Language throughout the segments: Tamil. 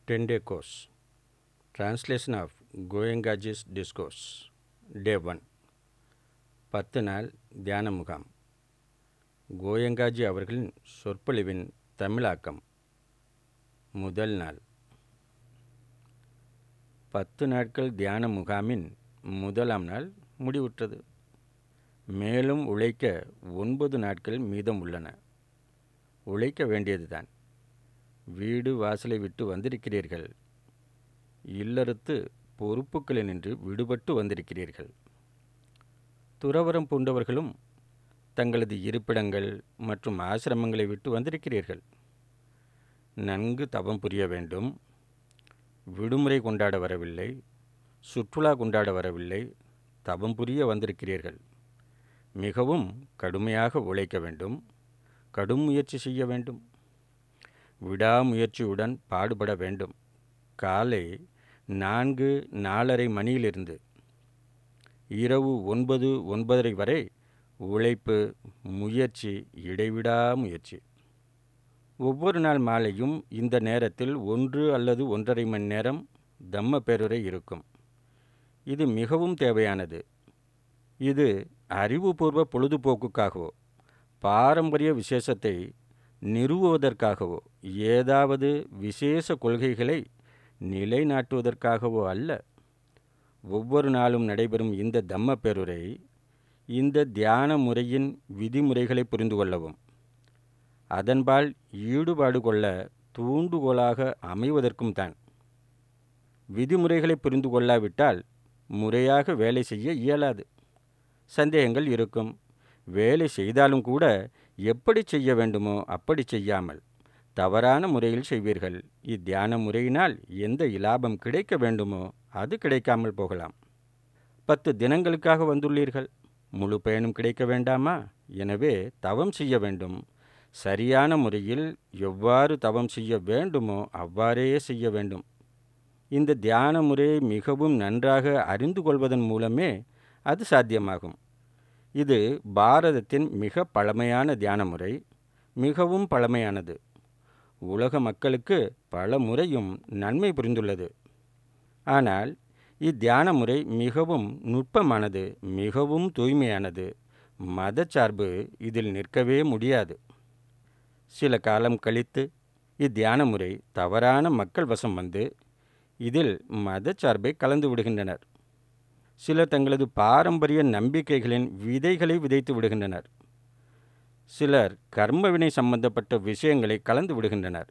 10 day course. Translation of Goengaji's Discourse. Day 1. பத்து நாள் தியான முகாம் கோயங்காஜி அவர்களின் சொற்பொழிவின் தமிழாக்கம் முதல் நாள் பத்து நாட்கள் தியான முகாமின் முதலாம் நாள் முடிவுற்றது மேலும் உழைக்க ஒன்பது நாட்கள் மீதம் உள்ளன உழைக்க வேண்டியதுதான் வீடு வாசலை விட்டு வந்திருக்கிறீர்கள் இல்லறத்து பொறுப்புகளினின்று விடுபட்டு வந்திருக்கிறீர்கள் துறவரம் பூண்டவர்களும் தங்களது இருப்பிடங்கள் மற்றும் ஆசிரமங்களை விட்டு வந்திருக்கிறீர்கள் நன்கு தவம் புரிய வேண்டும் விடுமுறை கொண்டாட வரவில்லை சுற்றுலா கொண்டாட வரவில்லை தவம் புரிய வந்திருக்கிறீர்கள் மிகவும் கடுமையாக உழைக்க வேண்டும் கடும் முயற்சி செய்ய வேண்டும் விடாமுயற்சியுடன் பாடுபட வேண்டும் காலை நான்கு நாலரை மணியிலிருந்து இரவு ஒன்பது ஒன்பதரை வரை உழைப்பு முயற்சி இடைவிடா முயற்சி ஒவ்வொரு நாள் மாலையும் இந்த நேரத்தில் ஒன்று அல்லது ஒன்றரை மணி நேரம் தம்ம பேருரை இருக்கும் இது மிகவும் தேவையானது இது அறிவுபூர்வ பொழுதுபோக்குக்காகவோ பாரம்பரிய விசேஷத்தை நிறுவுவதற்காகவோ ஏதாவது விசேஷ கொள்கைகளை நிலைநாட்டுவதற்காகவோ அல்ல ஒவ்வொரு நாளும் நடைபெறும் இந்த தம்ம பேருரை இந்த தியான முறையின் விதிமுறைகளை புரிந்து கொள்ளவும் அதன்பால் ஈடுபாடு கொள்ள தூண்டுகோலாக அமைவதற்கும் தான் விதிமுறைகளை புரிந்து கொள்ளாவிட்டால் முறையாக வேலை செய்ய இயலாது சந்தேகங்கள் இருக்கும் வேலை செய்தாலும் கூட எப்படி செய்ய வேண்டுமோ அப்படி செய்யாமல் தவறான முறையில் செய்வீர்கள் இத்தியான முறையினால் எந்த இலாபம் கிடைக்க வேண்டுமோ அது கிடைக்காமல் போகலாம் பத்து தினங்களுக்காக வந்துள்ளீர்கள் முழு பயனும் கிடைக்க வேண்டாமா எனவே தவம் செய்ய வேண்டும் சரியான முறையில் எவ்வாறு தவம் செய்ய வேண்டுமோ அவ்வாறே செய்ய வேண்டும் இந்த தியான முறையை மிகவும் நன்றாக அறிந்து கொள்வதன் மூலமே அது சாத்தியமாகும் இது பாரதத்தின் மிக பழமையான தியான முறை மிகவும் பழமையானது உலக மக்களுக்கு பல முறையும் நன்மை புரிந்துள்ளது ஆனால் இத்தியான முறை மிகவும் நுட்பமானது மிகவும் தூய்மையானது மதச்சார்பு இதில் நிற்கவே முடியாது சில காலம் கழித்து இத்தியான முறை தவறான மக்கள் வசம் வந்து இதில் மதச்சார்பை கலந்து விடுகின்றனர் சிலர் தங்களது பாரம்பரிய நம்பிக்கைகளின் விதைகளை விதைத்து விடுகின்றனர் சிலர் கர்மவினை சம்பந்தப்பட்ட விஷயங்களை கலந்து விடுகின்றனர்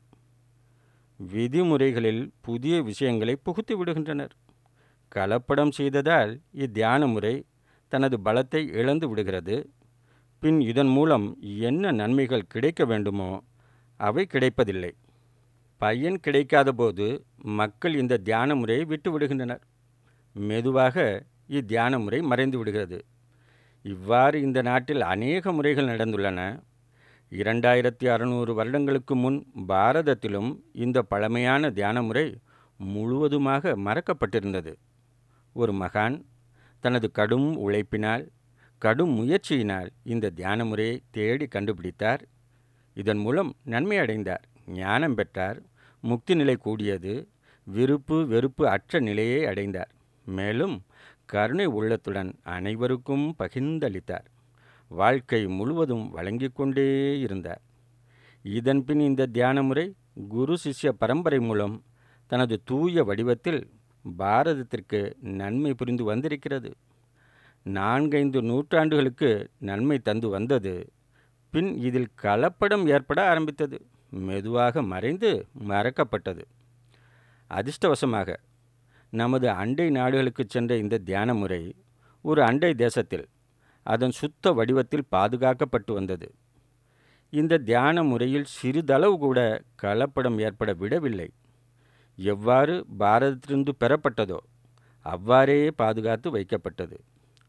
விதிமுறைகளில் புதிய விஷயங்களை புகுத்தி விடுகின்றனர் கலப்படம் செய்ததால் இத்தியான முறை தனது பலத்தை இழந்து விடுகிறது பின் இதன் மூலம் என்ன நன்மைகள் கிடைக்க வேண்டுமோ அவை கிடைப்பதில்லை பயன் கிடைக்காத போது மக்கள் இந்த தியான முறையை விட்டு விடுகின்றனர் மெதுவாக இத்தியான முறை மறைந்து விடுகிறது இவ்வாறு இந்த நாட்டில் அநேக முறைகள் நடந்துள்ளன இரண்டாயிரத்தி அறநூறு வருடங்களுக்கு முன் பாரதத்திலும் இந்த பழமையான தியான முறை முழுவதுமாக மறக்கப்பட்டிருந்தது ஒரு மகான் தனது கடும் உழைப்பினால் கடும் முயற்சியினால் இந்த தியான முறையை தேடி கண்டுபிடித்தார் இதன் மூலம் நன்மை அடைந்தார் ஞானம் பெற்றார் முக்தி நிலை கூடியது விருப்பு வெறுப்பு அற்ற நிலையை அடைந்தார் மேலும் கருணை உள்ளத்துடன் அனைவருக்கும் பகிர்ந்தளித்தார் வாழ்க்கை முழுவதும் வழங்கி கொண்டே இருந்தார் இதன்பின் இந்த தியான முறை குரு சிஷ்ய பரம்பரை மூலம் தனது தூய வடிவத்தில் பாரதத்திற்கு நன்மை புரிந்து வந்திருக்கிறது நான்கைந்து நூற்றாண்டுகளுக்கு நன்மை தந்து வந்தது பின் இதில் கலப்படம் ஏற்பட ஆரம்பித்தது மெதுவாக மறைந்து மறக்கப்பட்டது அதிர்ஷ்டவசமாக நமது அண்டை நாடுகளுக்கு சென்ற இந்த தியான முறை ஒரு அண்டை தேசத்தில் அதன் சுத்த வடிவத்தில் பாதுகாக்கப்பட்டு வந்தது இந்த தியான முறையில் சிறிதளவு கூட கலப்படம் ஏற்பட விடவில்லை எவ்வாறு பாரதத்திலிருந்து பெறப்பட்டதோ அவ்வாறே பாதுகாத்து வைக்கப்பட்டது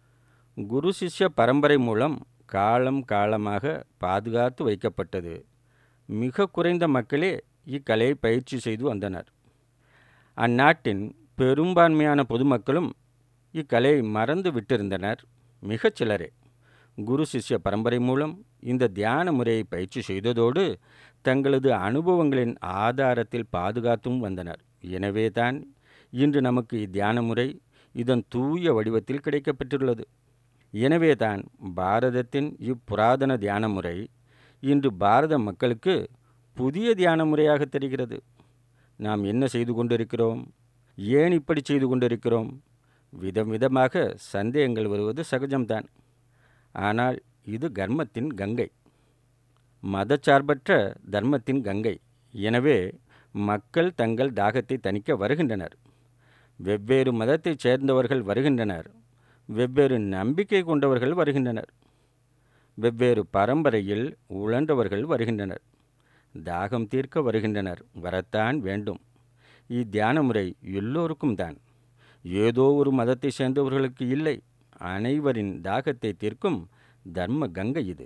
குரு சிஷ்ய பரம்பரை மூலம் காலம் காலமாக பாதுகாத்து வைக்கப்பட்டது மிக குறைந்த மக்களே இக்கலையை பயிற்சி செய்து வந்தனர் அந்நாட்டின் பெரும்பான்மையான பொதுமக்களும் இக்கலையை மறந்து விட்டிருந்தனர் மிகச் சிலரே குரு சிஷ்ய பரம்பரை மூலம் இந்த தியான முறையை பயிற்சி செய்ததோடு தங்களது அனுபவங்களின் ஆதாரத்தில் பாதுகாத்தும் வந்தனர் எனவே தான் இன்று நமக்கு இத்தியான முறை இதன் தூய வடிவத்தில் கிடைக்கப்பெற்றுள்ளது எனவே தான் பாரதத்தின் இப்புராதன தியான முறை இன்று பாரத மக்களுக்கு புதிய தியான முறையாக தெரிகிறது நாம் என்ன செய்து கொண்டிருக்கிறோம் ஏன் இப்படி செய்து கொண்டிருக்கிறோம் விதம் விதமாக சந்தேகங்கள் வருவது சகஜம்தான் ஆனால் இது கர்மத்தின் கங்கை மதச்சார்பற்ற தர்மத்தின் கங்கை எனவே மக்கள் தங்கள் தாகத்தை தணிக்க வருகின்றனர் வெவ்வேறு மதத்தைச் சேர்ந்தவர்கள் வருகின்றனர் வெவ்வேறு நம்பிக்கை கொண்டவர்கள் வருகின்றனர் வெவ்வேறு பரம்பரையில் உழன்றவர்கள் வருகின்றனர் தாகம் தீர்க்க வருகின்றனர் வரத்தான் வேண்டும் இத்தியான முறை எல்லோருக்கும் தான் ஏதோ ஒரு மதத்தை சேர்ந்தவர்களுக்கு இல்லை அனைவரின் தாகத்தை தீர்க்கும் தர்ம கங்கை இது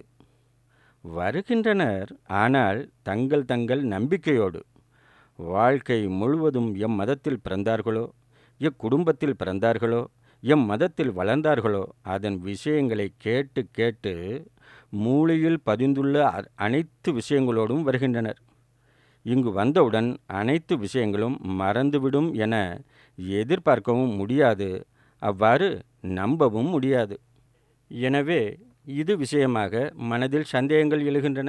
வருகின்றனர் ஆனால் தங்கள் தங்கள் நம்பிக்கையோடு வாழ்க்கை முழுவதும் எம் மதத்தில் பிறந்தார்களோ எக்குடும்பத்தில் பிறந்தார்களோ எம் மதத்தில் வளர்ந்தார்களோ அதன் விஷயங்களை கேட்டு கேட்டு மூளையில் பதிந்துள்ள அனைத்து விஷயங்களோடும் வருகின்றனர் இங்கு வந்தவுடன் அனைத்து விஷயங்களும் மறந்துவிடும் என எதிர்பார்க்கவும் முடியாது அவ்வாறு நம்பவும் முடியாது எனவே இது விஷயமாக மனதில் சந்தேகங்கள் எழுகின்றன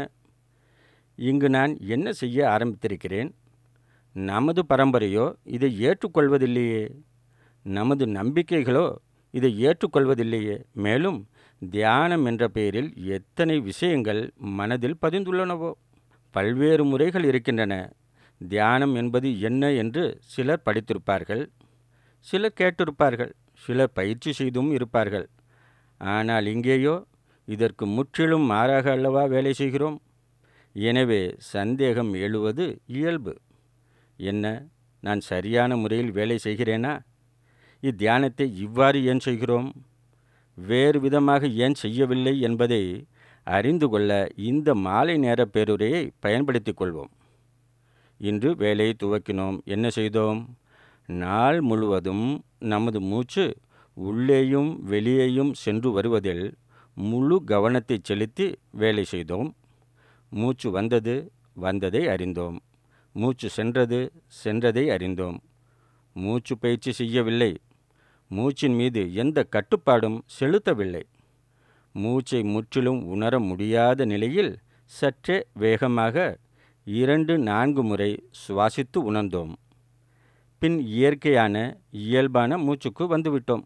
இங்கு நான் என்ன செய்ய ஆரம்பித்திருக்கிறேன் நமது பரம்பரையோ இதை ஏற்றுக்கொள்வதில்லையே நமது நம்பிக்கைகளோ இதை ஏற்றுக்கொள்வதில்லையே மேலும் தியானம் என்ற பெயரில் எத்தனை விஷயங்கள் மனதில் பதிந்துள்ளனவோ பல்வேறு முறைகள் இருக்கின்றன தியானம் என்பது என்ன என்று சிலர் படித்திருப்பார்கள் சிலர் கேட்டிருப்பார்கள் சிலர் பயிற்சி செய்தும் இருப்பார்கள் ஆனால் இங்கேயோ இதற்கு முற்றிலும் மாறாக அல்லவா வேலை செய்கிறோம் எனவே சந்தேகம் எழுவது இயல்பு என்ன நான் சரியான முறையில் வேலை செய்கிறேனா இத்தியானத்தை இவ்வாறு ஏன் செய்கிறோம் வேறு விதமாக ஏன் செய்யவில்லை என்பதை அறிந்து கொள்ள இந்த மாலை நேர பேருரையை பயன்படுத்திக் கொள்வோம் இன்று வேலையை துவக்கினோம் என்ன செய்தோம் நாள் முழுவதும் நமது மூச்சு உள்ளேயும் வெளியேயும் சென்று வருவதில் முழு கவனத்தை செலுத்தி வேலை செய்தோம் மூச்சு வந்தது வந்ததை அறிந்தோம் மூச்சு சென்றது சென்றதை அறிந்தோம் மூச்சு பயிற்சி செய்யவில்லை மூச்சின் மீது எந்த கட்டுப்பாடும் செலுத்தவில்லை மூச்சை முற்றிலும் உணர முடியாத நிலையில் சற்றே வேகமாக இரண்டு நான்கு முறை சுவாசித்து உணர்ந்தோம் பின் இயற்கையான இயல்பான மூச்சுக்கு வந்துவிட்டோம்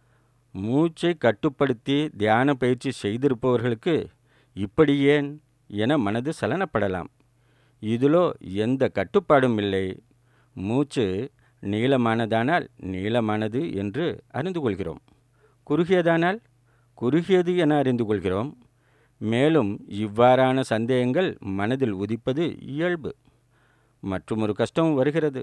மூச்சை கட்டுப்படுத்தி தியான பயிற்சி செய்திருப்பவர்களுக்கு இப்படி ஏன் என மனது சலனப்படலாம் இதிலோ எந்த கட்டுப்பாடும் இல்லை மூச்சு நீளமானதானால் நீளமானது என்று அறிந்து கொள்கிறோம் குறுகியதானால் குறுகியது என அறிந்து கொள்கிறோம் மேலும் இவ்வாறான சந்தேகங்கள் மனதில் உதிப்பது இயல்பு மற்றும் ஒரு கஷ்டம் வருகிறது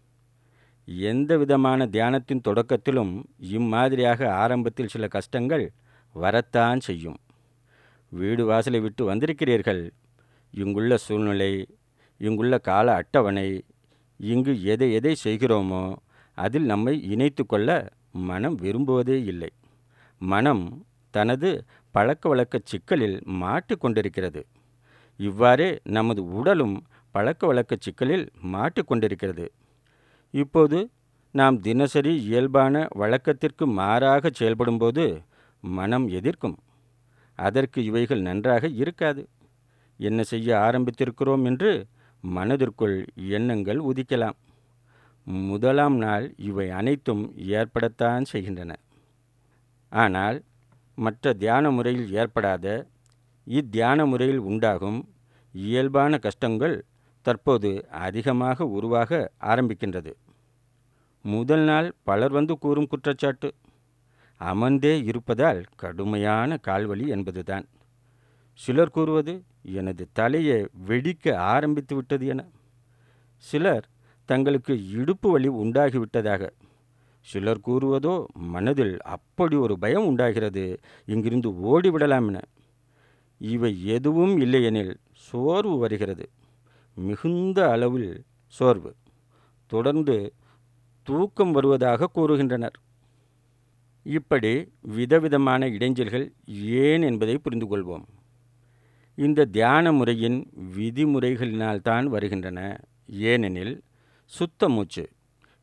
எந்த விதமான தியானத்தின் தொடக்கத்திலும் இம்மாதிரியாக ஆரம்பத்தில் சில கஷ்டங்கள் வரத்தான் செய்யும் வீடு வாசலை விட்டு வந்திருக்கிறீர்கள் இங்குள்ள சூழ்நிலை இங்குள்ள கால அட்டவணை இங்கு எதை எதை செய்கிறோமோ அதில் நம்மை இணைத்து கொள்ள மனம் விரும்புவதே இல்லை மனம் தனது பழக்க வழக்க சிக்கலில் மாட்டிக்கொண்டிருக்கிறது இவ்வாறே நமது உடலும் பழக்க வழக்க சிக்கலில் மாட்டிக்கொண்டிருக்கிறது இப்போது நாம் தினசரி இயல்பான வழக்கத்திற்கு மாறாக செயல்படும்போது மனம் எதிர்க்கும் அதற்கு இவைகள் நன்றாக இருக்காது என்ன செய்ய ஆரம்பித்திருக்கிறோம் என்று மனதிற்குள் எண்ணங்கள் உதிக்கலாம் முதலாம் நாள் இவை அனைத்தும் ஏற்படத்தான் செய்கின்றன ஆனால் மற்ற தியான முறையில் ஏற்படாத இத்தியான முறையில் உண்டாகும் இயல்பான கஷ்டங்கள் தற்போது அதிகமாக உருவாக ஆரம்பிக்கின்றது முதல் நாள் பலர் வந்து கூறும் குற்றச்சாட்டு அமர்ந்தே இருப்பதால் கடுமையான கால்வலி என்பதுதான் சிலர் கூறுவது எனது தலையை வெடிக்க ஆரம்பித்து விட்டது என சிலர் தங்களுக்கு இடுப்பு வலி உண்டாகிவிட்டதாக சிலர் கூறுவதோ மனதில் அப்படி ஒரு பயம் உண்டாகிறது இங்கிருந்து ஓடிவிடலாம் என இவை எதுவும் இல்லையெனில் சோர்வு வருகிறது மிகுந்த அளவில் சோர்வு தொடர்ந்து தூக்கம் வருவதாக கூறுகின்றனர் இப்படி விதவிதமான இடைஞ்சல்கள் ஏன் என்பதை புரிந்து கொள்வோம் இந்த தியான முறையின் விதிமுறைகளினால்தான் வருகின்றன ஏனெனில் சுத்த மூச்சு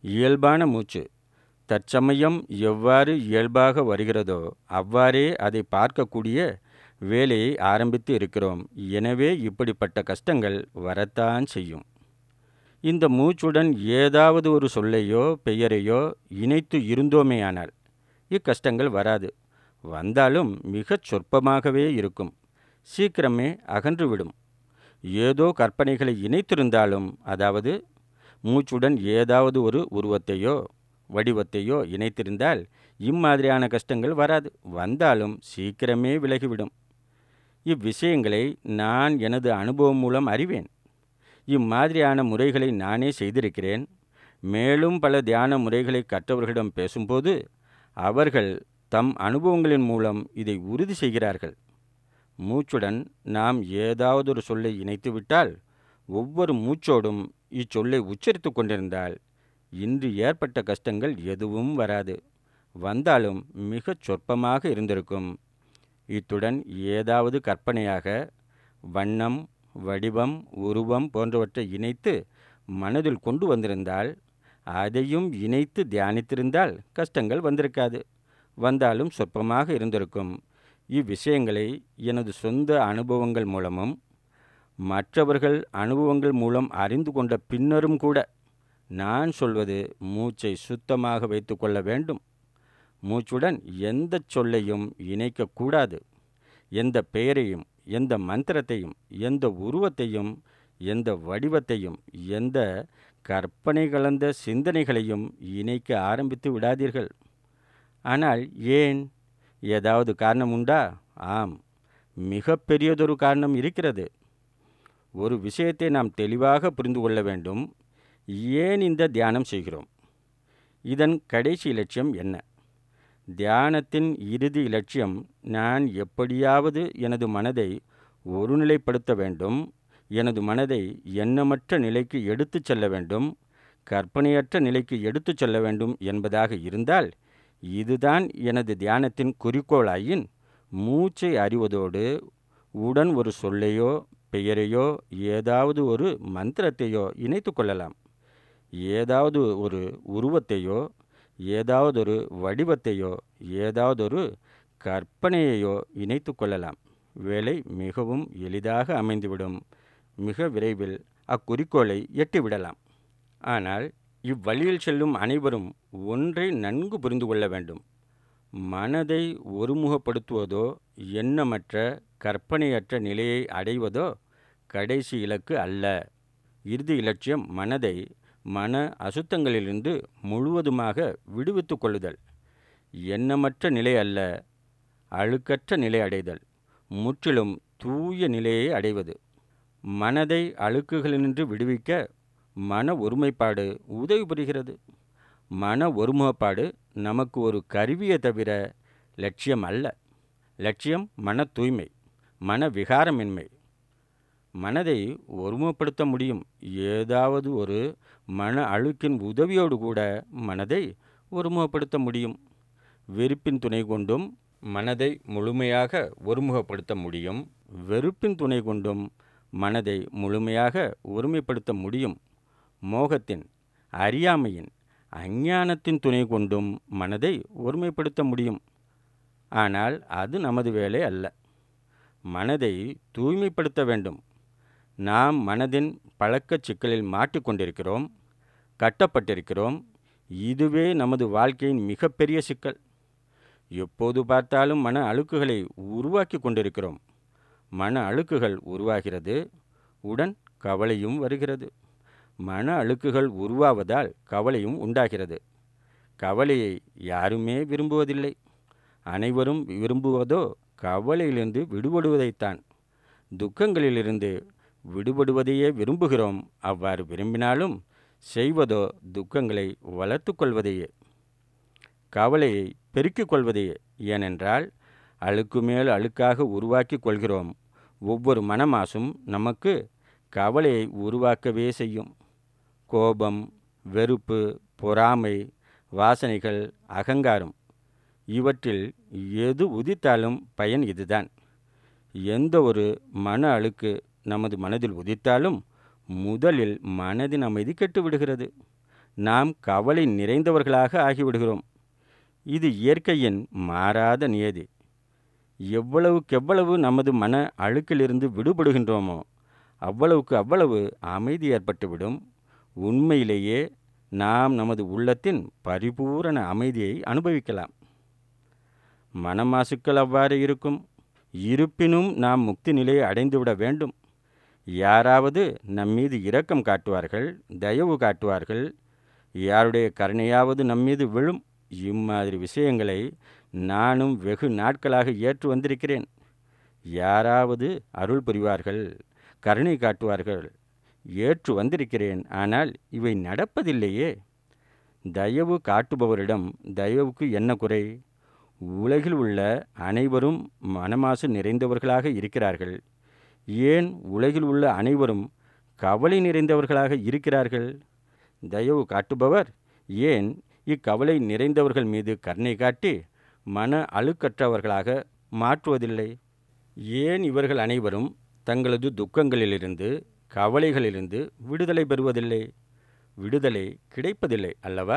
இயல்பான மூச்சு தற்சமயம் எவ்வாறு இயல்பாக வருகிறதோ அவ்வாறே அதை பார்க்கக்கூடிய வேலையை ஆரம்பித்து இருக்கிறோம் எனவே இப்படிப்பட்ட கஷ்டங்கள் வரத்தான் செய்யும் இந்த மூச்சுடன் ஏதாவது ஒரு சொல்லையோ பெயரையோ இணைத்து இருந்தோமேயானால் இக்கஷ்டங்கள் வராது வந்தாலும் மிகச் சொற்பமாகவே இருக்கும் சீக்கிரமே அகன்றுவிடும் ஏதோ கற்பனைகளை இணைத்திருந்தாலும் அதாவது மூச்சுடன் ஏதாவது ஒரு உருவத்தையோ வடிவத்தையோ இணைத்திருந்தால் இம்மாதிரியான கஷ்டங்கள் வராது வந்தாலும் சீக்கிரமே விலகிவிடும் இவ்விஷயங்களை நான் எனது அனுபவம் மூலம் அறிவேன் இம்மாதிரியான முறைகளை நானே செய்திருக்கிறேன் மேலும் பல தியான முறைகளை கற்றவர்களிடம் பேசும்போது அவர்கள் தம் அனுபவங்களின் மூலம் இதை உறுதி செய்கிறார்கள் மூச்சுடன் நாம் ஏதாவது ஒரு சொல்லை இணைத்துவிட்டால் ஒவ்வொரு மூச்சோடும் இச்சொல்லை உச்சரித்து கொண்டிருந்தால் இன்று ஏற்பட்ட கஷ்டங்கள் எதுவும் வராது வந்தாலும் மிகச் சொற்பமாக இருந்திருக்கும் இத்துடன் ஏதாவது கற்பனையாக வண்ணம் வடிவம் உருவம் போன்றவற்றை இணைத்து மனதில் கொண்டு வந்திருந்தால் அதையும் இணைத்து தியானித்திருந்தால் கஷ்டங்கள் வந்திருக்காது வந்தாலும் சொற்பமாக இருந்திருக்கும் இவ்விஷயங்களை எனது சொந்த அனுபவங்கள் மூலமும் மற்றவர்கள் அனுபவங்கள் மூலம் அறிந்து கொண்ட பின்னரும் கூட நான் சொல்வது மூச்சை சுத்தமாக வைத்து கொள்ள வேண்டும் மூச்சுடன் எந்த சொல்லையும் இணைக்கக்கூடாது எந்த பெயரையும் எந்த மந்திரத்தையும் எந்த உருவத்தையும் எந்த வடிவத்தையும் எந்த கற்பனை கலந்த சிந்தனைகளையும் இணைக்க ஆரம்பித்து விடாதீர்கள் ஆனால் ஏன் ஏதாவது காரணம் உண்டா ஆம் மிக பெரியதொரு காரணம் இருக்கிறது ஒரு விஷயத்தை நாம் தெளிவாக புரிந்து கொள்ள வேண்டும் ஏன் இந்த தியானம் செய்கிறோம் இதன் கடைசி இலட்சியம் என்ன தியானத்தின் இறுதி இலட்சியம் நான் எப்படியாவது எனது மனதை ஒருநிலைப்படுத்த வேண்டும் எனது மனதை எண்ணமற்ற நிலைக்கு எடுத்துச் செல்ல வேண்டும் கற்பனையற்ற நிலைக்கு எடுத்துச் செல்ல வேண்டும் என்பதாக இருந்தால் இதுதான் எனது தியானத்தின் குறிக்கோளாயின் மூச்சை அறிவதோடு உடன் ஒரு சொல்லையோ பெயரையோ ஏதாவது ஒரு மந்திரத்தையோ இணைத்து கொள்ளலாம் ஏதாவது ஒரு உருவத்தையோ ஏதாவதொரு வடிவத்தையோ ஏதாவதொரு கற்பனையையோ இணைத்து கொள்ளலாம் வேலை மிகவும் எளிதாக அமைந்துவிடும் மிக விரைவில் அக்குறிக்கோளை எட்டிவிடலாம் ஆனால் இவ்வழியில் செல்லும் அனைவரும் ஒன்றை நன்கு புரிந்து கொள்ள வேண்டும் மனதை ஒருமுகப்படுத்துவதோ எண்ணமற்ற கற்பனையற்ற நிலையை அடைவதோ கடைசி இலக்கு அல்ல இறுதி இலட்சியம் மனதை மன அசுத்தங்களிலிருந்து முழுவதுமாக விடுவித்து கொள்ளுதல் எண்ணமற்ற நிலை அல்ல அழுக்கற்ற நிலை அடைதல் முற்றிலும் தூய நிலையை அடைவது மனதை அழுக்குகளினின்று விடுவிக்க மன ஒருமைப்பாடு உதவி புரிகிறது மன ஒருமுகப்பாடு நமக்கு ஒரு கருவியை தவிர லட்சியம் அல்ல லட்சியம் மன தூய்மை மன விகாரமின்மை மனதை ஒருமுகப்படுத்த முடியும் ஏதாவது ஒரு மன அழுக்கின் உதவியோடு கூட மனதை ஒருமுகப்படுத்த முடியும் வெறுப்பின் துணை கொண்டும் மனதை முழுமையாக ஒருமுகப்படுத்த முடியும் வெறுப்பின் துணை கொண்டும் மனதை முழுமையாக ஒருமைப்படுத்த முடியும் மோகத்தின் அறியாமையின் அஞ்ஞானத்தின் துணை கொண்டும் மனதை ஒருமைப்படுத்த முடியும் ஆனால் அது நமது வேலை அல்ல மனதை தூய்மைப்படுத்த வேண்டும் நாம் மனதின் பழக்கச் சிக்கலில் மாட்டிக்கொண்டிருக்கிறோம் கட்டப்பட்டிருக்கிறோம் இதுவே நமது வாழ்க்கையின் மிகப்பெரிய சிக்கல் எப்போது பார்த்தாலும் மன அழுக்குகளை உருவாக்கி கொண்டிருக்கிறோம் மன அழுக்குகள் உருவாகிறது உடன் கவலையும் வருகிறது மன அழுக்குகள் உருவாவதால் கவலையும் உண்டாகிறது கவலையை யாருமே விரும்புவதில்லை அனைவரும் விரும்புவதோ கவலையிலிருந்து விடுபடுவதைத்தான் துக்கங்களிலிருந்து விடுபடுவதையே விரும்புகிறோம் அவ்வாறு விரும்பினாலும் செய்வதோ துக்கங்களை வளர்த்து கொள்வதையே கவலையை பெருக்கிக் கொள்வதையே ஏனென்றால் அழுக்கு மேல் அழுக்காக உருவாக்கி கொள்கிறோம் ஒவ்வொரு மனமாசும் நமக்கு கவலையை உருவாக்கவே செய்யும் கோபம் வெறுப்பு பொறாமை வாசனைகள் அகங்காரம் இவற்றில் எது உதித்தாலும் பயன் இதுதான் எந்த ஒரு மன அழுக்கு நமது மனதில் உதித்தாலும் முதலில் மனதின் அமைதி கெட்டு விடுகிறது நாம் கவலை நிறைந்தவர்களாக ஆகிவிடுகிறோம் இது இயற்கையின் மாறாத நியதி எவ்வளவுக்கெவ்வளவு நமது மன அழுக்கிலிருந்து விடுபடுகின்றோமோ அவ்வளவுக்கு அவ்வளவு அமைதி ஏற்பட்டுவிடும் உண்மையிலேயே நாம் நமது உள்ளத்தின் பரிபூரண அமைதியை அனுபவிக்கலாம் மனமாசுக்கள் அவ்வாறு இருக்கும் இருப்பினும் நாம் முக்தி நிலையை அடைந்துவிட வேண்டும் யாராவது நம்மீது இரக்கம் காட்டுவார்கள் தயவு காட்டுவார்கள் யாருடைய கருணையாவது நம்மீது விழும் இம்மாதிரி விஷயங்களை நானும் வெகு நாட்களாக ஏற்று வந்திருக்கிறேன் யாராவது அருள் புரிவார்கள் கருணை காட்டுவார்கள் ஏற்று வந்திருக்கிறேன் ஆனால் இவை நடப்பதில்லையே தயவு காட்டுபவரிடம் தயவுக்கு என்ன குறை உலகில் உள்ள அனைவரும் மனமாசு நிறைந்தவர்களாக இருக்கிறார்கள் ஏன் உலகில் உள்ள அனைவரும் கவலை நிறைந்தவர்களாக இருக்கிறார்கள் தயவு காட்டுபவர் ஏன் இக்கவலை நிறைந்தவர்கள் மீது கருணை காட்டி மன அழுக்கற்றவர்களாக மாற்றுவதில்லை ஏன் இவர்கள் அனைவரும் தங்களது துக்கங்களிலிருந்து கவலைகளிலிருந்து விடுதலை பெறுவதில்லை விடுதலை கிடைப்பதில்லை அல்லவா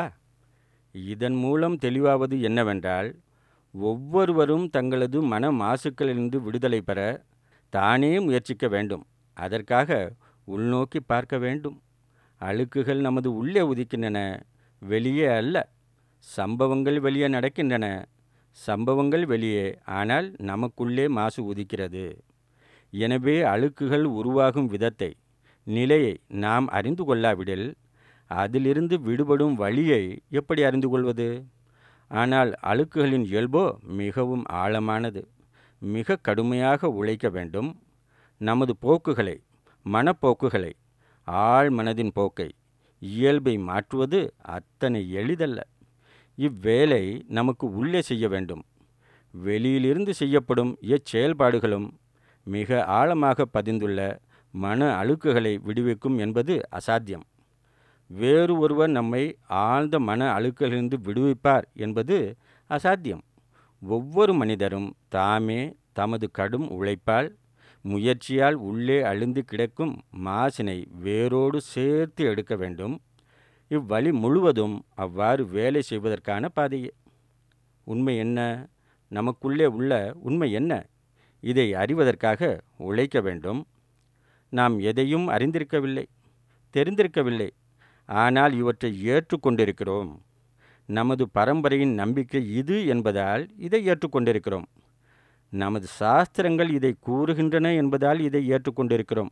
இதன் மூலம் தெளிவாவது என்னவென்றால் ஒவ்வொருவரும் தங்களது மன மாசுக்களிலிருந்து விடுதலை பெற தானே முயற்சிக்க வேண்டும் அதற்காக உள்நோக்கி பார்க்க வேண்டும் அழுக்குகள் நமது உள்ளே உதிக்கின்றன வெளியே அல்ல சம்பவங்கள் வெளியே நடக்கின்றன சம்பவங்கள் வெளியே ஆனால் நமக்குள்ளே மாசு உதிக்கிறது எனவே அழுக்குகள் உருவாகும் விதத்தை நிலையை நாம் அறிந்து கொள்ளாவிடில் அதிலிருந்து விடுபடும் வழியை எப்படி அறிந்து கொள்வது ஆனால் அழுக்குகளின் இயல்போ மிகவும் ஆழமானது மிக கடுமையாக உழைக்க வேண்டும் நமது போக்குகளை மனப்போக்குகளை ஆழ் மனதின் போக்கை இயல்பை மாற்றுவது அத்தனை எளிதல்ல இவ்வேலை நமக்கு உள்ளே செய்ய வேண்டும் வெளியிலிருந்து செய்யப்படும் இச்செயல்பாடுகளும் மிக ஆழமாக பதிந்துள்ள மன அழுக்குகளை விடுவிக்கும் என்பது அசாத்தியம் வேறு ஒருவர் நம்மை ஆழ்ந்த மன அழுக்குகளிலிருந்து விடுவிப்பார் என்பது அசாத்தியம் ஒவ்வொரு மனிதரும் தாமே தமது கடும் உழைப்பால் முயற்சியால் உள்ளே அழிந்து கிடக்கும் மாசினை வேரோடு சேர்த்து எடுக்க வேண்டும் இவ்வழி முழுவதும் அவ்வாறு வேலை செய்வதற்கான பாதையே உண்மை என்ன நமக்குள்ளே உள்ள உண்மை என்ன இதை அறிவதற்காக உழைக்க வேண்டும் நாம் எதையும் அறிந்திருக்கவில்லை தெரிந்திருக்கவில்லை ஆனால் இவற்றை ஏற்றுக்கொண்டிருக்கிறோம் நமது பரம்பரையின் நம்பிக்கை இது என்பதால் இதை ஏற்றுக்கொண்டிருக்கிறோம் நமது சாஸ்திரங்கள் இதை கூறுகின்றன என்பதால் இதை ஏற்றுக்கொண்டிருக்கிறோம்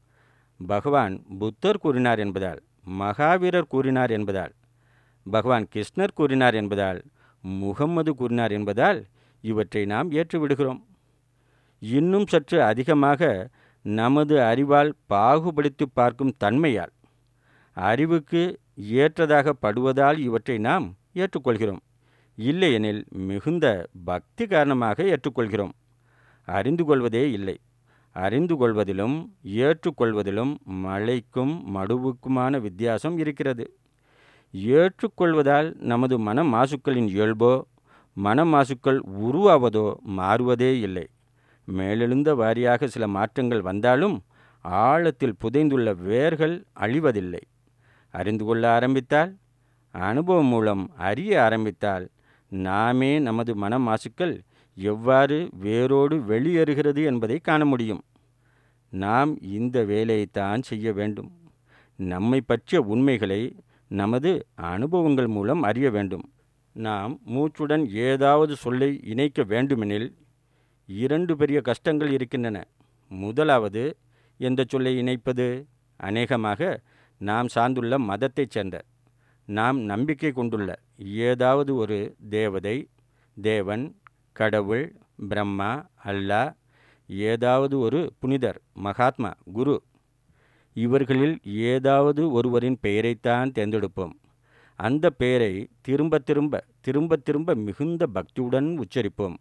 பகவான் புத்தர் கூறினார் என்பதால் மகாவீரர் கூறினார் என்பதால் பகவான் கிருஷ்ணர் கூறினார் என்பதால் முகம்மது கூறினார் என்பதால் இவற்றை நாம் ஏற்றுவிடுகிறோம் இன்னும் சற்று அதிகமாக நமது அறிவால் பாகுபடுத்தி பார்க்கும் தன்மையால் அறிவுக்கு ஏற்றதாக படுவதால் இவற்றை நாம் ஏற்றுக்கொள்கிறோம் இல்லையெனில் மிகுந்த பக்தி காரணமாக ஏற்றுக்கொள்கிறோம் அறிந்து கொள்வதே இல்லை அறிந்து கொள்வதிலும் ஏற்றுக்கொள்வதிலும் மழைக்கும் மடுவுக்குமான வித்தியாசம் இருக்கிறது ஏற்றுக்கொள்வதால் நமது மன மாசுக்களின் இயல்போ மன மாசுக்கள் உருவாவதோ மாறுவதே இல்லை மேலெழுந்த வாரியாக சில மாற்றங்கள் வந்தாலும் ஆழத்தில் புதைந்துள்ள வேர்கள் அழிவதில்லை அறிந்து கொள்ள ஆரம்பித்தால் அனுபவம் மூலம் அறிய ஆரம்பித்தால் நாமே நமது மன மாசுக்கள் எவ்வாறு வேரோடு வெளியேறுகிறது என்பதை காண முடியும் நாம் இந்த வேலையைத்தான் செய்ய வேண்டும் நம்மை பற்றிய உண்மைகளை நமது அனுபவங்கள் மூலம் அறிய வேண்டும் நாம் மூச்சுடன் ஏதாவது சொல்லை இணைக்க வேண்டுமெனில் இரண்டு பெரிய கஷ்டங்கள் இருக்கின்றன முதலாவது எந்த சொல்லை இணைப்பது அநேகமாக நாம் சார்ந்துள்ள மதத்தைச் சேர்ந்த நாம் நம்பிக்கை கொண்டுள்ள ஏதாவது ஒரு தேவதை தேவன் கடவுள் பிரம்மா அல்லா ஏதாவது ஒரு புனிதர் மகாத்மா குரு இவர்களில் ஏதாவது ஒருவரின் பெயரைத்தான் தேர்ந்தெடுப்போம் அந்த பெயரை திரும்ப திரும்ப திரும்ப திரும்ப மிகுந்த பக்தியுடன் உச்சரிப்போம்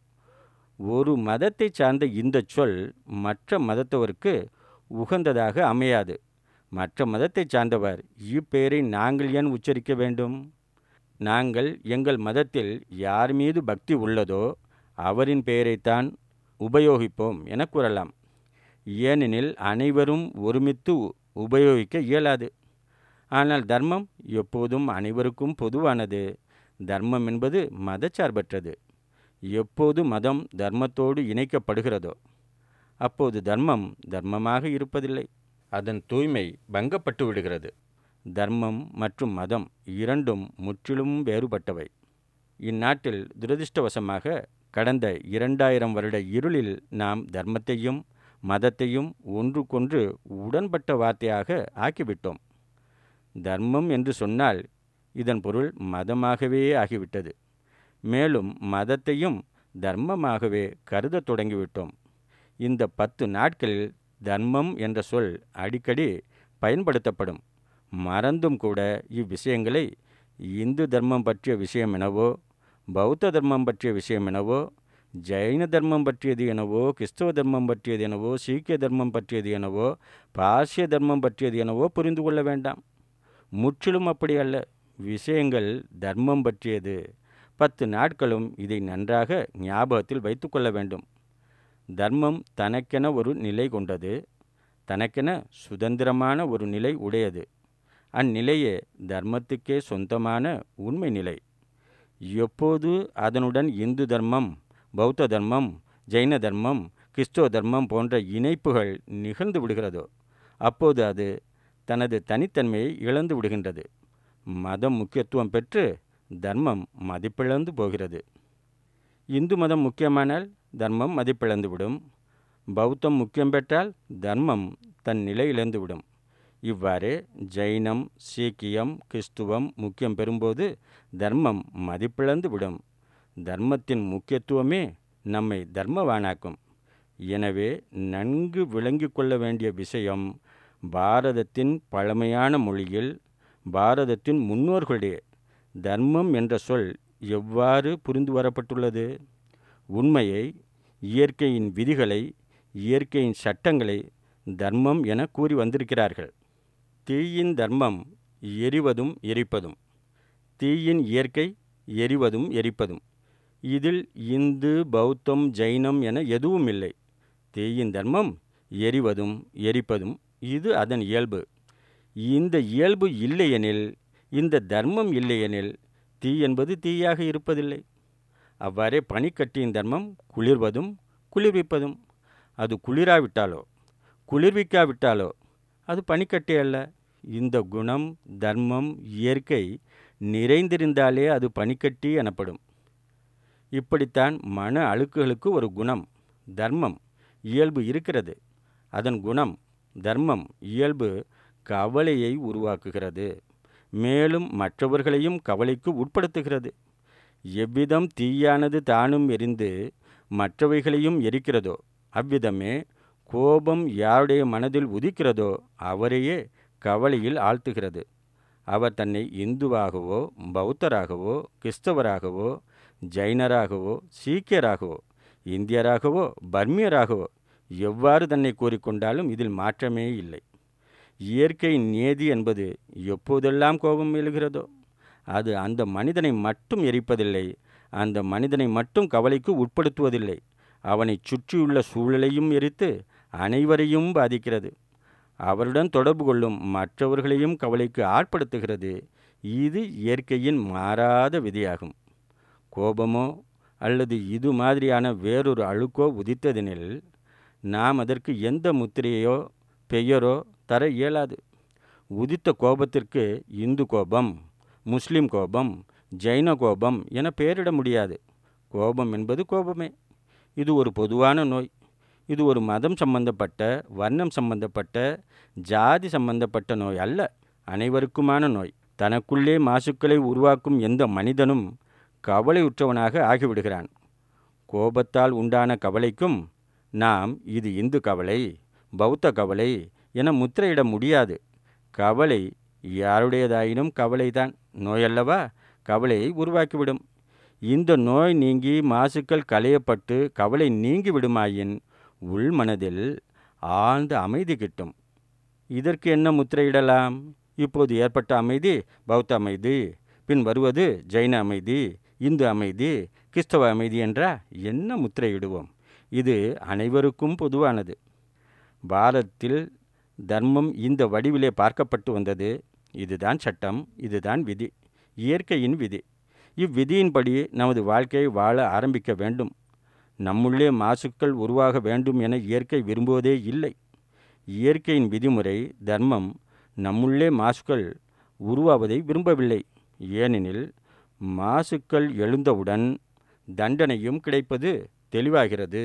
ஒரு மதத்தை சார்ந்த இந்த சொல் மற்ற மதத்தவருக்கு உகந்ததாக அமையாது மற்ற மதத்தை சார்ந்தவர் இப்பெயரை நாங்கள் ஏன் உச்சரிக்க வேண்டும் நாங்கள் எங்கள் மதத்தில் யார் மீது பக்தி உள்ளதோ அவரின் பெயரைத்தான் உபயோகிப்போம் என கூறலாம் ஏனெனில் அனைவரும் ஒருமித்து உபயோகிக்க இயலாது ஆனால் தர்மம் எப்போதும் அனைவருக்கும் பொதுவானது தர்மம் என்பது மதச்சார்பற்றது எப்போது மதம் தர்மத்தோடு இணைக்கப்படுகிறதோ அப்போது தர்மம் தர்மமாக இருப்பதில்லை அதன் தூய்மை பங்கப்பட்டு விடுகிறது தர்மம் மற்றும் மதம் இரண்டும் முற்றிலும் வேறுபட்டவை இந்நாட்டில் துரதிர்ஷ்டவசமாக கடந்த இரண்டாயிரம் வருட இருளில் நாம் தர்மத்தையும் மதத்தையும் ஒன்றுக்கொன்று உடன்பட்ட வார்த்தையாக ஆக்கிவிட்டோம் தர்மம் என்று சொன்னால் இதன் பொருள் மதமாகவே ஆகிவிட்டது மேலும் மதத்தையும் தர்மமாகவே கருதத் தொடங்கிவிட்டோம் இந்த பத்து நாட்களில் தர்மம் என்ற சொல் அடிக்கடி பயன்படுத்தப்படும் மறந்தும் கூட இவ்விஷயங்களை இந்து தர்மம் பற்றிய விஷயம் எனவோ பௌத்த தர்மம் பற்றிய விஷயம் எனவோ ஜைன தர்மம் பற்றியது எனவோ கிறிஸ்தவ தர்மம் பற்றியது எனவோ சீக்கிய தர்மம் பற்றியது எனவோ பாசிய தர்மம் பற்றியது எனவோ புரிந்து கொள்ள வேண்டாம் முற்றிலும் அப்படி அல்ல விஷயங்கள் தர்மம் பற்றியது பத்து நாட்களும் இதை நன்றாக ஞாபகத்தில் வைத்துக்கொள்ள வேண்டும் தர்மம் தனக்கென ஒரு நிலை கொண்டது தனக்கென சுதந்திரமான ஒரு நிலை உடையது அந்நிலையே தர்மத்துக்கே சொந்தமான உண்மை நிலை எப்போது அதனுடன் இந்து தர்மம் பௌத்த தர்மம் ஜைன தர்மம் கிறிஸ்துவ தர்மம் போன்ற இணைப்புகள் நிகழ்ந்து விடுகிறதோ அப்போது அது தனது தனித்தன்மையை இழந்து விடுகின்றது மதம் முக்கியத்துவம் பெற்று தர்மம் மதிப்பிழந்து போகிறது இந்து மதம் முக்கியமானால் தர்மம் மதிப்பிழந்துவிடும் பௌத்தம் முக்கியம் பெற்றால் தர்மம் தன் நிலை இழந்துவிடும் இவ்வாறே ஜைனம் சீக்கியம் கிறிஸ்துவம் முக்கியம் பெறும்போது தர்மம் மதிப்பிழந்து விடும் தர்மத்தின் முக்கியத்துவமே நம்மை தர்மவானாக்கும் எனவே நன்கு விளங்கி கொள்ள வேண்டிய விஷயம் பாரதத்தின் பழமையான மொழியில் பாரதத்தின் முன்னோர்களுடைய தர்மம் என்ற சொல் எவ்வாறு புரிந்து வரப்பட்டுள்ளது உண்மையை இயற்கையின் விதிகளை இயற்கையின் சட்டங்களை தர்மம் என கூறி வந்திருக்கிறார்கள் தீயின் தர்மம் எரிவதும் எரிப்பதும் தீயின் இயற்கை எரிவதும் எரிப்பதும் இதில் இந்து பௌத்தம் ஜைனம் என எதுவும் இல்லை தீயின் தர்மம் எரிவதும் எரிப்பதும் இது அதன் இயல்பு இந்த இயல்பு இல்லையெனில் இந்த தர்மம் இல்லையெனில் தீ என்பது தீயாக இருப்பதில்லை அவ்வாறே பனிக்கட்டியின் தர்மம் குளிர்வதும் குளிர்விப்பதும் அது குளிராவிட்டாலோ குளிர்விக்காவிட்டாலோ அது பனிக்கட்டி அல்ல இந்த குணம் தர்மம் இயற்கை நிறைந்திருந்தாலே அது பனிக்கட்டி எனப்படும் இப்படித்தான் மன அழுக்குகளுக்கு ஒரு குணம் தர்மம் இயல்பு இருக்கிறது அதன் குணம் தர்மம் இயல்பு கவலையை உருவாக்குகிறது மேலும் மற்றவர்களையும் கவலைக்கு உட்படுத்துகிறது எவ்விதம் தீயானது தானும் எரிந்து மற்றவைகளையும் எரிக்கிறதோ அவ்விதமே கோபம் யாருடைய மனதில் உதிக்கிறதோ அவரையே கவலையில் ஆழ்த்துகிறது அவர் தன்னை இந்துவாகவோ பௌத்தராகவோ கிறிஸ்தவராகவோ ஜைனராகவோ சீக்கியராகவோ இந்தியராகவோ பர்மியராகவோ எவ்வாறு தன்னை கூறிக்கொண்டாலும் இதில் மாற்றமே இல்லை இயற்கை நியதி என்பது எப்போதெல்லாம் கோபம் எழுகிறதோ அது அந்த மனிதனை மட்டும் எரிப்பதில்லை அந்த மனிதனை மட்டும் கவலைக்கு உட்படுத்துவதில்லை அவனை சுற்றியுள்ள சூழலையும் எரித்து அனைவரையும் பாதிக்கிறது அவருடன் தொடர்பு கொள்ளும் மற்றவர்களையும் கவலைக்கு ஆட்படுத்துகிறது இது இயற்கையின் மாறாத விதியாகும் கோபமோ அல்லது இது மாதிரியான வேறொரு அழுக்கோ உதித்ததெனில் நாம் அதற்கு எந்த முத்திரையோ பெயரோ தர இயலாது உதித்த கோபத்திற்கு இந்து கோபம் முஸ்லிம் கோபம் ஜைன கோபம் என பெயரிட முடியாது கோபம் என்பது கோபமே இது ஒரு பொதுவான நோய் இது ஒரு மதம் சம்பந்தப்பட்ட வர்ணம் சம்பந்தப்பட்ட ஜாதி சம்பந்தப்பட்ட நோய் அல்ல அனைவருக்குமான நோய் தனக்குள்ளே மாசுக்களை உருவாக்கும் எந்த மனிதனும் கவலையுற்றவனாக ஆகிவிடுகிறான் கோபத்தால் உண்டான கவலைக்கும் நாம் இது இந்து கவலை பௌத்த கவலை என முத்திரையிட முடியாது கவலை யாருடையதாயினும் கவலைதான் நோயல்லவா கவலையை உருவாக்கிவிடும் இந்த நோய் நீங்கி மாசுக்கள் களையப்பட்டு கவலை நீங்கி விடுமாயின் உள் மனதில் ஆழ்ந்த அமைதி கிட்டும் இதற்கு என்ன முத்திரையிடலாம் இப்போது ஏற்பட்ட அமைதி பௌத்த அமைதி பின் வருவது ஜைன அமைதி இந்து அமைதி கிறிஸ்தவ அமைதி என்றா என்ன முத்திரையிடுவோம் இது அனைவருக்கும் பொதுவானது பாரதத்தில் தர்மம் இந்த வடிவிலே பார்க்கப்பட்டு வந்தது இதுதான் சட்டம் இதுதான் விதி இயற்கையின் விதி இவ்விதியின்படி நமது வாழ்க்கையை வாழ ஆரம்பிக்க வேண்டும் நம்முள்ளே மாசுக்கள் உருவாக வேண்டும் என இயற்கை விரும்புவதே இல்லை இயற்கையின் விதிமுறை தர்மம் நம்முள்ளே மாசுக்கள் உருவாவதை விரும்பவில்லை ஏனெனில் மாசுக்கள் எழுந்தவுடன் தண்டனையும் கிடைப்பது தெளிவாகிறது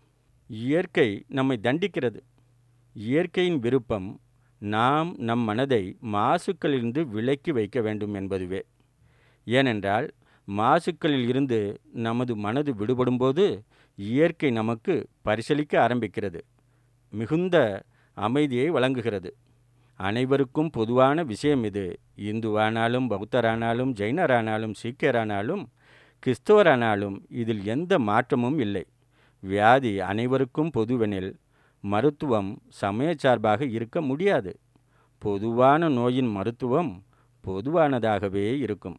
இயற்கை நம்மை தண்டிக்கிறது இயற்கையின் விருப்பம் நாம் நம் மனதை மாசுக்களிலிருந்து விலக்கி வைக்க வேண்டும் என்பதுவே ஏனென்றால் மாசுக்களில் இருந்து நமது மனது விடுபடும்போது இயற்கை நமக்கு பரிசளிக்க ஆரம்பிக்கிறது மிகுந்த அமைதியை வழங்குகிறது அனைவருக்கும் பொதுவான விஷயம் இது இந்துவானாலும் பௌத்தரானாலும் ஜெயினரானாலும் சீக்கியரானாலும் கிறிஸ்தவரானாலும் இதில் எந்த மாற்றமும் இல்லை வியாதி அனைவருக்கும் பொதுவெனில் மருத்துவம் சமய சார்பாக இருக்க முடியாது பொதுவான நோயின் மருத்துவம் பொதுவானதாகவே இருக்கும்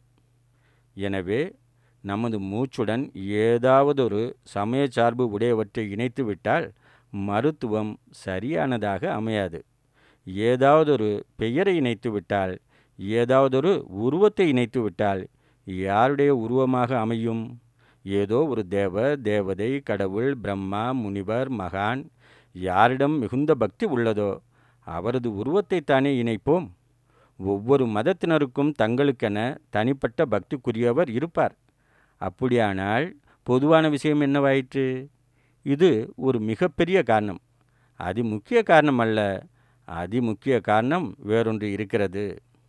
எனவே நமது மூச்சுடன் ஏதாவதொரு சமய சார்பு உடையவற்றை இணைத்துவிட்டால் மருத்துவம் சரியானதாக அமையாது ஏதாவதொரு பெயரை இணைத்துவிட்டால் ஏதாவதொரு உருவத்தை இணைத்துவிட்டால் யாருடைய உருவமாக அமையும் ஏதோ ஒரு தேவ தேவதை கடவுள் பிரம்மா முனிவர் மகான் யாரிடம் மிகுந்த பக்தி உள்ளதோ அவரது உருவத்தைத்தானே இணைப்போம் ஒவ்வொரு மதத்தினருக்கும் தங்களுக்கென தனிப்பட்ட பக்திக்குரியவர் இருப்பார் அப்படியானால் பொதுவான விஷயம் என்னவாயிற்று இது ஒரு மிகப்பெரிய காரணம் அதி முக்கிய காரணம் அல்ல அதி முக்கிய காரணம் வேறொன்று இருக்கிறது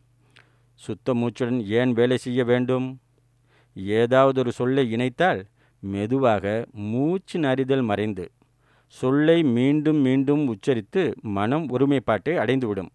சுத்த மூச்சுடன் ஏன் வேலை செய்ய வேண்டும் ஏதாவது ஒரு சொல்லை இணைத்தால் மெதுவாக மூச்சு நறிதல் மறைந்து சொல்லை மீண்டும் மீண்டும் உச்சரித்து மனம் ஒருமைப்பாட்டை அடைந்துவிடும்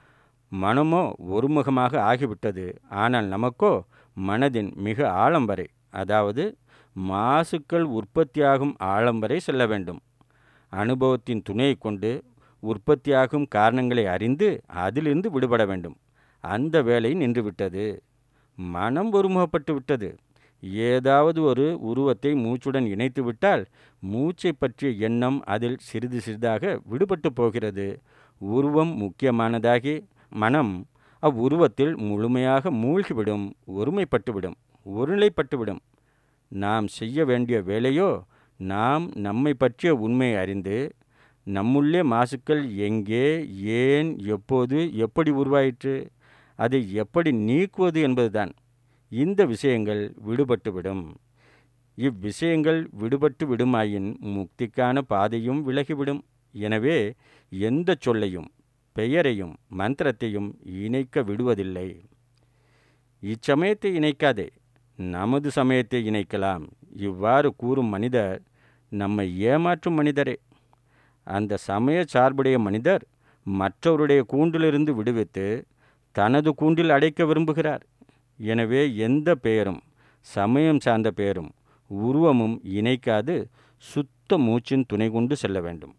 மனமோ ஒருமுகமாக ஆகிவிட்டது ஆனால் நமக்கோ மனதின் மிக ஆழம் வரை அதாவது மாசுக்கள் உற்பத்தியாகும் ஆழம் வரை செல்ல வேண்டும் அனுபவத்தின் துணையை கொண்டு உற்பத்தியாகும் காரணங்களை அறிந்து அதிலிருந்து விடுபட வேண்டும் அந்த வேலை நின்றுவிட்டது மனம் ஒருமுகப்பட்டு விட்டது ஏதாவது ஒரு உருவத்தை மூச்சுடன் இணைத்து விட்டால் மூச்சை பற்றிய எண்ணம் அதில் சிறிது சிறிதாக விடுபட்டு போகிறது உருவம் முக்கியமானதாகி மனம் அவ்வுருவத்தில் முழுமையாக மூழ்கிவிடும் ஒருமைப்பட்டுவிடும் ஒருநிலைப்பட்டுவிடும் நாம் செய்ய வேண்டிய வேலையோ நாம் நம்மை பற்றிய உண்மையை அறிந்து நம்முள்ளே மாசுக்கள் எங்கே ஏன் எப்போது எப்படி உருவாயிற்று அதை எப்படி நீக்குவது என்பதுதான் இந்த விஷயங்கள் விடுபட்டுவிடும் இவ்விஷயங்கள் விடுபட்டு விடுமாயின் முக்திக்கான பாதையும் விலகிவிடும் எனவே எந்த சொல்லையும் பெயரையும் மந்திரத்தையும் இணைக்க விடுவதில்லை இச்சமயத்தை இணைக்காதே நமது சமயத்தை இணைக்கலாம் இவ்வாறு கூறும் மனிதர் நம்மை ஏமாற்றும் மனிதரே அந்த சமய சார்புடைய மனிதர் மற்றவருடைய கூண்டிலிருந்து விடுவித்து தனது கூண்டில் அடைக்க விரும்புகிறார் எனவே எந்த பெயரும் சமயம் சார்ந்த பெயரும் உருவமும் இணைக்காது சுத்த மூச்சின் துணை கொண்டு செல்ல வேண்டும்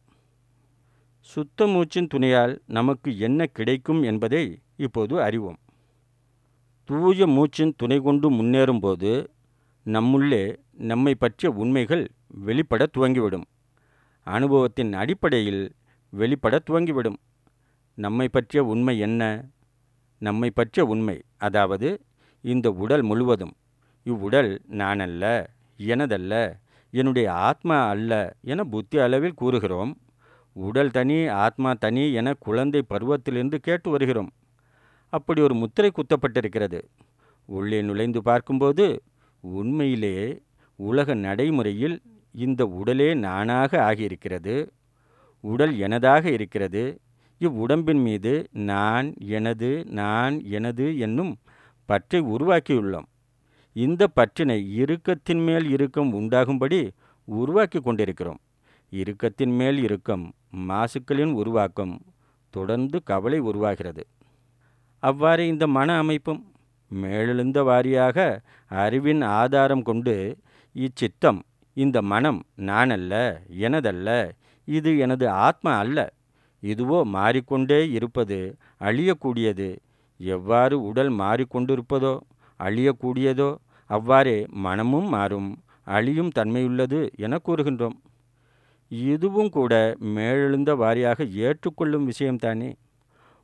சுத்த மூச்சின் துணையால் நமக்கு என்ன கிடைக்கும் என்பதை இப்போது அறிவோம் தூய மூச்சின் துணை கொண்டு முன்னேறும்போது நம்முள்ளே நம்மை பற்றிய உண்மைகள் வெளிப்பட துவங்கிவிடும் அனுபவத்தின் அடிப்படையில் வெளிப்பட துவங்கிவிடும் நம்மை பற்றிய உண்மை என்ன நம்மை பற்றிய உண்மை அதாவது இந்த உடல் முழுவதும் இவ்வுடல் நானல்ல எனதல்ல என்னுடைய ஆத்மா அல்ல என புத்தி அளவில் கூறுகிறோம் உடல் தனி ஆத்மா தனி என குழந்தை பருவத்திலிருந்து கேட்டு வருகிறோம் அப்படி ஒரு முத்திரை குத்தப்பட்டிருக்கிறது உள்ளே நுழைந்து பார்க்கும்போது உண்மையிலே உலக நடைமுறையில் இந்த உடலே நானாக ஆகியிருக்கிறது உடல் எனதாக இருக்கிறது இவ்வுடம்பின் மீது நான் எனது நான் எனது என்னும் பற்றை உருவாக்கியுள்ளோம் இந்த பற்றினை இறுக்கத்தின் மேல் இறுக்கம் உண்டாகும்படி உருவாக்கி கொண்டிருக்கிறோம் இறுக்கத்தின் மேல் இறுக்கம் மாசுக்களின் உருவாக்கம் தொடர்ந்து கவலை உருவாகிறது அவ்வாறு இந்த மன அமைப்பும் மேலெழுந்த வாரியாக அறிவின் ஆதாரம் கொண்டு இச்சித்தம் இந்த மனம் நானல்ல எனதல்ல இது எனது ஆத்மா அல்ல இதுவோ மாறிக்கொண்டே இருப்பது அழியக்கூடியது எவ்வாறு உடல் மாறிக்கொண்டிருப்பதோ அழியக்கூடியதோ அவ்வாறே மனமும் மாறும் அழியும் தன்மையுள்ளது என கூறுகின்றோம் இதுவும் கூட மேலெழுந்த வாரியாக ஏற்றுக்கொள்ளும் விஷயம்தானே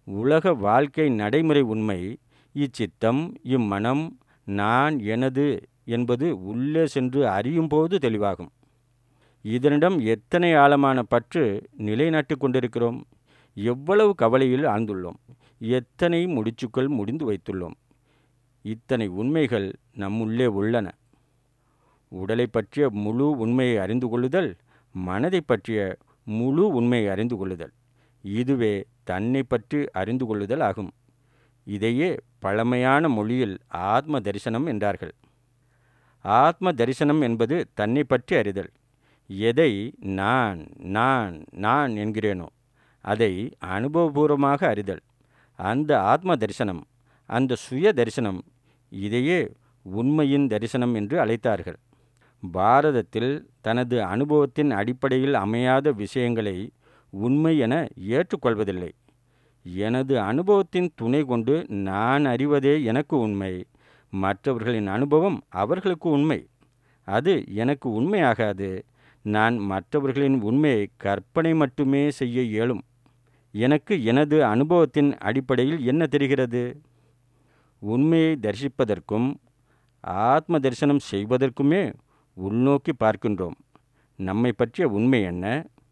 உலக வாழ்க்கை நடைமுறை உண்மை இச்சித்தம் இம்மனம் நான் எனது என்பது உள்ளே சென்று அறியும் போது தெளிவாகும் இதனிடம் எத்தனை ஆழமான பற்று நிலைநாட்டி கொண்டிருக்கிறோம் எவ்வளவு கவலையில் ஆழ்ந்துள்ளோம் எத்தனை முடிச்சுக்கள் முடிந்து வைத்துள்ளோம் இத்தனை உண்மைகள் நம்முள்ளே உள்ளன உடலை பற்றிய முழு உண்மையை அறிந்து கொள்ளுதல் மனதை பற்றிய முழு உண்மையை அறிந்து கொள்ளுதல் இதுவே தன்னை பற்றி அறிந்து கொள்ளுதல் ஆகும் இதையே பழமையான மொழியில் ஆத்ம தரிசனம் என்றார்கள் ஆத்ம தரிசனம் என்பது தன்னை பற்றி அறிதல் எதை நான் நான் நான் என்கிறேனோ அதை அனுபவபூர்வமாக அறிதல் அந்த ஆத்ம தரிசனம் அந்த சுய தரிசனம் இதையே உண்மையின் தரிசனம் என்று அழைத்தார்கள் பாரதத்தில் தனது அனுபவத்தின் அடிப்படையில் அமையாத விஷயங்களை உண்மை என ஏற்றுக்கொள்வதில்லை எனது அனுபவத்தின் துணை கொண்டு நான் அறிவதே எனக்கு உண்மை மற்றவர்களின் அனுபவம் அவர்களுக்கு உண்மை அது எனக்கு உண்மையாகாது நான் மற்றவர்களின் உண்மையை கற்பனை மட்டுமே செய்ய இயலும் எனக்கு எனது அனுபவத்தின் அடிப்படையில் என்ன தெரிகிறது உண்மையை தரிசிப்பதற்கும் ஆத்ம தரிசனம் செய்வதற்குமே உள்நோக்கி பார்க்கின்றோம் நம்மை பற்றிய உண்மை என்ன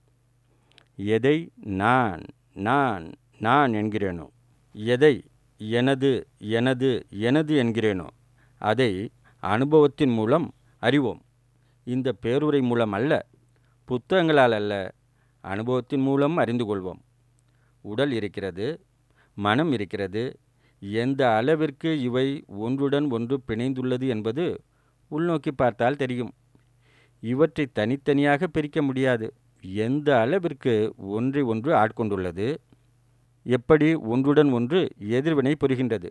எதை நான் நான் நான் என்கிறேனோ எதை எனது எனது எனது என்கிறேனோ அதை அனுபவத்தின் மூலம் அறிவோம் இந்த பேருரை மூலம் அல்ல புத்தகங்களால் அல்ல அனுபவத்தின் மூலம் அறிந்து கொள்வோம் உடல் இருக்கிறது மனம் இருக்கிறது எந்த அளவிற்கு இவை ஒன்றுடன் ஒன்று பிணைந்துள்ளது என்பது உள்நோக்கி பார்த்தால் தெரியும் இவற்றை தனித்தனியாக பிரிக்க முடியாது எந்த அளவிற்கு ஒன்றை ஒன்று ஆட்கொண்டுள்ளது எப்படி ஒன்றுடன் ஒன்று எதிர்வினை புரிகின்றது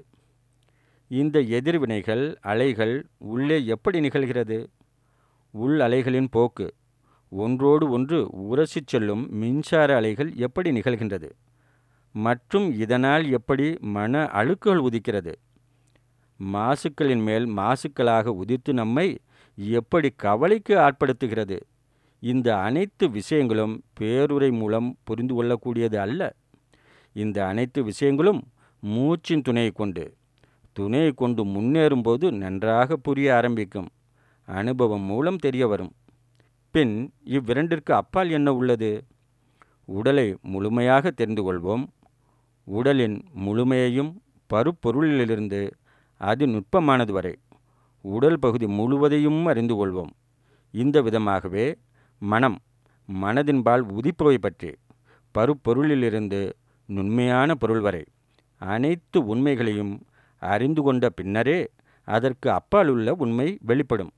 இந்த எதிர்வினைகள் அலைகள் உள்ளே எப்படி நிகழ்கிறது உள் அலைகளின் போக்கு ஒன்றோடு ஒன்று உரசிச் செல்லும் மின்சார அலைகள் எப்படி நிகழ்கின்றது மற்றும் இதனால் எப்படி மன அழுக்குகள் உதிக்கிறது மாசுக்களின் மேல் மாசுக்களாக உதித்து நம்மை எப்படி கவலைக்கு ஆட்படுத்துகிறது இந்த அனைத்து விஷயங்களும் பேருரை மூலம் புரிந்து கொள்ளக்கூடியது அல்ல இந்த அனைத்து விஷயங்களும் மூச்சின் துணையை கொண்டு துணையை கொண்டு முன்னேறும்போது நன்றாக புரிய ஆரம்பிக்கும் அனுபவம் மூலம் தெரிய வரும் பின் இவ்விரண்டிற்கு அப்பால் என்ன உள்ளது உடலை முழுமையாக தெரிந்து கொள்வோம் உடலின் முழுமையையும் பருப்பொருளிலிருந்து அதி நுட்பமானது வரை உடல் பகுதி முழுவதையும் அறிந்து கொள்வோம் இந்த விதமாகவே மனம் மனதின்பால் உதிப்பவை பற்றி பருப்பொருளிலிருந்து நுண்மையான பொருள் வரை அனைத்து உண்மைகளையும் அறிந்து கொண்ட பின்னரே அதற்கு அப்பால் உள்ள உண்மை வெளிப்படும்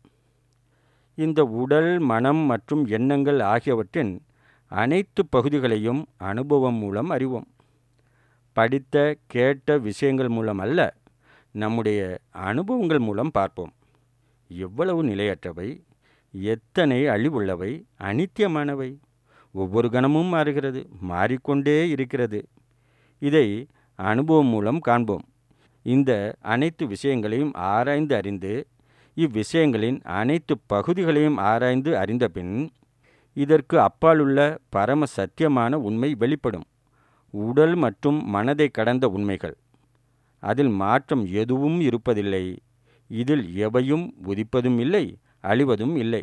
இந்த உடல் மனம் மற்றும் எண்ணங்கள் ஆகியவற்றின் அனைத்து பகுதிகளையும் அனுபவம் மூலம் அறிவோம் படித்த கேட்ட விஷயங்கள் மூலம் அல்ல நம்முடைய அனுபவங்கள் மூலம் பார்ப்போம் எவ்வளவு நிலையற்றவை எத்தனை அழிவுள்ளவை அனித்தியமானவை ஒவ்வொரு கணமும் மாறுகிறது மாறிக்கொண்டே இருக்கிறது இதை அனுபவம் மூலம் காண்போம் இந்த அனைத்து விஷயங்களையும் ஆராய்ந்து அறிந்து இவ்விஷயங்களின் அனைத்து பகுதிகளையும் ஆராய்ந்து அறிந்த பின் இதற்கு அப்பாலுள்ள பரம சத்தியமான உண்மை வெளிப்படும் உடல் மற்றும் மனதை கடந்த உண்மைகள் அதில் மாற்றம் எதுவும் இருப்பதில்லை இதில் எவையும் உதிப்பதும் இல்லை அழிவதும் இல்லை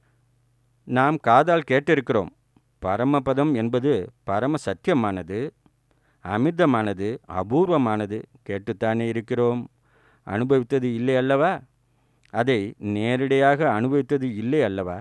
நாம் காதால் கேட்டிருக்கிறோம் பரமபதம் என்பது பரம சத்தியமானது அமிர்தமானது அபூர்வமானது கேட்டுத்தானே இருக்கிறோம் அனுபவித்தது இல்லை அல்லவா அதை நேரடியாக அனுபவித்தது இல்லை அல்லவா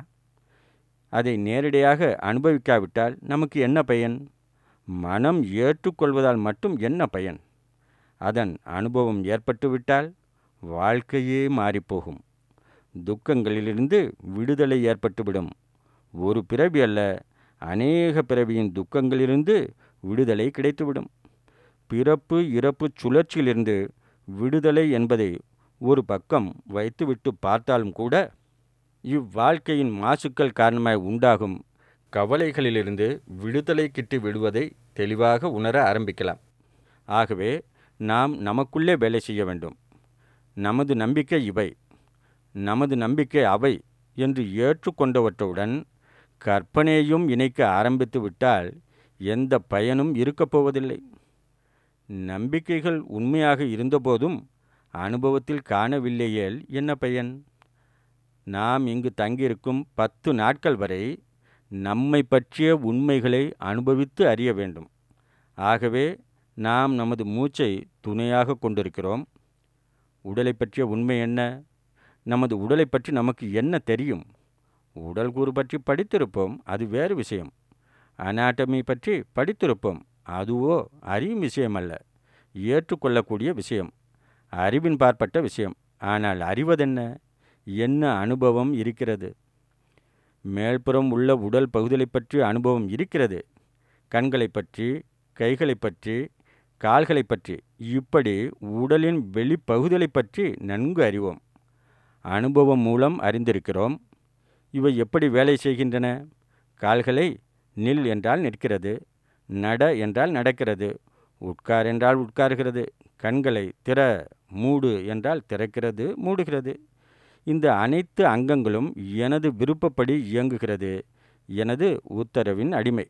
அதை நேரடியாக அனுபவிக்காவிட்டால் நமக்கு என்ன பயன் மனம் ஏற்றுக்கொள்வதால் மட்டும் என்ன பயன் அதன் அனுபவம் ஏற்பட்டுவிட்டால் வாழ்க்கையே மாறிப்போகும் துக்கங்களிலிருந்து விடுதலை ஏற்பட்டுவிடும் ஒரு பிறவி அல்ல அநேக பிறவியின் துக்கங்களிலிருந்து விடுதலை கிடைத்துவிடும் பிறப்பு இறப்பு சுழற்சியிலிருந்து விடுதலை என்பதை ஒரு பக்கம் வைத்துவிட்டு பார்த்தாலும் கூட இவ்வாழ்க்கையின் மாசுக்கள் காரணமாய் உண்டாகும் கவலைகளிலிருந்து விடுதலை கிட்டி விடுவதை தெளிவாக உணர ஆரம்பிக்கலாம் ஆகவே நாம் நமக்குள்ளே வேலை செய்ய வேண்டும் நமது நம்பிக்கை இவை நமது நம்பிக்கை அவை என்று ஏற்றுக்கொண்டவற்றுடன் கற்பனையையும் இணைக்க ஆரம்பித்து விட்டால் எந்த பயனும் இருக்கப் போவதில்லை நம்பிக்கைகள் உண்மையாக இருந்தபோதும் அனுபவத்தில் காணவில்லையேல் என்ன பயன் நாம் இங்கு தங்கியிருக்கும் பத்து நாட்கள் வரை நம்மை பற்றிய உண்மைகளை அனுபவித்து அறிய வேண்டும் ஆகவே நாம் நமது மூச்சை துணையாக கொண்டிருக்கிறோம் உடலை பற்றிய உண்மை என்ன நமது உடலை பற்றி நமக்கு என்ன தெரியும் உடல் கூறு பற்றி படித்திருப்போம் அது வேறு விஷயம் அனாட்டமி பற்றி படித்திருப்போம் அதுவோ அறியும் விஷயம் அல்ல ஏற்றுக்கொள்ளக்கூடிய விஷயம் அறிவின் பார்ப்பட்ட விஷயம் ஆனால் அறிவதென்ன என்ன அனுபவம் இருக்கிறது மேல்புறம் உள்ள உடல் பகுதிகளை பற்றி அனுபவம் இருக்கிறது கண்களை பற்றி கைகளை பற்றி கால்களை பற்றி இப்படி உடலின் வெளிப்பகுதிகளை பற்றி நன்கு அறிவோம் அனுபவம் மூலம் அறிந்திருக்கிறோம் இவை எப்படி வேலை செய்கின்றன கால்களை நில் என்றால் நிற்கிறது நட என்றால் நடக்கிறது உட்கார் என்றால் உட்காருகிறது கண்களை திற மூடு என்றால் திறக்கிறது மூடுகிறது இந்த அனைத்து அங்கங்களும் எனது விருப்பப்படி இயங்குகிறது எனது உத்தரவின் அடிமை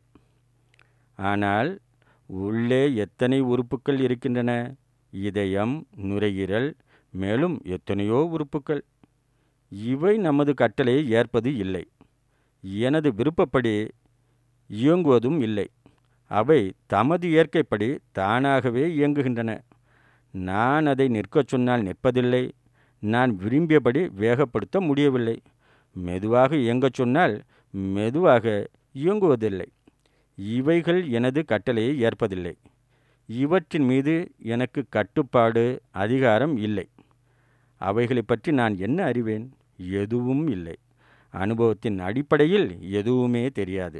ஆனால் உள்ளே எத்தனை உறுப்புக்கள் இருக்கின்றன இதயம் நுரையீரல் மேலும் எத்தனையோ உறுப்புக்கள் இவை நமது கட்டளையை ஏற்பது இல்லை எனது விருப்பப்படி இயங்குவதும் இல்லை அவை தமது இயற்கைப்படி தானாகவே இயங்குகின்றன நான் அதை நிற்கச் சொன்னால் நிற்பதில்லை நான் விரும்பியபடி வேகப்படுத்த முடியவில்லை மெதுவாக இயங்கச் சொன்னால் மெதுவாக இயங்குவதில்லை இவைகள் எனது கட்டளையை ஏற்பதில்லை இவற்றின் மீது எனக்கு கட்டுப்பாடு அதிகாரம் இல்லை அவைகளை பற்றி நான் என்ன அறிவேன் எதுவும் இல்லை அனுபவத்தின் அடிப்படையில் எதுவுமே தெரியாது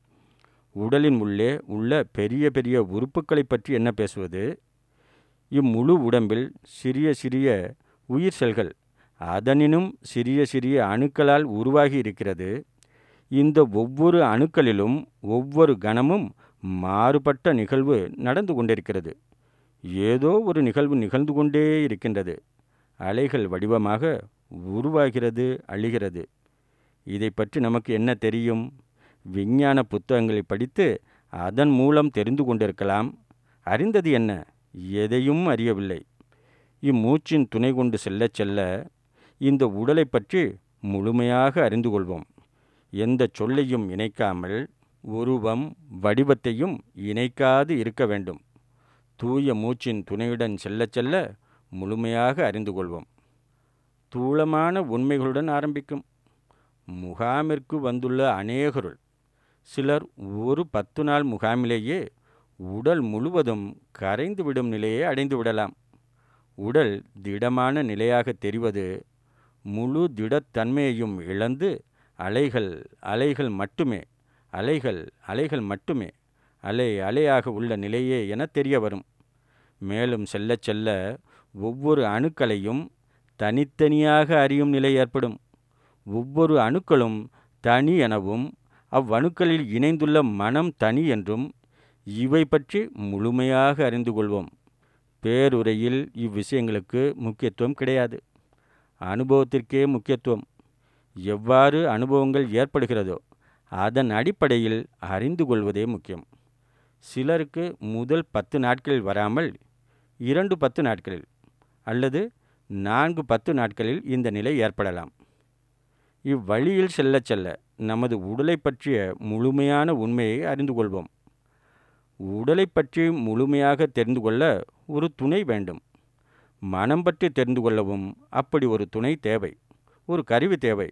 உடலின் உள்ளே உள்ள பெரிய பெரிய உறுப்புகளை பற்றி என்ன பேசுவது இம்முழு உடம்பில் சிறிய சிறிய உயிர் செல்கள் அதனினும் சிறிய சிறிய அணுக்களால் உருவாகி இருக்கிறது இந்த ஒவ்வொரு அணுக்களிலும் ஒவ்வொரு கணமும் மாறுபட்ட நிகழ்வு நடந்து கொண்டிருக்கிறது ஏதோ ஒரு நிகழ்வு நிகழ்ந்து கொண்டே இருக்கின்றது அலைகள் வடிவமாக உருவாகிறது அழிகிறது இதை பற்றி நமக்கு என்ன தெரியும் விஞ்ஞான புத்தகங்களை படித்து அதன் மூலம் தெரிந்து கொண்டிருக்கலாம் அறிந்தது என்ன எதையும் அறியவில்லை இம்மூச்சின் துணை கொண்டு செல்ல செல்ல இந்த உடலை பற்றி முழுமையாக அறிந்து கொள்வோம் எந்த சொல்லையும் இணைக்காமல் உருவம் வடிவத்தையும் இணைக்காது இருக்க வேண்டும் தூய மூச்சின் துணையுடன் செல்ல செல்ல முழுமையாக அறிந்து கொள்வோம் தூளமான உண்மைகளுடன் ஆரம்பிக்கும் முகாமிற்கு வந்துள்ள அநேகருள் சிலர் ஒரு பத்து நாள் முகாமிலேயே உடல் முழுவதும் கரைந்துவிடும் நிலையை அடைந்து விடலாம் உடல் திடமான நிலையாக தெரிவது முழு திடத்தன்மையையும் இழந்து அலைகள் அலைகள் மட்டுமே அலைகள் அலைகள் மட்டுமே அலை அலையாக உள்ள நிலையே என தெரிய வரும் மேலும் செல்ல செல்ல ஒவ்வொரு அணுக்களையும் தனித்தனியாக அறியும் நிலை ஏற்படும் ஒவ்வொரு அணுக்களும் தனி எனவும் அவ்வணுக்களில் இணைந்துள்ள மனம் தனி என்றும் இவை பற்றி முழுமையாக அறிந்து கொள்வோம் பேருரையில் இவ்விஷயங்களுக்கு முக்கியத்துவம் கிடையாது அனுபவத்திற்கே முக்கியத்துவம் எவ்வாறு அனுபவங்கள் ஏற்படுகிறதோ அதன் அடிப்படையில் அறிந்து கொள்வதே முக்கியம் சிலருக்கு முதல் பத்து நாட்களில் வராமல் இரண்டு பத்து நாட்களில் அல்லது நான்கு பத்து நாட்களில் இந்த நிலை ஏற்படலாம் இவ்வழியில் செல்ல செல்ல நமது உடலை பற்றிய முழுமையான உண்மையை அறிந்து கொள்வோம் உடலை பற்றி முழுமையாக தெரிந்து கொள்ள ஒரு துணை வேண்டும் மனம் பற்றி தெரிந்து கொள்ளவும் அப்படி ஒரு துணை தேவை ஒரு கருவி தேவை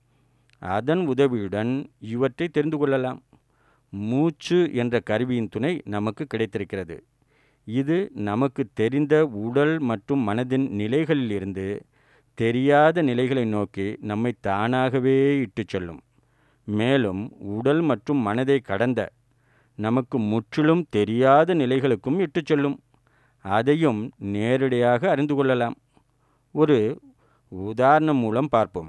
அதன் உதவியுடன் இவற்றை தெரிந்து கொள்ளலாம் மூச்சு என்ற கருவியின் துணை நமக்கு கிடைத்திருக்கிறது இது நமக்கு தெரிந்த உடல் மற்றும் மனதின் நிலைகளிலிருந்து தெரியாத நிலைகளை நோக்கி நம்மை தானாகவே இட்டுச் செல்லும் மேலும் உடல் மற்றும் மனதை கடந்த நமக்கு முற்றிலும் தெரியாத நிலைகளுக்கும் இட்டுச் செல்லும் அதையும் நேரடியாக அறிந்து கொள்ளலாம் ஒரு உதாரணம் மூலம் பார்ப்போம்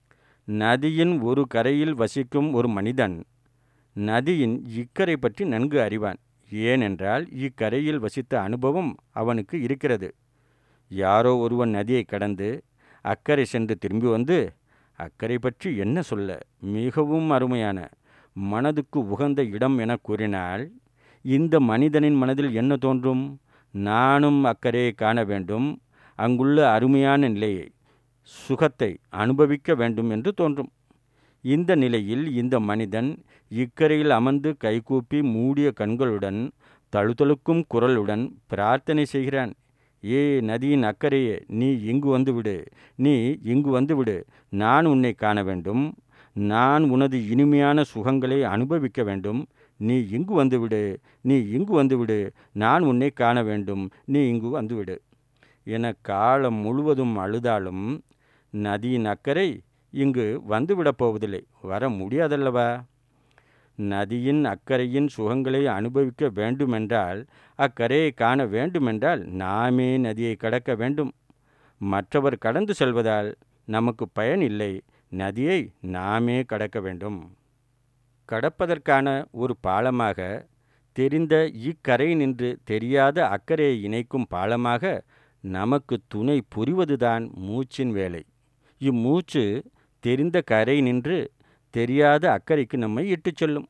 நதியின் ஒரு கரையில் வசிக்கும் ஒரு மனிதன் நதியின் இக்கரை பற்றி நன்கு அறிவான் ஏனென்றால் இக்கரையில் வசித்த அனுபவம் அவனுக்கு இருக்கிறது யாரோ ஒருவன் நதியை கடந்து அக்கறை சென்று திரும்பி வந்து அக்கறை பற்றி என்ன சொல்ல மிகவும் அருமையான மனதுக்கு உகந்த இடம் என கூறினால் இந்த மனிதனின் மனதில் என்ன தோன்றும் நானும் அக்கறையை காண வேண்டும் அங்குள்ள அருமையான நிலையை சுகத்தை அனுபவிக்க வேண்டும் என்று தோன்றும் இந்த நிலையில் இந்த மனிதன் இக்கரையில் அமர்ந்து கைகூப்பி மூடிய கண்களுடன் தழுதழுக்கும் குரலுடன் பிரார்த்தனை செய்கிறான் ஏ நதியின் அக்கறையே நீ இங்கு வந்துவிடு நீ இங்கு வந்துவிடு நான் உன்னை காண வேண்டும் நான் உனது இனிமையான சுகங்களை அனுபவிக்க வேண்டும் நீ இங்கு வந்துவிடு நீ இங்கு வந்துவிடு நான் உன்னை காண வேண்டும் நீ இங்கு வந்துவிடு என காலம் முழுவதும் அழுதாலும் நதியின் அக்கறை இங்கு வந்துவிடப் போவதில்லை வர முடியாதல்லவா நதியின் அக்கறையின் சுகங்களை அனுபவிக்க வேண்டுமென்றால் அக்கரையை காண வேண்டுமென்றால் நாமே நதியை கடக்க வேண்டும் மற்றவர் கடந்து செல்வதால் நமக்கு பயன் இல்லை நதியை நாமே கடக்க வேண்டும் கடப்பதற்கான ஒரு பாலமாக தெரிந்த இக்கரை நின்று தெரியாத அக்கறையை இணைக்கும் பாலமாக நமக்கு துணை புரிவதுதான் மூச்சின் வேலை இம்மூச்சு தெரிந்த கரை நின்று தெரியாத அக்கறைக்கு நம்மை இட்டுச் செல்லும்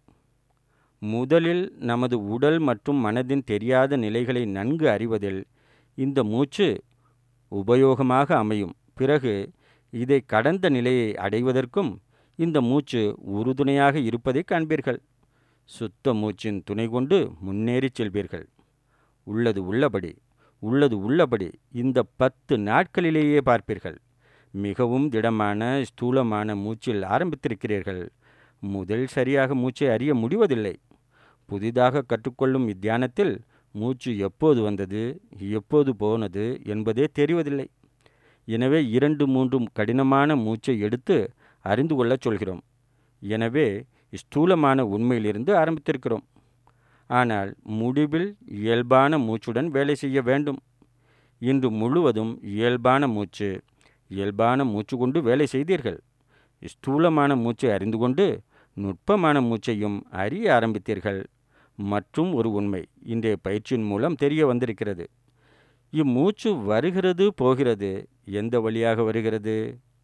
முதலில் நமது உடல் மற்றும் மனதின் தெரியாத நிலைகளை நன்கு அறிவதில் இந்த மூச்சு உபயோகமாக அமையும் பிறகு இதை கடந்த நிலையை அடைவதற்கும் இந்த மூச்சு உறுதுணையாக இருப்பதை காண்பீர்கள் சுத்த மூச்சின் துணை கொண்டு முன்னேறி செல்வீர்கள் உள்ளது உள்ளபடி உள்ளது உள்ளபடி இந்த பத்து நாட்களிலேயே பார்ப்பீர்கள் மிகவும் திடமான ஸ்தூலமான மூச்சில் ஆரம்பித்திருக்கிறீர்கள் முதல் சரியாக மூச்சை அறிய முடிவதில்லை புதிதாக கற்றுக்கொள்ளும் இத்தியானத்தில் மூச்சு எப்போது வந்தது எப்போது போனது என்பதே தெரிவதில்லை எனவே இரண்டு மூன்று கடினமான மூச்சை எடுத்து அறிந்து கொள்ளச் சொல்கிறோம் எனவே ஸ்தூலமான உண்மையிலிருந்து ஆரம்பித்திருக்கிறோம் ஆனால் முடிவில் இயல்பான மூச்சுடன் வேலை செய்ய வேண்டும் இன்று முழுவதும் இயல்பான மூச்சு இயல்பான மூச்சு கொண்டு வேலை செய்தீர்கள் ஸ்தூலமான மூச்சை அறிந்து கொண்டு நுட்பமான மூச்சையும் அறிய ஆரம்பித்தீர்கள் மற்றும் ஒரு உண்மை இன்றைய பயிற்சியின் மூலம் தெரிய வந்திருக்கிறது இம்மூச்சு வருகிறது போகிறது எந்த வழியாக வருகிறது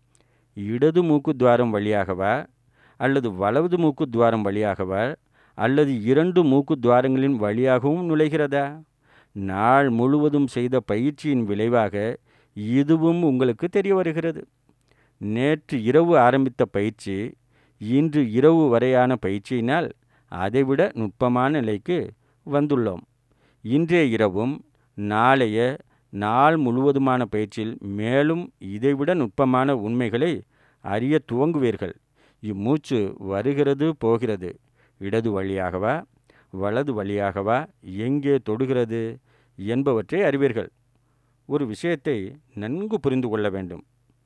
இடது மூக்கு துவாரம் வழியாகவா அல்லது வலது மூக்கு துவாரம் வழியாகவா அல்லது இரண்டு மூக்கு துவாரங்களின் வழியாகவும் நுழைகிறதா நாள் முழுவதும் செய்த பயிற்சியின் விளைவாக இதுவும் உங்களுக்கு தெரிய வருகிறது நேற்று இரவு ஆரம்பித்த பயிற்சி இன்று இரவு வரையான பயிற்சியினால் அதைவிட நுட்பமான நிலைக்கு வந்துள்ளோம் இன்றைய இரவும் நாளைய நாள் முழுவதுமான பயிற்சியில் மேலும் இதைவிட நுட்பமான உண்மைகளை அறிய துவங்குவீர்கள் இம்மூச்சு வருகிறது போகிறது இடது வழியாகவா வலது வழியாகவா எங்கே தொடுகிறது என்பவற்றை அறிவீர்கள் ஒரு விஷயத்தை நன்கு புரிந்து கொள்ள வேண்டும்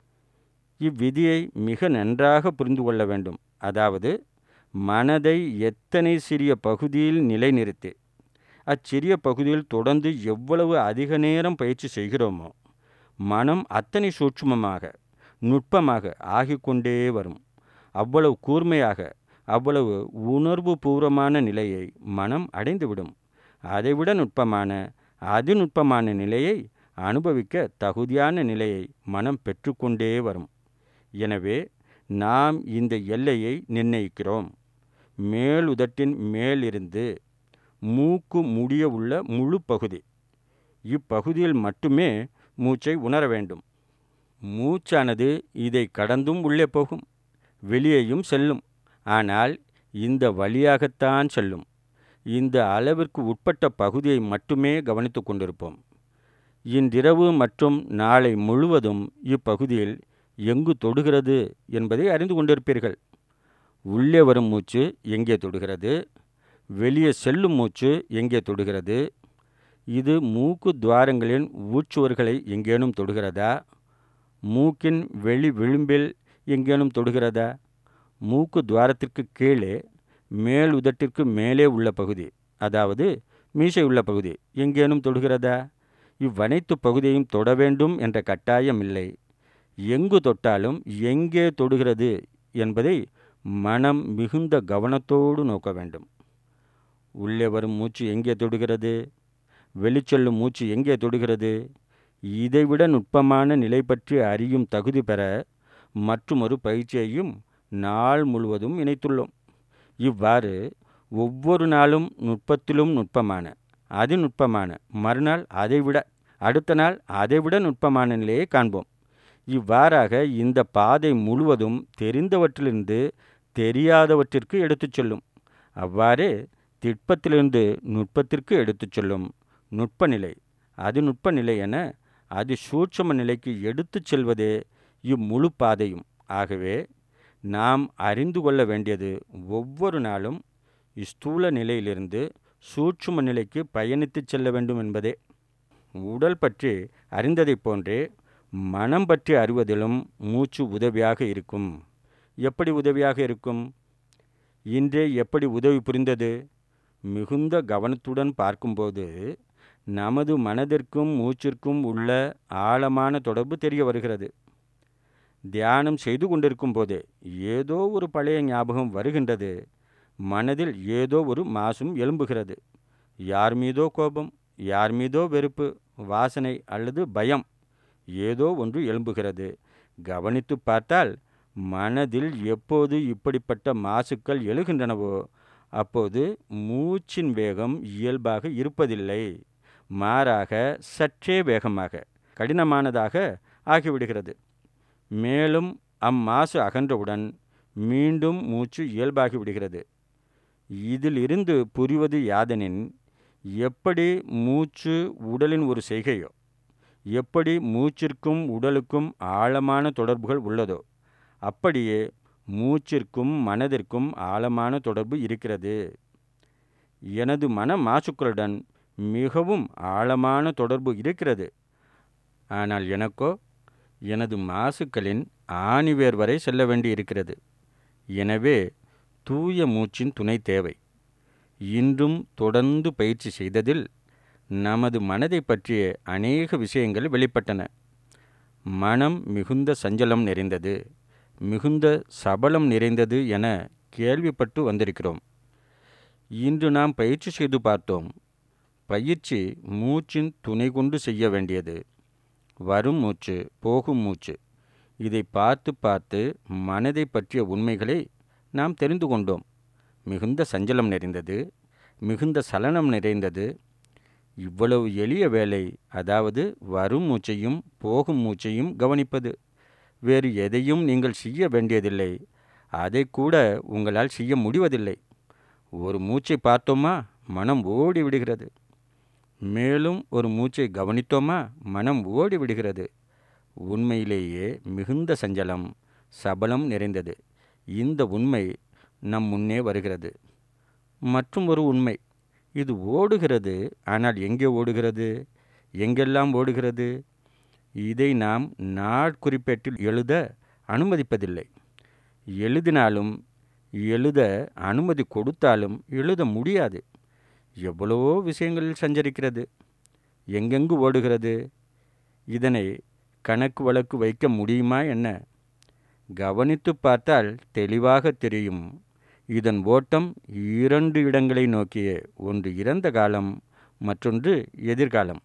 இவ்விதியை மிக நன்றாக புரிந்து கொள்ள வேண்டும் அதாவது மனதை எத்தனை சிறிய பகுதியில் நிலைநிறுத்தி அச்சிறிய பகுதியில் தொடர்ந்து எவ்வளவு அதிக நேரம் பயிற்சி செய்கிறோமோ மனம் அத்தனை சூட்சுமமாக நுட்பமாக ஆகிக்கொண்டே வரும் அவ்வளவு கூர்மையாக அவ்வளவு உணர்வு பூர்வமான நிலையை மனம் அடைந்துவிடும் அதைவிட நுட்பமான அதிநுட்பமான நிலையை அனுபவிக்க தகுதியான நிலையை மனம் பெற்றுக்கொண்டே வரும் எனவே நாம் இந்த எல்லையை நிர்ணயிக்கிறோம் மேல் உதட்டின் மேலிருந்து மூக்கு முடிய உள்ள முழு பகுதி இப்பகுதியில் மட்டுமே மூச்சை உணர வேண்டும் மூச்சானது இதை கடந்தும் உள்ளே போகும் வெளியேயும் செல்லும் ஆனால் இந்த வழியாகத்தான் செல்லும் இந்த அளவிற்கு உட்பட்ட பகுதியை மட்டுமே கவனித்து கொண்டிருப்போம் இன்றிரவு மற்றும் நாளை முழுவதும் இப்பகுதியில் எங்கு தொடுகிறது என்பதை அறிந்து கொண்டிருப்பீர்கள் உள்ளே வரும் மூச்சு எங்கே தொடுகிறது வெளியே செல்லும் மூச்சு எங்கே தொடுகிறது இது மூக்கு துவாரங்களின் உட்சுவர்களை எங்கேனும் தொடுகிறதா மூக்கின் வெளி விளிம்பில் எங்கேனும் தொடுகிறதா மூக்கு துவாரத்திற்கு கீழே மேல் உதட்டிற்கு மேலே உள்ள பகுதி அதாவது மீசை உள்ள பகுதி எங்கேனும் தொடுகிறதா இவ்வனைத்து பகுதியையும் தொட வேண்டும் என்ற கட்டாயம் இல்லை எங்கு தொட்டாலும் எங்கே தொடுகிறது என்பதை மனம் மிகுந்த கவனத்தோடு நோக்க வேண்டும் உள்ளே வரும் மூச்சு எங்கே தொடுகிறது வெளிச்செல்லும் மூச்சு எங்கே தொடுகிறது இதைவிட நுட்பமான நிலை பற்றி அறியும் தகுதி பெற மற்றுமொரு பயிற்சியையும் நாள் முழுவதும் இணைத்துள்ளோம் இவ்வாறு ஒவ்வொரு நாளும் நுட்பத்திலும் நுட்பமான அதி நுட்பமான மறுநாள் அதைவிட அடுத்த நாள் அதைவிட நுட்பமான நிலையை காண்போம் இவ்வாறாக இந்த பாதை முழுவதும் தெரிந்தவற்றிலிருந்து தெரியாதவற்றிற்கு எடுத்துச் செல்லும் அவ்வாறே திட்பத்திலிருந்து நுட்பத்திற்கு எடுத்துச் செல்லும் நுட்ப நிலை அது நுட்ப நிலை என அது சூட்சம நிலைக்கு எடுத்துச் செல்வதே இம்முழு பாதையும் ஆகவே நாம் அறிந்து கொள்ள வேண்டியது ஒவ்வொரு நாளும் ஸ்தூல நிலையிலிருந்து சூட்சும நிலைக்கு பயணித்து செல்ல வேண்டும் என்பதே உடல் பற்றி அறிந்ததைப் போன்றே மனம் பற்றி அறிவதிலும் மூச்சு உதவியாக இருக்கும் எப்படி உதவியாக இருக்கும் இன்றே எப்படி உதவி புரிந்தது மிகுந்த கவனத்துடன் பார்க்கும்போது நமது மனதிற்கும் மூச்சிற்கும் உள்ள ஆழமான தொடர்பு தெரிய வருகிறது தியானம் செய்து கொண்டிருக்கும் போதே ஏதோ ஒரு பழைய ஞாபகம் வருகின்றது மனதில் ஏதோ ஒரு மாசும் எழும்புகிறது யார் மீதோ கோபம் யார் மீதோ வெறுப்பு வாசனை அல்லது பயம் ஏதோ ஒன்று எழும்புகிறது கவனித்து பார்த்தால் மனதில் எப்போது இப்படிப்பட்ட மாசுக்கள் எழுகின்றனவோ அப்போது மூச்சின் வேகம் இயல்பாக இருப்பதில்லை மாறாக சற்றே வேகமாக கடினமானதாக ஆகிவிடுகிறது மேலும் அம்மாசு அகன்றவுடன் மீண்டும் மூச்சு இயல்பாகி விடுகிறது இதிலிருந்து புரிவது யாதெனின் எப்படி மூச்சு உடலின் ஒரு செய்கையோ எப்படி மூச்சிற்கும் உடலுக்கும் ஆழமான தொடர்புகள் உள்ளதோ அப்படியே மூச்சிற்கும் மனதிற்கும் ஆழமான தொடர்பு இருக்கிறது எனது மன மாசுக்களுடன் மிகவும் ஆழமான தொடர்பு இருக்கிறது ஆனால் எனக்கோ எனது மாசுக்களின் ஆணிவேர் வரை செல்ல வேண்டி இருக்கிறது எனவே தூய மூச்சின் துணை தேவை இன்றும் தொடர்ந்து பயிற்சி செய்ததில் நமது மனதை பற்றிய அநேக விஷயங்கள் வெளிப்பட்டன மனம் மிகுந்த சஞ்சலம் நிறைந்தது மிகுந்த சபலம் நிறைந்தது என கேள்விப்பட்டு வந்திருக்கிறோம் இன்று நாம் பயிற்சி செய்து பார்த்தோம் பயிற்சி மூச்சின் துணை கொண்டு செய்ய வேண்டியது வரும் மூச்சு போகும் மூச்சு இதை பார்த்து பார்த்து மனதை பற்றிய உண்மைகளை நாம் தெரிந்து கொண்டோம் மிகுந்த சஞ்சலம் நிறைந்தது மிகுந்த சலனம் நிறைந்தது இவ்வளவு எளிய வேலை அதாவது வரும் மூச்சையும் போகும் மூச்சையும் கவனிப்பது வேறு எதையும் நீங்கள் செய்ய வேண்டியதில்லை அதை கூட உங்களால் செய்ய முடிவதில்லை ஒரு மூச்சை பார்த்தோமா மனம் ஓடி விடுகிறது மேலும் ஒரு மூச்சை கவனித்தோமா மனம் ஓடி விடுகிறது உண்மையிலேயே மிகுந்த சஞ்சலம் சபலம் நிறைந்தது இந்த உண்மை நம் முன்னே வருகிறது மற்றும் ஒரு உண்மை இது ஓடுகிறது ஆனால் எங்கே ஓடுகிறது எங்கெல்லாம் ஓடுகிறது இதை நாம் நாட்குறிப்பேட்டில் எழுத அனுமதிப்பதில்லை எழுதினாலும் எழுத அனுமதி கொடுத்தாலும் எழுத முடியாது எவ்வளவோ விஷயங்களில் சஞ்சரிக்கிறது எங்கெங்கு ஓடுகிறது இதனை கணக்கு வழக்கு வைக்க முடியுமா என்ன கவனித்து பார்த்தால் தெளிவாக தெரியும் இதன் ஓட்டம் இரண்டு இடங்களை நோக்கிய ஒன்று இறந்த காலம் மற்றொன்று எதிர்காலம்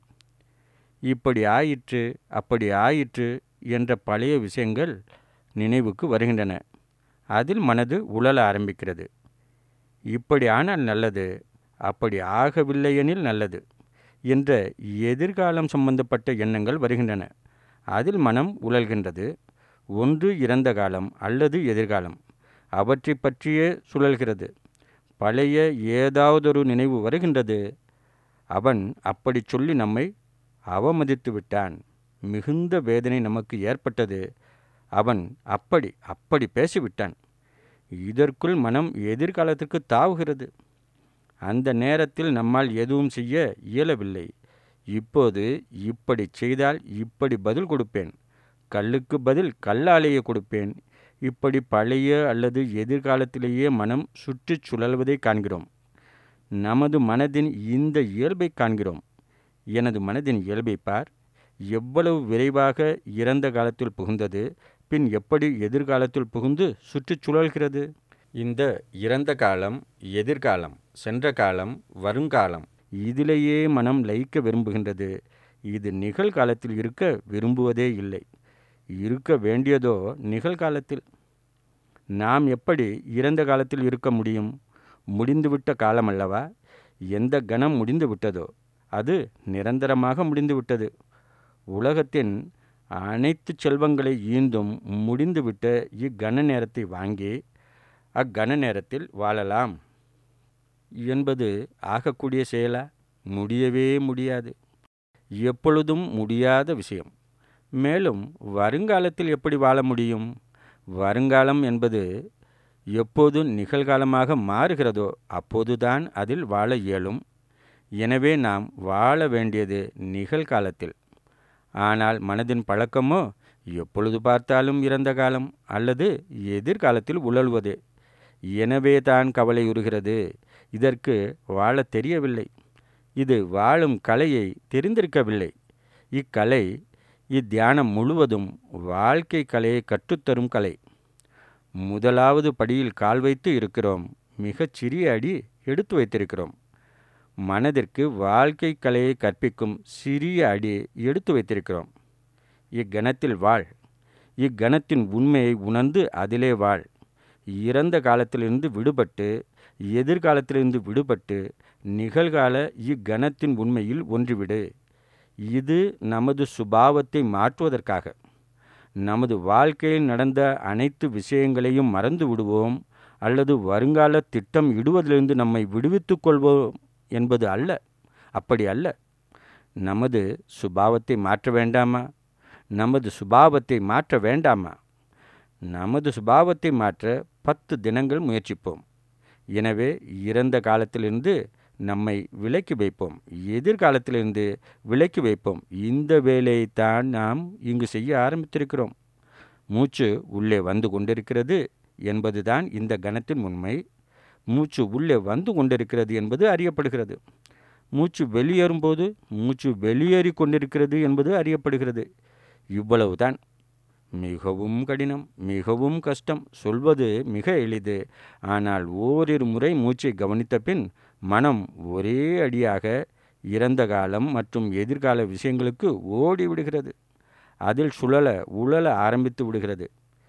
இப்படி ஆயிற்று அப்படி ஆயிற்று என்ற பழைய விஷயங்கள் நினைவுக்கு வருகின்றன அதில் மனது உழல ஆரம்பிக்கிறது இப்படி ஆனால் நல்லது அப்படி ஆகவில்லையெனில் நல்லது என்ற எதிர்காலம் சம்பந்தப்பட்ட எண்ணங்கள் வருகின்றன அதில் மனம் உழல்கின்றது ஒன்று இறந்த காலம் அல்லது எதிர்காலம் அவற்றை பற்றியே சுழல்கிறது பழைய ஏதாவதொரு நினைவு வருகின்றது அவன் அப்படி சொல்லி நம்மை அவமதித்து விட்டான் மிகுந்த வேதனை நமக்கு ஏற்பட்டது அவன் அப்படி அப்படி பேசிவிட்டான் இதற்குள் மனம் எதிர்காலத்திற்கு தாவுகிறது அந்த நேரத்தில் நம்மால் எதுவும் செய்ய இயலவில்லை இப்போது இப்படி செய்தால் இப்படி பதில் கொடுப்பேன் கல்லுக்கு பதில் கல்லாலேயே கொடுப்பேன் இப்படி பழைய அல்லது எதிர்காலத்திலேயே மனம் சுற்றி சுழல்வதை காண்கிறோம் நமது மனதின் இந்த இயல்பை காண்கிறோம் எனது மனதின் இயல்பை பார் எவ்வளவு விரைவாக இறந்த காலத்தில் புகுந்தது பின் எப்படி எதிர்காலத்தில் புகுந்து சுற்றிச் சுழல்கிறது இந்த இறந்த காலம் எதிர்காலம் சென்ற காலம் வருங்காலம் இதிலேயே மனம் லயிக்க விரும்புகின்றது இது நிகழ்காலத்தில் இருக்க விரும்புவதே இல்லை இருக்க வேண்டியதோ நிகழ்காலத்தில் நாம் எப்படி இறந்த காலத்தில் இருக்க முடியும் முடிந்துவிட்ட காலம் அல்லவா எந்த கணம் முடிந்து விட்டதோ அது நிரந்தரமாக முடிந்து விட்டது உலகத்தின் அனைத்து செல்வங்களை ஈந்தும் முடிந்துவிட்ட இக்கண நேரத்தை வாங்கி அக்கண நேரத்தில் வாழலாம் என்பது ஆகக்கூடிய செயலா முடியவே முடியாது எப்பொழுதும் முடியாத விஷயம் மேலும் வருங்காலத்தில் எப்படி வாழ முடியும் வருங்காலம் என்பது எப்போது நிகழ்காலமாக மாறுகிறதோ அப்போதுதான் அதில் வாழ இயலும் எனவே நாம் வாழ வேண்டியது நிகழ்காலத்தில் ஆனால் மனதின் பழக்கமோ எப்பொழுது பார்த்தாலும் இறந்த காலம் அல்லது எதிர்காலத்தில் உழல்வதே எனவே தான் கவலையுறுகிறது இதற்கு வாழத் தெரியவில்லை இது வாழும் கலையை தெரிந்திருக்கவில்லை இக்கலை இத்தியானம் முழுவதும் வாழ்க்கை கலையை கற்றுத்தரும் கலை முதலாவது படியில் கால் வைத்து இருக்கிறோம் மிகச் சிறிய அடி எடுத்து வைத்திருக்கிறோம் மனதிற்கு வாழ்க்கை கலையை கற்பிக்கும் சிறிய அடி எடுத்து வைத்திருக்கிறோம் இக்கணத்தில் வாழ் இக்கணத்தின் உண்மையை உணர்ந்து அதிலே வாழ் இறந்த காலத்திலிருந்து விடுபட்டு எதிர்காலத்திலிருந்து விடுபட்டு நிகழ்கால இக்கணத்தின் உண்மையில் ஒன்றிவிடு இது நமது சுபாவத்தை மாற்றுவதற்காக நமது வாழ்க்கையில் நடந்த அனைத்து விஷயங்களையும் மறந்து விடுவோம் அல்லது வருங்கால திட்டம் இடுவதிலிருந்து நம்மை விடுவித்துக் கொள்வோம் என்பது அல்ல அப்படி அல்ல நமது சுபாவத்தை மாற்ற வேண்டாமா நமது சுபாவத்தை மாற்ற வேண்டாமா நமது சுபாவத்தை மாற்ற பத்து தினங்கள் முயற்சிப்போம் எனவே இறந்த காலத்திலிருந்து நம்மை விலக்கி வைப்போம் எதிர்காலத்திலிருந்து விலக்கி வைப்போம் இந்த வேலையைத்தான் நாம் இங்கு செய்ய ஆரம்பித்திருக்கிறோம் மூச்சு உள்ளே வந்து கொண்டிருக்கிறது என்பதுதான் இந்த கணத்தின் உண்மை மூச்சு உள்ளே வந்து கொண்டிருக்கிறது என்பது அறியப்படுகிறது மூச்சு வெளியேறும்போது மூச்சு வெளியேறி கொண்டிருக்கிறது என்பது அறியப்படுகிறது இவ்வளவுதான் மிகவும் கடினம் மிகவும் கஷ்டம் சொல்வது மிக எளிது ஆனால் ஓரிரு முறை மூச்சை கவனித்த பின் மனம் ஒரே அடியாக இறந்த காலம் மற்றும் எதிர்கால விஷயங்களுக்கு ஓடி விடுகிறது அதில் சுழல உழல ஆரம்பித்து விடுகிறது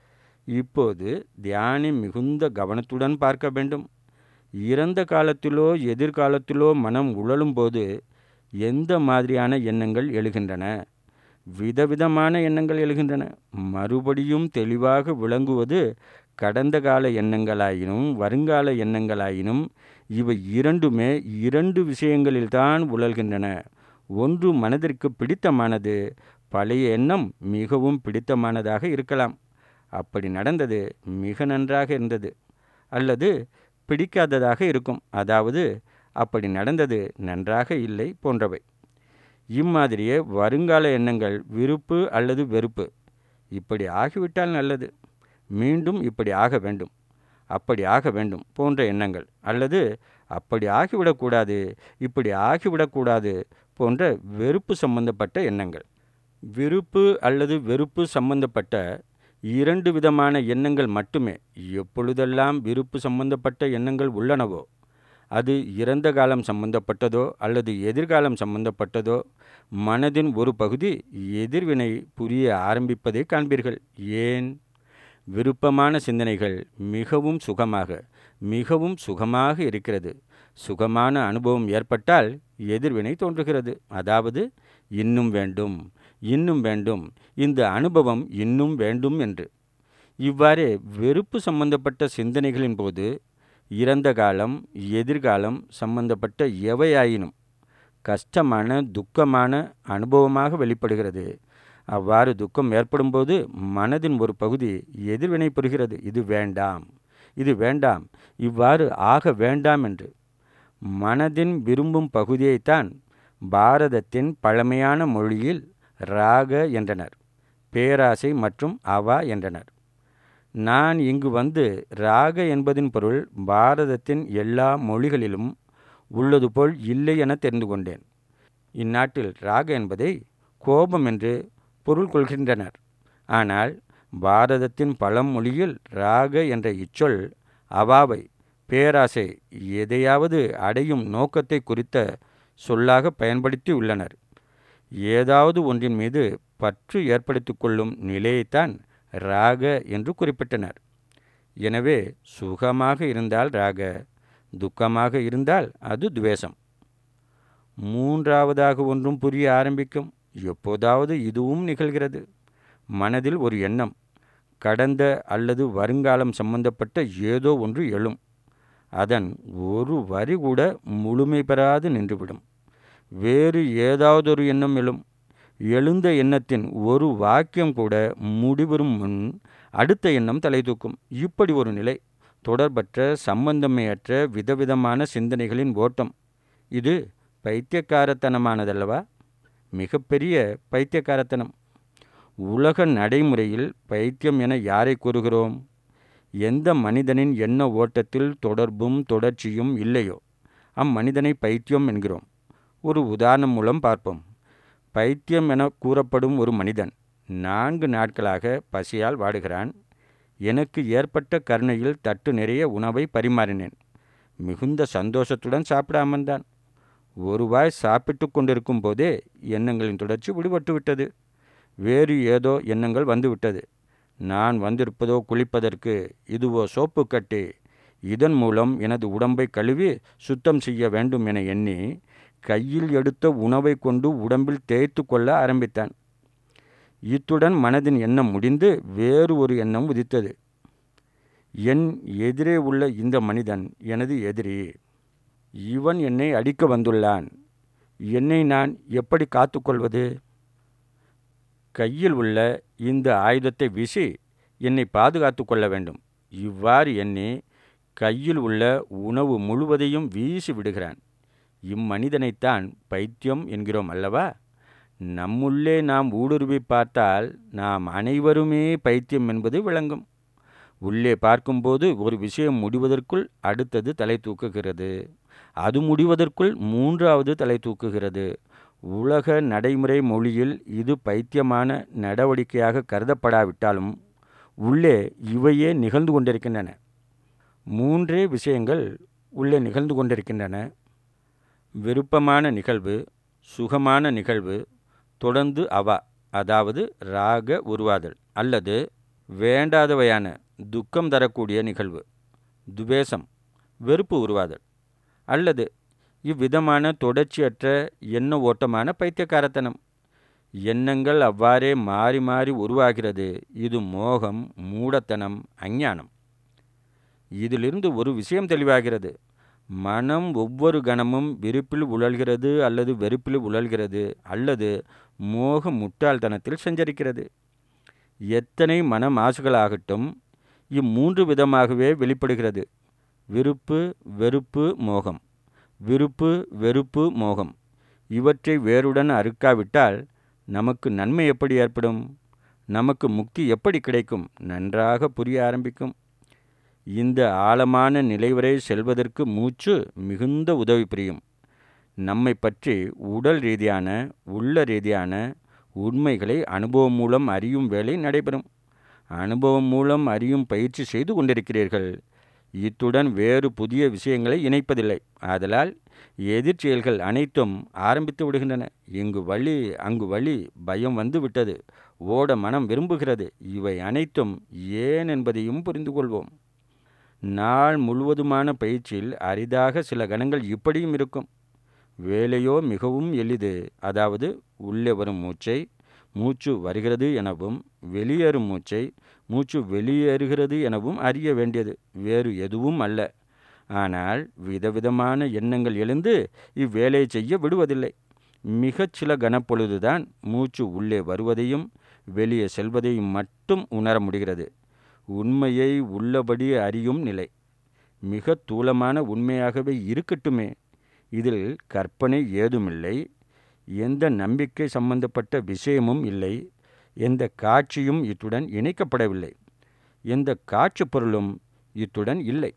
இப்போது தியானி மிகுந்த கவனத்துடன் பார்க்க வேண்டும் இறந்த காலத்திலோ எதிர்காலத்திலோ மனம் உழலும்போது எந்த மாதிரியான எண்ணங்கள் எழுகின்றன விதவிதமான எண்ணங்கள் எழுகின்றன மறுபடியும் தெளிவாக விளங்குவது கடந்த கால எண்ணங்களாயினும் வருங்கால எண்ணங்களாயினும் இவை இரண்டுமே இரண்டு விஷயங்களில்தான் உழல்கின்றன ஒன்று மனதிற்கு பிடித்தமானது பழைய எண்ணம் மிகவும் பிடித்தமானதாக இருக்கலாம் அப்படி நடந்தது மிக நன்றாக இருந்தது அல்லது பிடிக்காததாக இருக்கும் அதாவது அப்படி நடந்தது நன்றாக இல்லை போன்றவை இம்மாதிரியே வருங்கால எண்ணங்கள் விருப்பு அல்லது வெறுப்பு இப்படி ஆகிவிட்டால் நல்லது மீண்டும் இப்படி ஆக வேண்டும் அப்படி ஆக வேண்டும் போன்ற எண்ணங்கள் அல்லது அப்படி ஆகிவிடக்கூடாது இப்படி ஆகிவிடக்கூடாது போன்ற வெறுப்பு சம்பந்தப்பட்ட எண்ணங்கள் விருப்பு அல்லது வெறுப்பு சம்பந்தப்பட்ட இரண்டு விதமான எண்ணங்கள் மட்டுமே எப்பொழுதெல்லாம் விருப்பு சம்பந்தப்பட்ட எண்ணங்கள் உள்ளனவோ அது இறந்த காலம் சம்பந்தப்பட்டதோ அல்லது எதிர்காலம் சம்பந்தப்பட்டதோ மனதின் ஒரு பகுதி எதிர்வினை புரிய ஆரம்பிப்பதை காண்பீர்கள் ஏன் விருப்பமான சிந்தனைகள் மிகவும் சுகமாக மிகவும் சுகமாக இருக்கிறது சுகமான அனுபவம் ஏற்பட்டால் எதிர்வினை தோன்றுகிறது அதாவது இன்னும் வேண்டும் இன்னும் வேண்டும் இந்த அனுபவம் இன்னும் வேண்டும் என்று இவ்வாறே வெறுப்பு சம்பந்தப்பட்ட சிந்தனைகளின் போது இறந்த காலம் எதிர்காலம் சம்பந்தப்பட்ட எவையாயினும் கஷ்டமான துக்கமான அனுபவமாக வெளிப்படுகிறது அவ்வாறு துக்கம் ஏற்படும்போது மனதின் ஒரு பகுதி எதிர்வினை புரிகிறது இது வேண்டாம் இது வேண்டாம் இவ்வாறு ஆக வேண்டாம் என்று மனதின் விரும்பும் பகுதியைத்தான் பாரதத்தின் பழமையான மொழியில் ராக என்றனர் பேராசை மற்றும் அவா என்றனர் நான் இங்கு வந்து ராக என்பதின் பொருள் பாரதத்தின் எல்லா மொழிகளிலும் உள்ளது போல் இல்லை என தெரிந்து கொண்டேன் இந்நாட்டில் ராக என்பதை கோபம் என்று பொருள் கொள்கின்றனர் ஆனால் பாரதத்தின் பழமொழியில் ராக என்ற இச்சொல் அவாவை பேராசை எதையாவது அடையும் நோக்கத்தை குறித்த சொல்லாக பயன்படுத்தி உள்ளனர் ஏதாவது ஒன்றின் மீது பற்று ஏற்படுத்தி கொள்ளும் நிலையைத்தான் ராக என்று குறிப்பிட்டனர் எனவே சுகமாக இருந்தால் ராக துக்கமாக இருந்தால் அது துவேஷம் மூன்றாவதாக ஒன்றும் புரிய ஆரம்பிக்கும் எப்போதாவது இதுவும் நிகழ்கிறது மனதில் ஒரு எண்ணம் கடந்த அல்லது வருங்காலம் சம்பந்தப்பட்ட ஏதோ ஒன்று எழும் அதன் ஒரு வரி கூட முழுமை பெறாது நின்றுவிடும் வேறு ஏதாவதொரு எண்ணம் எழும் எழுந்த எண்ணத்தின் ஒரு வாக்கியம் கூட முடிவரும் முன் அடுத்த எண்ணம் தலை தூக்கும் இப்படி ஒரு நிலை தொடர்பற்ற சம்பந்தமையற்ற விதவிதமான சிந்தனைகளின் ஓட்டம் இது பைத்தியக்காரத்தனமானதல்லவா மிகப்பெரிய பைத்தியக்காரத்தனம் உலக நடைமுறையில் பைத்தியம் என யாரை கூறுகிறோம் எந்த மனிதனின் எண்ண ஓட்டத்தில் தொடர்பும் தொடர்ச்சியும் இல்லையோ அம்மனிதனை பைத்தியம் என்கிறோம் ஒரு உதாரணம் மூலம் பார்ப்போம் பைத்தியம் என கூறப்படும் ஒரு மனிதன் நான்கு நாட்களாக பசியால் வாடுகிறான் எனக்கு ஏற்பட்ட கருணையில் தட்டு நிறைய உணவை பரிமாறினேன் மிகுந்த சந்தோஷத்துடன் சாப்பிட அமர்ந்தான் ஒரு வாய் சாப்பிட்டு கொண்டிருக்கும் போதே எண்ணங்களின் தொடர்ச்சி விடுபட்டு விட்டது வேறு ஏதோ எண்ணங்கள் வந்துவிட்டது நான் வந்திருப்பதோ குளிப்பதற்கு இதுவோ சோப்பு கட்டி இதன் மூலம் எனது உடம்பை கழுவி சுத்தம் செய்ய வேண்டும் என எண்ணி கையில் எடுத்த உணவை கொண்டு உடம்பில் தேய்த்து கொள்ள ஆரம்பித்தான் இத்துடன் மனதின் எண்ணம் முடிந்து வேறு ஒரு எண்ணம் உதித்தது என் எதிரே உள்ள இந்த மனிதன் எனது எதிரி இவன் என்னை அடிக்க வந்துள்ளான் என்னை நான் எப்படி காத்துக்கொள்வது கையில் உள்ள இந்த ஆயுதத்தை வீசி என்னை பாதுகாத்து கொள்ள வேண்டும் இவ்வாறு எண்ணி கையில் உள்ள உணவு முழுவதையும் வீசி விடுகிறான் இம்மனிதனைத்தான் பைத்தியம் என்கிறோம் அல்லவா நம்முள்ளே நாம் ஊடுருவி பார்த்தால் நாம் அனைவருமே பைத்தியம் என்பது விளங்கும் உள்ளே பார்க்கும்போது ஒரு விஷயம் முடிவதற்குள் அடுத்தது தலை தூக்குகிறது அது முடிவதற்குள் மூன்றாவது தலை தூக்குகிறது உலக நடைமுறை மொழியில் இது பைத்தியமான நடவடிக்கையாக கருதப்படாவிட்டாலும் உள்ளே இவையே நிகழ்ந்து கொண்டிருக்கின்றன மூன்றே விஷயங்கள் உள்ளே நிகழ்ந்து கொண்டிருக்கின்றன விருப்பமான நிகழ்வு சுகமான நிகழ்வு தொடர்ந்து அவா அதாவது ராக உருவாதல் அல்லது வேண்டாதவையான துக்கம் தரக்கூடிய நிகழ்வு துவேஷம் வெறுப்பு உருவாதல் அல்லது இவ்விதமான தொடர்ச்சியற்ற எண்ண ஓட்டமான பைத்தியக்காரத்தனம் எண்ணங்கள் அவ்வாறே மாறி மாறி உருவாகிறது இது மோகம் மூடத்தனம் அஞ்ஞானம் இதிலிருந்து ஒரு விஷயம் தெளிவாகிறது மனம் ஒவ்வொரு கணமும் விருப்பில் உழல்கிறது அல்லது வெறுப்பில் உழல்கிறது அல்லது மோக முட்டாள்தனத்தில் சஞ்சரிக்கிறது எத்தனை மன மாசுகளாகட்டும் இம்மூன்று விதமாகவே வெளிப்படுகிறது விருப்பு வெறுப்பு மோகம் விருப்பு வெறுப்பு மோகம் இவற்றை வேறுடன் அறுக்காவிட்டால் நமக்கு நன்மை எப்படி ஏற்படும் நமக்கு முக்தி எப்படி கிடைக்கும் நன்றாக புரிய ஆரம்பிக்கும் இந்த ஆழமான நிலை வரை செல்வதற்கு மூச்சு மிகுந்த உதவி புரியும் நம்மை பற்றி உடல் ரீதியான உள்ள ரீதியான உண்மைகளை அனுபவம் மூலம் அறியும் வேலை நடைபெறும் அனுபவம் மூலம் அறியும் பயிற்சி செய்து கொண்டிருக்கிறீர்கள் இத்துடன் வேறு புதிய விஷயங்களை இணைப்பதில்லை ஆதலால் எதிர்ச்செயல்கள் அனைத்தும் ஆரம்பித்து விடுகின்றன இங்கு வழி அங்கு வழி பயம் வந்து விட்டது ஓட மனம் விரும்புகிறது இவை அனைத்தும் ஏன் என்பதையும் புரிந்து கொள்வோம் நாள் முழுவதுமான பயிற்சியில் அரிதாக சில கணங்கள் இப்படியும் இருக்கும் வேலையோ மிகவும் எளிது அதாவது உள்ளே வரும் மூச்சை மூச்சு வருகிறது எனவும் வெளியேறும் மூச்சை மூச்சு வெளியேறுகிறது எனவும் அறிய வேண்டியது வேறு எதுவும் அல்ல ஆனால் விதவிதமான எண்ணங்கள் எழுந்து இவ்வேலையை செய்ய விடுவதில்லை மிகச் சில கனப்பொழுதுதான் மூச்சு உள்ளே வருவதையும் வெளியே செல்வதையும் மட்டும் உணர முடிகிறது உண்மையை உள்ளபடி அறியும் நிலை மிக தூளமான உண்மையாகவே இருக்கட்டுமே இதில் கற்பனை ஏதுமில்லை எந்த நம்பிக்கை சம்பந்தப்பட்ட விஷயமும் இல்லை எந்த காட்சியும் இத்துடன் இணைக்கப்படவில்லை எந்த காட்சி பொருளும் இத்துடன் இல்லை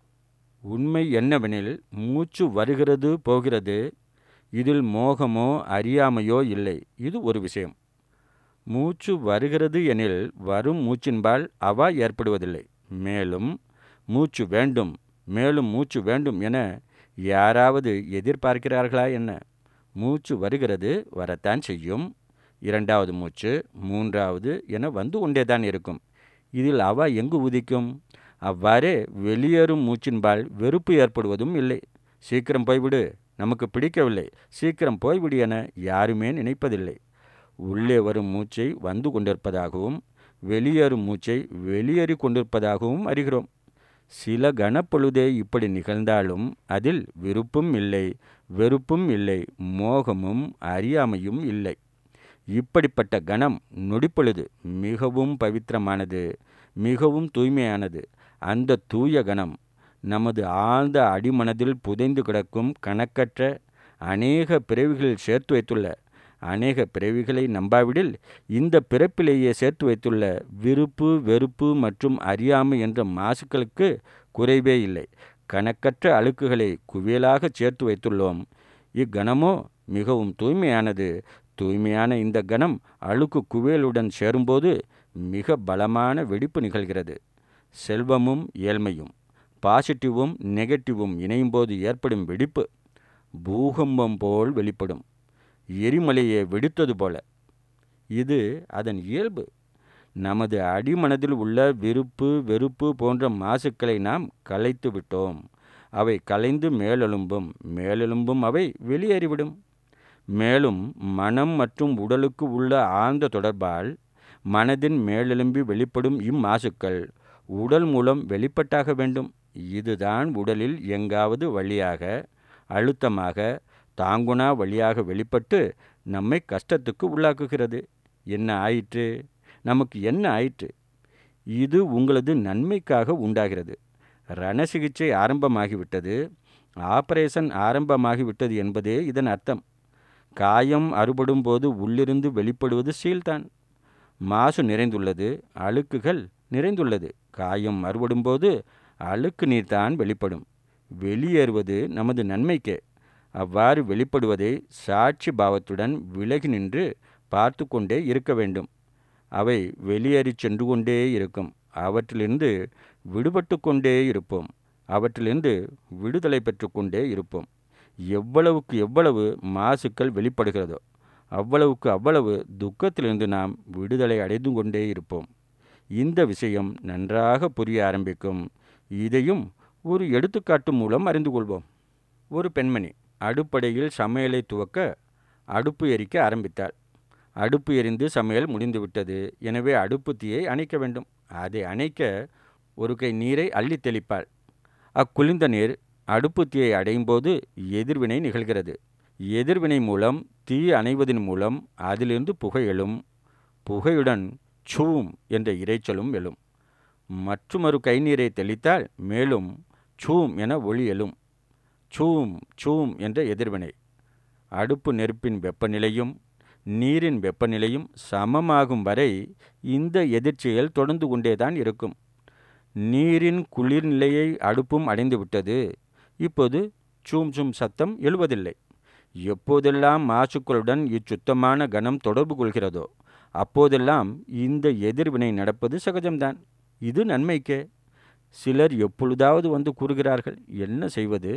உண்மை என்னவெனில் மூச்சு வருகிறது போகிறது இதில் மோகமோ அறியாமையோ இல்லை இது ஒரு விஷயம் மூச்சு வருகிறது எனில் வரும் மூச்சின்பால் அவா ஏற்படுவதில்லை மேலும் மூச்சு வேண்டும் மேலும் மூச்சு வேண்டும் என யாராவது எதிர்பார்க்கிறார்களா என்ன மூச்சு வருகிறது வரத்தான் செய்யும் இரண்டாவது மூச்சு மூன்றாவது என வந்து கொண்டேதான் இருக்கும் இதில் அவா எங்கு உதிக்கும் அவ்வாறே வெளியேறும் மூச்சின்பால் வெறுப்பு ஏற்படுவதும் இல்லை சீக்கிரம் போய்விடு நமக்கு பிடிக்கவில்லை சீக்கிரம் போய்விடு என யாருமே நினைப்பதில்லை உள்ளே வரும் மூச்சை வந்து கொண்டிருப்பதாகவும் வெளியேறும் மூச்சை வெளியேறி கொண்டிருப்பதாகவும் அறிகிறோம் சில கனப்பொழுதே இப்படி நிகழ்ந்தாலும் அதில் விருப்பும் இல்லை வெறுப்பும் இல்லை மோகமும் அறியாமையும் இல்லை இப்படிப்பட்ட கணம் நொடிப்பொழுது மிகவும் பவித்திரமானது மிகவும் தூய்மையானது அந்த தூய கணம் நமது ஆழ்ந்த அடிமனதில் புதைந்து கிடக்கும் கணக்கற்ற அநேக பிறவிகளில் சேர்த்து வைத்துள்ள அநேக பிறவிகளை நம்பாவிடில் இந்த பிறப்பிலேயே சேர்த்து வைத்துள்ள விருப்பு வெறுப்பு மற்றும் அறியாமை என்ற மாசுக்களுக்கு குறைவே இல்லை கணக்கற்ற அழுக்குகளை குவியலாக சேர்த்து வைத்துள்ளோம் இக்கணமோ மிகவும் தூய்மையானது தூய்மையான இந்த கணம் அழுக்கு குவியலுடன் சேரும்போது மிக பலமான வெடிப்பு நிகழ்கிறது செல்வமும் ஏழ்மையும் பாசிட்டிவும் நெகட்டிவும் இணையும் போது ஏற்படும் வெடிப்பு பூகம்பம் போல் வெளிப்படும் எரிமலையை வெடித்தது போல இது அதன் இயல்பு நமது அடிமனதில் உள்ள விருப்பு வெறுப்பு போன்ற மாசுக்களை நாம் கலைத்து விட்டோம் அவை கலைந்து மேலெழும்பும் மேலெழும்பும் அவை வெளியேறிவிடும் மேலும் மனம் மற்றும் உடலுக்கு உள்ள ஆழ்ந்த தொடர்பால் மனதின் மேலெழும்பி வெளிப்படும் இம்மாசுக்கள் உடல் மூலம் வெளிப்பட்டாக வேண்டும் இதுதான் உடலில் எங்காவது வழியாக அழுத்தமாக தாங்குனா வழியாக வெளிப்பட்டு நம்மை கஷ்டத்துக்கு உள்ளாக்குகிறது என்ன ஆயிற்று நமக்கு என்ன ஆயிற்று இது உங்களது நன்மைக்காக உண்டாகிறது ரண சிகிச்சை ஆரம்பமாகிவிட்டது ஆபரேஷன் ஆரம்பமாகிவிட்டது என்பதே இதன் அர்த்தம் காயம் அறுபடும் போது உள்ளிருந்து வெளிப்படுவது சீல்தான் மாசு நிறைந்துள்ளது அழுக்குகள் நிறைந்துள்ளது காயம் அறுபடும் போது அழுக்கு நீர்தான் வெளிப்படும் வெளியேறுவது நமது நன்மைக்கே அவ்வாறு வெளிப்படுவதை சாட்சி பாவத்துடன் விலகி நின்று பார்த்து கொண்டே இருக்க வேண்டும் அவை வெளியேறி சென்று கொண்டே இருக்கும் அவற்றிலிருந்து விடுபட்டு கொண்டே இருப்போம் அவற்றிலிருந்து விடுதலை பெற்று கொண்டே இருப்போம் எவ்வளவுக்கு எவ்வளவு மாசுக்கள் வெளிப்படுகிறதோ அவ்வளவுக்கு அவ்வளவு துக்கத்திலிருந்து நாம் விடுதலை அடைந்து கொண்டே இருப்போம் இந்த விஷயம் நன்றாக புரிய ஆரம்பிக்கும் இதையும் ஒரு எடுத்துக்காட்டு மூலம் அறிந்து கொள்வோம் ஒரு பெண்மணி அடுப்படையில் சமையலை துவக்க அடுப்பு எரிக்க ஆரம்பித்தாள் அடுப்பு எரிந்து சமையல் முடிந்துவிட்டது எனவே அடுப்பு தீயை அணைக்க வேண்டும் அதை அணைக்க ஒரு கை நீரை அள்ளி தெளிப்பாள் அக்குளிர்ந்த நீர் அடுப்பு தீயை அடையும் போது எதிர்வினை நிகழ்கிறது எதிர்வினை மூலம் தீ அணைவதன் மூலம் அதிலிருந்து புகை எழும் புகையுடன் சூம் என்ற இரைச்சலும் எழும் மற்றுமொரு கை நீரை தெளித்தால் மேலும் சூம் என ஒளி எழும் சூம் சூம் என்ற எதிர்வினை அடுப்பு நெருப்பின் வெப்பநிலையும் நீரின் வெப்பநிலையும் சமமாகும் வரை இந்த எதிர்ச்செயல் தொடர்ந்து கொண்டேதான் இருக்கும் நீரின் குளிர்நிலையை அடுப்பும் அடைந்துவிட்டது இப்போது சூம் சூம் சத்தம் எழுவதில்லை எப்போதெல்லாம் மாசுக்களுடன் இச்சுத்தமான கணம் தொடர்பு கொள்கிறதோ அப்போதெல்லாம் இந்த எதிர்வினை நடப்பது சகஜம்தான் இது நன்மைக்கே சிலர் எப்பொழுதாவது வந்து கூறுகிறார்கள் என்ன செய்வது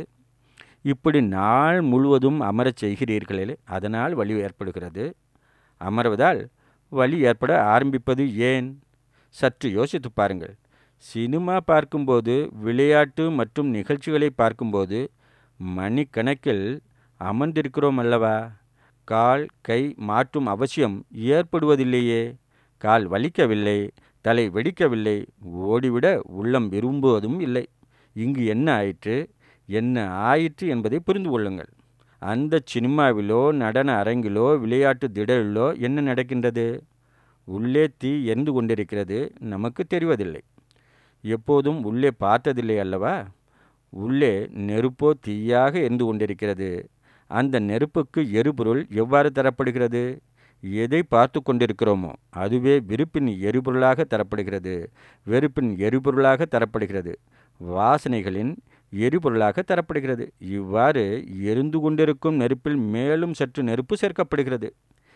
இப்படி நாள் முழுவதும் அமரச் செய்கிறீர்களே அதனால் வலி ஏற்படுகிறது அமர்வதால் வலி ஏற்பட ஆரம்பிப்பது ஏன் சற்று யோசித்து பாருங்கள் சினிமா பார்க்கும்போது விளையாட்டு மற்றும் நிகழ்ச்சிகளை பார்க்கும்போது மணிக்கணக்கில் அமர்ந்திருக்கிறோம் அல்லவா கால் கை மாற்றும் அவசியம் ஏற்படுவதில்லையே கால் வலிக்கவில்லை தலை வெடிக்கவில்லை ஓடிவிட உள்ளம் விரும்புவதும் இல்லை இங்கு என்ன ஆயிற்று என்ன ஆயிற்று என்பதை புரிந்து கொள்ளுங்கள் அந்த சினிமாவிலோ நடன அரங்கிலோ விளையாட்டு திடலிலோ என்ன நடக்கின்றது உள்ளே தீ எரிந்து கொண்டிருக்கிறது நமக்கு தெரிவதில்லை எப்போதும் உள்ளே பார்த்ததில்லை அல்லவா உள்ளே நெருப்போ தீயாக எரிந்து கொண்டிருக்கிறது அந்த நெருப்புக்கு எரிபொருள் எவ்வாறு தரப்படுகிறது எதை பார்த்து கொண்டிருக்கிறோமோ அதுவே விருப்பின் எரிபொருளாக தரப்படுகிறது வெறுப்பின் எரிபொருளாக தரப்படுகிறது வாசனைகளின் எரிபொருளாக தரப்படுகிறது இவ்வாறு எரிந்து கொண்டிருக்கும் நெருப்பில் மேலும் சற்று நெருப்பு சேர்க்கப்படுகிறது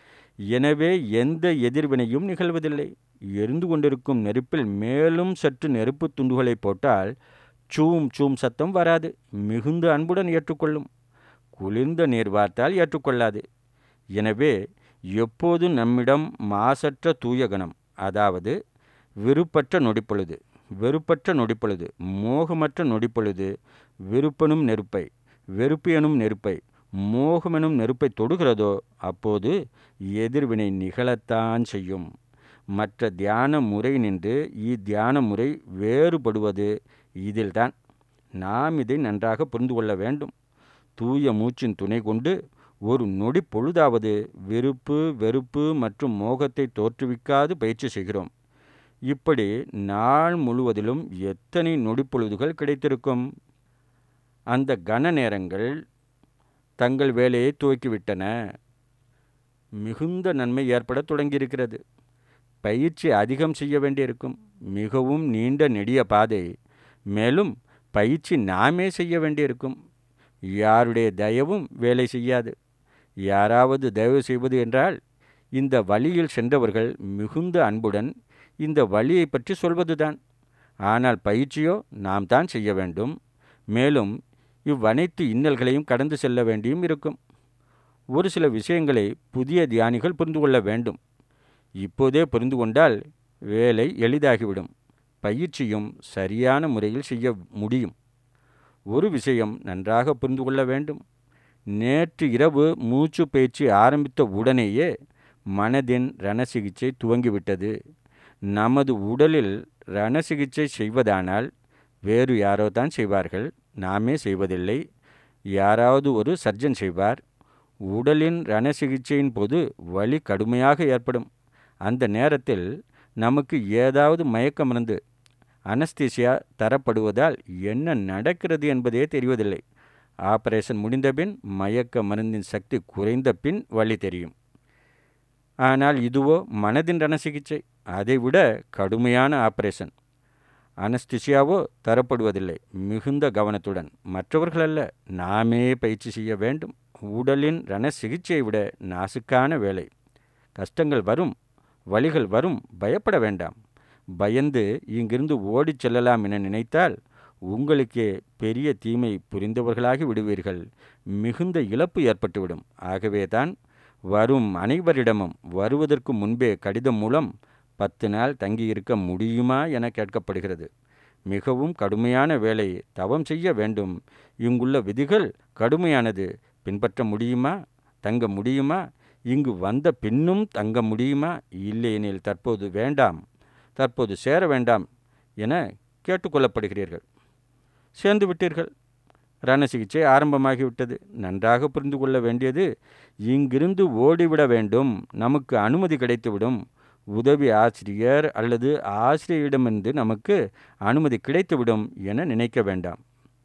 எனவே எந்த எதிர்வினையும் நிகழ்வதில்லை எரிந்து கொண்டிருக்கும் நெருப்பில் மேலும் சற்று நெருப்பு துண்டுகளை போட்டால் சூம் சூம் சத்தம் வராது மிகுந்த அன்புடன் ஏற்றுக்கொள்ளும் குளிர்ந்த நீர் வார்த்தால் ஏற்றுக்கொள்ளாது எனவே எப்போது நம்மிடம் மாசற்ற தூய கணம் அதாவது விருப்பற்ற நொடிப்பொழுது வெறுப்பற்ற நொடிப்பொழுது மோகமற்ற நொடிப்பொழுது விருப்பனும் நெருப்பை வெறுப்பு எனும் நெருப்பை மோகமெனும் நெருப்பை தொடுகிறதோ அப்போது எதிர்வினை நிகழத்தான் செய்யும் மற்ற தியான முறை நின்று இத்தியான முறை வேறுபடுவது இதில்தான் நாம் இதை நன்றாக புரிந்து கொள்ள வேண்டும் தூய மூச்சின் துணை கொண்டு ஒரு நொடி பொழுதாவது விருப்பு வெறுப்பு மற்றும் மோகத்தை தோற்றுவிக்காது பயிற்சி செய்கிறோம் இப்படி நாள் முழுவதிலும் எத்தனை நொடி பொழுதுகள் கிடைத்திருக்கும் அந்த கன நேரங்கள் தங்கள் வேலையை துவக்கிவிட்டன மிகுந்த நன்மை ஏற்பட தொடங்கியிருக்கிறது பயிற்சி அதிகம் செய்ய வேண்டியிருக்கும் மிகவும் நீண்ட நெடிய பாதை மேலும் பயிற்சி நாமே செய்ய வேண்டியிருக்கும் யாருடைய தயவும் வேலை செய்யாது யாராவது தயவு செய்வது என்றால் இந்த வழியில் சென்றவர்கள் மிகுந்த அன்புடன் இந்த வழியை பற்றி சொல்வதுதான் ஆனால் பயிற்சியோ நாம் தான் செய்ய வேண்டும் மேலும் இவ்வனைத்து இன்னல்களையும் கடந்து செல்ல வேண்டியும் இருக்கும் ஒரு சில விஷயங்களை புதிய தியானிகள் புரிந்து கொள்ள வேண்டும் இப்போதே புரிந்து கொண்டால் வேலை எளிதாகிவிடும் பயிற்சியும் சரியான முறையில் செய்ய முடியும் ஒரு விஷயம் நன்றாக புரிந்து கொள்ள வேண்டும் நேற்று இரவு மூச்சு பயிற்சி ஆரம்பித்த உடனேயே மனதின் ரண சிகிச்சை துவங்கிவிட்டது நமது உடலில் ரண சிகிச்சை செய்வதானால் வேறு யாரோ தான் செய்வார்கள் நாமே செய்வதில்லை யாராவது ஒரு சர்ஜன் செய்வார் உடலின் ரண சிகிச்சையின் போது வலி கடுமையாக ஏற்படும் அந்த நேரத்தில் நமக்கு ஏதாவது மயக்க மருந்து அனஸ்தீசியா தரப்படுவதால் என்ன நடக்கிறது என்பதே தெரிவதில்லை ஆபரேஷன் முடிந்தபின் மயக்க மருந்தின் சக்தி குறைந்த பின் வலி தெரியும் ஆனால் இதுவோ மனதின் ரண சிகிச்சை அதைவிட கடுமையான ஆபரேஷன் அனஸ்திசியாவோ தரப்படுவதில்லை மிகுந்த கவனத்துடன் மற்றவர்கள் அல்ல நாமே பயிற்சி செய்ய வேண்டும் உடலின் ரண சிகிச்சையை விட நாசுக்கான வேலை கஷ்டங்கள் வரும் வழிகள் வரும் பயப்பட வேண்டாம் பயந்து இங்கிருந்து ஓடிச் செல்லலாம் என நினைத்தால் உங்களுக்கே பெரிய தீமை புரிந்தவர்களாகி விடுவீர்கள் மிகுந்த இழப்பு ஏற்பட்டுவிடும் ஆகவே தான் வரும் அனைவரிடமும் வருவதற்கு முன்பே கடிதம் மூலம் பத்து நாள் தங்கியிருக்க முடியுமா என கேட்கப்படுகிறது மிகவும் கடுமையான வேலை தவம் செய்ய வேண்டும் இங்குள்ள விதிகள் கடுமையானது பின்பற்ற முடியுமா தங்க முடியுமா இங்கு வந்த பின்னும் தங்க முடியுமா இல்லையெனில் தற்போது வேண்டாம் தற்போது சேர வேண்டாம் என கேட்டுக்கொள்ளப்படுகிறீர்கள் சேர்ந்து விட்டீர்கள் ரண சிகிச்சை ஆரம்பமாகிவிட்டது நன்றாக புரிந்து கொள்ள வேண்டியது இங்கிருந்து ஓடிவிட வேண்டும் நமக்கு அனுமதி கிடைத்துவிடும் உதவி ஆசிரியர் அல்லது ஆசிரியரிடமிருந்து நமக்கு அனுமதி கிடைத்துவிடும் என நினைக்க வேண்டாம்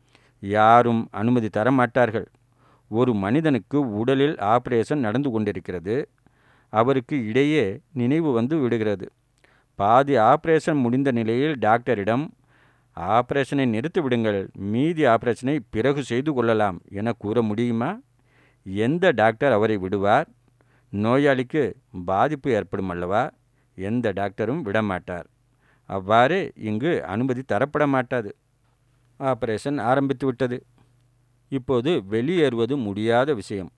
யாரும் அனுமதி தர மாட்டார்கள் ஒரு மனிதனுக்கு உடலில் ஆபரேஷன் நடந்து கொண்டிருக்கிறது அவருக்கு இடையே நினைவு வந்து விடுகிறது பாதி ஆபரேஷன் முடிந்த நிலையில் டாக்டரிடம் ஆபரேஷனை நிறுத்தி விடுங்கள் மீதி ஆபரேஷனை பிறகு செய்து கொள்ளலாம் என கூற முடியுமா எந்த டாக்டர் அவரை விடுவார் நோயாளிக்கு பாதிப்பு ஏற்படும் அல்லவா எந்த டாக்டரும் விடமாட்டார் அவ்வாறு இங்கு அனுமதி தரப்பட மாட்டாது ஆபரேஷன் ஆரம்பித்து விட்டது இப்போது வெளியேறுவது முடியாத விஷயம்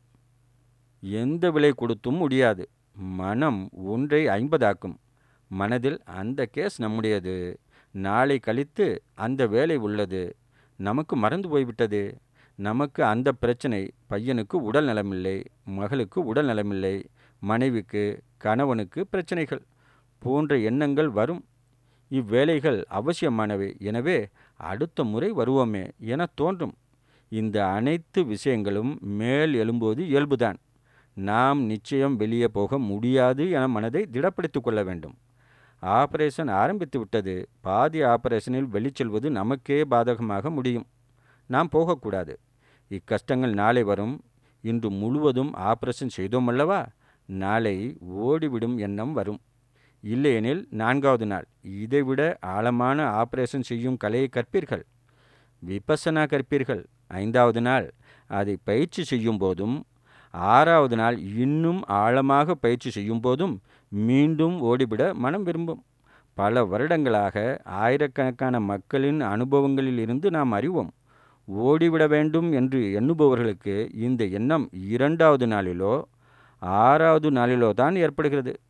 எந்த விலை கொடுத்தும் முடியாது மனம் ஒன்றை ஐம்பதாக்கும் மனதில் அந்த கேஸ் நம்முடையது நாளை கழித்து அந்த வேலை உள்ளது நமக்கு மறந்து போய்விட்டது நமக்கு அந்த பிரச்சனை பையனுக்கு உடல் நலமில்லை மகளுக்கு உடல் நலமில்லை மனைவிக்கு கணவனுக்கு பிரச்சனைகள் போன்ற எண்ணங்கள் வரும் இவ்வேலைகள் அவசியமானவை எனவே அடுத்த முறை வருவோமே என தோன்றும் இந்த அனைத்து விஷயங்களும் மேல் எழும்போது இயல்புதான் நாம் நிச்சயம் வெளியே போக முடியாது என மனதை திடப்படுத்திக் கொள்ள வேண்டும் ஆபரேஷன் ஆரம்பித்து விட்டது பாதி ஆபரேஷனில் வெளிச்செல்வது நமக்கே பாதகமாக முடியும் நாம் போகக்கூடாது இக்கஷ்டங்கள் நாளை வரும் இன்று முழுவதும் ஆபரேஷன் செய்தோம் அல்லவா நாளை ஓடிவிடும் எண்ணம் வரும் இல்லையெனில் நான்காவது நாள் இதைவிட ஆழமான ஆபரேஷன் செய்யும் கலையை கற்பீர்கள் விபசனா கற்பீர்கள் ஐந்தாவது நாள் அதை பயிற்சி செய்யும் போதும் ஆறாவது நாள் இன்னும் ஆழமாக பயிற்சி செய்யும் போதும் மீண்டும் ஓடிவிட மனம் விரும்பும் பல வருடங்களாக ஆயிரக்கணக்கான மக்களின் அனுபவங்களில் இருந்து நாம் அறிவோம் ஓடிவிட வேண்டும் என்று எண்ணுபவர்களுக்கு இந்த எண்ணம் இரண்டாவது நாளிலோ ஆறாவது நாளிலோ தான் ஏற்படுகிறது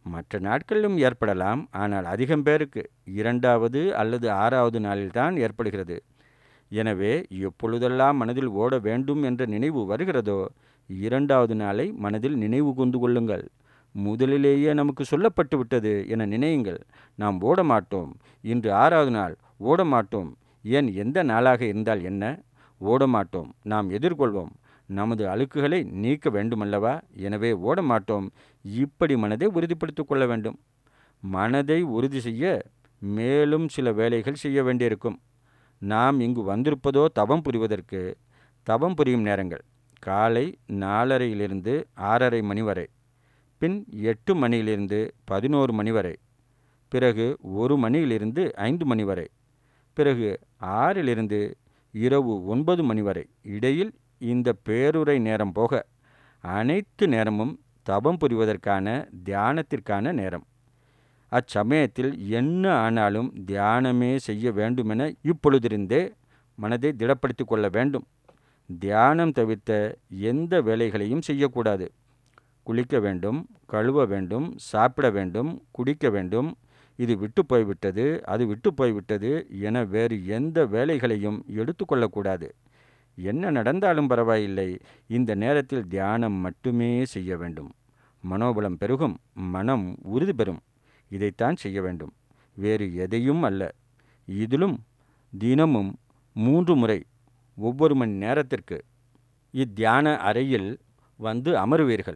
மற்ற நாட்களிலும் ஏற்படலாம் ஆனால் அதிகம் பேருக்கு இரண்டாவது அல்லது ஆறாவது நாளில்தான் ஏற்படுகிறது எனவே எப்பொழுதெல்லாம் மனதில் ஓட வேண்டும் என்ற நினைவு வருகிறதோ இரண்டாவது நாளை மனதில் நினைவு கொண்டு கொள்ளுங்கள் முதலிலேயே நமக்கு சொல்லப்பட்டு விட்டது என நினையுங்கள் நாம் ஓட மாட்டோம் இன்று ஆறாவது நாள் ஓட மாட்டோம் ஏன் எந்த நாளாக இருந்தால் என்ன ஓட மாட்டோம் நாம் எதிர்கொள்வோம் நமது அழுக்குகளை நீக்க வேண்டுமல்லவா எனவே ஓட மாட்டோம் இப்படி மனதை உறுதிப்படுத்திக் கொள்ள வேண்டும் மனதை உறுதி செய்ய மேலும் சில வேலைகள் செய்ய வேண்டியிருக்கும் நாம் இங்கு வந்திருப்பதோ தவம் புரிவதற்கு தவம் புரியும் நேரங்கள் காலை நாலரையிலிருந்து ஆறரை மணி வரை பின் எட்டு மணியிலிருந்து பதினோரு மணி வரை பிறகு ஒரு மணியிலிருந்து ஐந்து மணி வரை பிறகு ஆறிலிருந்து இரவு ஒன்பது மணி வரை இடையில் இந்த பேருரை நேரம் போக அனைத்து நேரமும் தவம் புரிவதற்கான தியானத்திற்கான நேரம் அச்சமயத்தில் என்ன ஆனாலும் தியானமே செய்ய வேண்டுமென இப்பொழுதிருந்தே மனதை திடப்படுத்தி கொள்ள வேண்டும் தியானம் தவிர்த்த எந்த வேலைகளையும் செய்யக்கூடாது குளிக்க வேண்டும் கழுவ வேண்டும் சாப்பிட வேண்டும் குடிக்க வேண்டும் இது விட்டு போய்விட்டது அது விட்டு போய்விட்டது என வேறு எந்த வேலைகளையும் எடுத்துக்கொள்ளக்கூடாது என்ன நடந்தாலும் பரவாயில்லை இந்த நேரத்தில் தியானம் மட்டுமே செய்ய வேண்டும் மனோபலம் பெருகும் மனம் உறுதி பெறும் இதைத்தான் செய்ய வேண்டும் வேறு எதையும் அல்ல இதிலும் தினமும் மூன்று முறை ஒவ்வொரு மணி நேரத்திற்கு இத்தியான அறையில் வந்து அமருவீர்கள்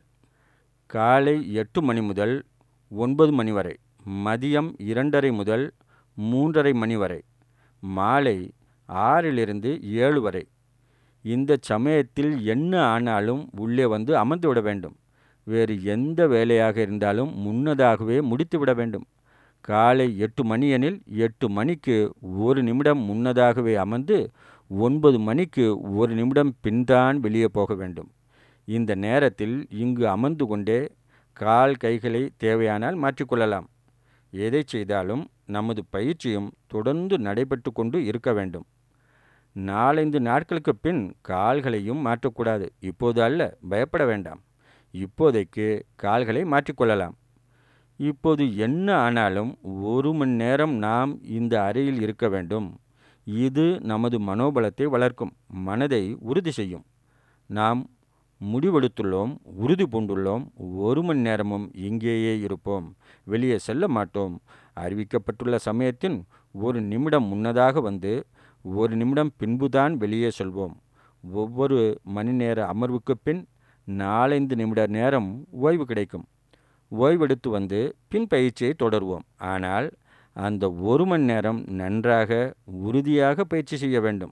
காலை எட்டு மணி முதல் ஒன்பது மணி வரை மதியம் இரண்டரை முதல் மூன்றரை மணி வரை மாலை ஆறிலிருந்து ஏழு வரை இந்த சமயத்தில் என்ன ஆனாலும் உள்ளே வந்து அமர்ந்து விட வேண்டும் வேறு எந்த வேலையாக இருந்தாலும் முன்னதாகவே முடித்து விட வேண்டும் காலை எட்டு மணி எனில் எட்டு மணிக்கு ஒரு நிமிடம் முன்னதாகவே அமர்ந்து ஒன்பது மணிக்கு ஒரு நிமிடம் பின்தான் வெளியே போக வேண்டும் இந்த நேரத்தில் இங்கு அமர்ந்து கொண்டே கால் கைகளை தேவையானால் மாற்றிக்கொள்ளலாம் எதை செய்தாலும் நமது பயிற்சியும் தொடர்ந்து நடைபெற்று கொண்டு இருக்க வேண்டும் நாலந்து நாட்களுக்கு பின் கால்களையும் மாற்றக்கூடாது இப்போது அல்ல பயப்பட வேண்டாம் இப்போதைக்கு கால்களை மாற்றிக்கொள்ளலாம் இப்போது என்ன ஆனாலும் ஒரு மணி நேரம் நாம் இந்த அறையில் இருக்க வேண்டும் இது நமது மனோபலத்தை வளர்க்கும் மனதை உறுதி செய்யும் நாம் முடிவெடுத்துள்ளோம் உறுதி பூண்டுள்ளோம் ஒரு மணி நேரமும் இங்கேயே இருப்போம் வெளியே செல்ல மாட்டோம் அறிவிக்கப்பட்டுள்ள சமயத்தின் ஒரு நிமிடம் முன்னதாக வந்து ஒரு நிமிடம் பின்புதான் வெளியே செல்வோம் ஒவ்வொரு மணி நேர அமர்வுக்கு பின் நாலைந்து நிமிட நேரம் ஓய்வு கிடைக்கும் ஓய்வெடுத்து வந்து பின் பயிற்சியை தொடருவோம் ஆனால் அந்த ஒரு மணி நேரம் நன்றாக உறுதியாக பயிற்சி செய்ய வேண்டும்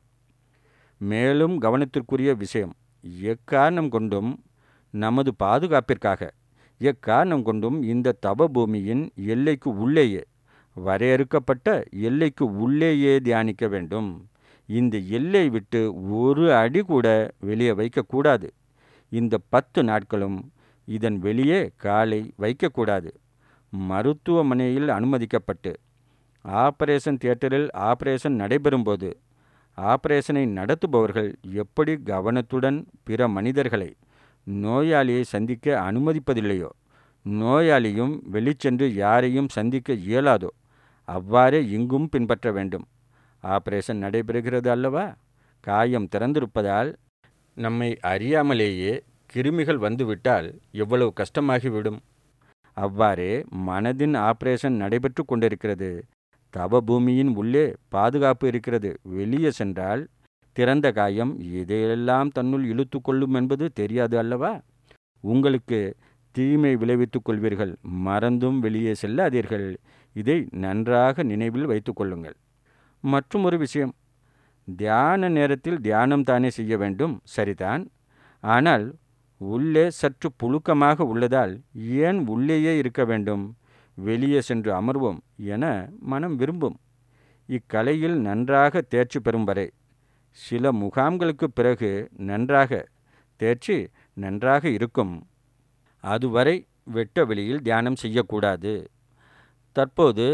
மேலும் கவனத்திற்குரிய விஷயம் எக்காரணம் கொண்டும் நமது பாதுகாப்பிற்காக எக்காரணம் கொண்டும் இந்த தவ பூமியின் எல்லைக்கு உள்ளேயே வரையறுக்கப்பட்ட எல்லைக்கு உள்ளேயே தியானிக்க வேண்டும் இந்த எல்லை விட்டு ஒரு அடி கூட வெளியே வைக்கக்கூடாது இந்த பத்து நாட்களும் இதன் வெளியே காலை வைக்கக்கூடாது மருத்துவமனையில் அனுமதிக்கப்பட்டு ஆபரேஷன் தியேட்டரில் ஆபரேஷன் நடைபெறும்போது ஆபரேஷனை நடத்துபவர்கள் எப்படி கவனத்துடன் பிற மனிதர்களை நோயாளியை சந்திக்க அனுமதிப்பதில்லையோ நோயாளியும் வெளிச்சென்று யாரையும் சந்திக்க இயலாதோ அவ்வாறே இங்கும் பின்பற்ற வேண்டும் ஆபரேஷன் நடைபெறுகிறது அல்லவா காயம் திறந்திருப்பதால் நம்மை அறியாமலேயே கிருமிகள் வந்துவிட்டால் எவ்வளவு கஷ்டமாகிவிடும் அவ்வாறே மனதின் ஆபரேஷன் நடைபெற்று கொண்டிருக்கிறது தவ பூமியின் உள்ளே பாதுகாப்பு இருக்கிறது வெளியே சென்றால் திறந்த காயம் இதையெல்லாம் தன்னுள் இழுத்து கொள்ளும் என்பது தெரியாது அல்லவா உங்களுக்கு தீமை விளைவித்துக் கொள்வீர்கள் மறந்தும் வெளியே செல்லாதீர்கள் இதை நன்றாக நினைவில் வைத்து கொள்ளுங்கள் மற்றும் ஒரு விஷயம் தியான நேரத்தில் தியானம் தானே செய்ய வேண்டும் சரிதான் ஆனால் உள்ளே சற்று புழுக்கமாக உள்ளதால் ஏன் உள்ளேயே இருக்க வேண்டும் வெளியே சென்று அமர்வோம் என மனம் விரும்பும் இக்கலையில் நன்றாக தேர்ச்சி பெறும் வரை சில முகாம்களுக்கு பிறகு நன்றாக தேர்ச்சி நன்றாக இருக்கும் அதுவரை வெட்ட வெளியில் தியானம் செய்யக்கூடாது தற்போது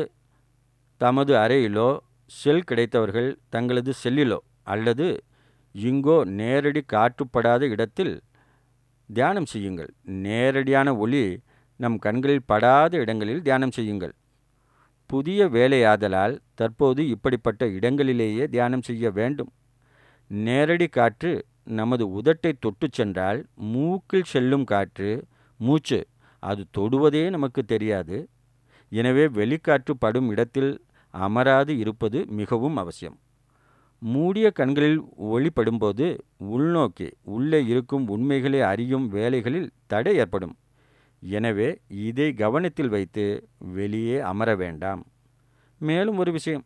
தமது அறையிலோ செல் கிடைத்தவர்கள் தங்களது செல்லிலோ அல்லது இங்கோ நேரடி காற்றுப்படாத இடத்தில் தியானம் செய்யுங்கள் நேரடியான ஒளி நம் கண்களில் படாத இடங்களில் தியானம் செய்யுங்கள் புதிய வேலையாதலால் தற்போது இப்படிப்பட்ட இடங்களிலேயே தியானம் செய்ய வேண்டும் நேரடி காற்று நமது உதட்டை தொட்டு சென்றால் மூக்கில் செல்லும் காற்று மூச்சு அது தொடுவதே நமக்கு தெரியாது எனவே வெளிக்காற்று படும் இடத்தில் அமராது இருப்பது மிகவும் அவசியம் மூடிய கண்களில் ஒளிப்படும்போது உள்நோக்கி உள்ளே இருக்கும் உண்மைகளை அறியும் வேலைகளில் தடை ஏற்படும் எனவே இதை கவனத்தில் வைத்து வெளியே அமர வேண்டாம் மேலும் ஒரு விஷயம்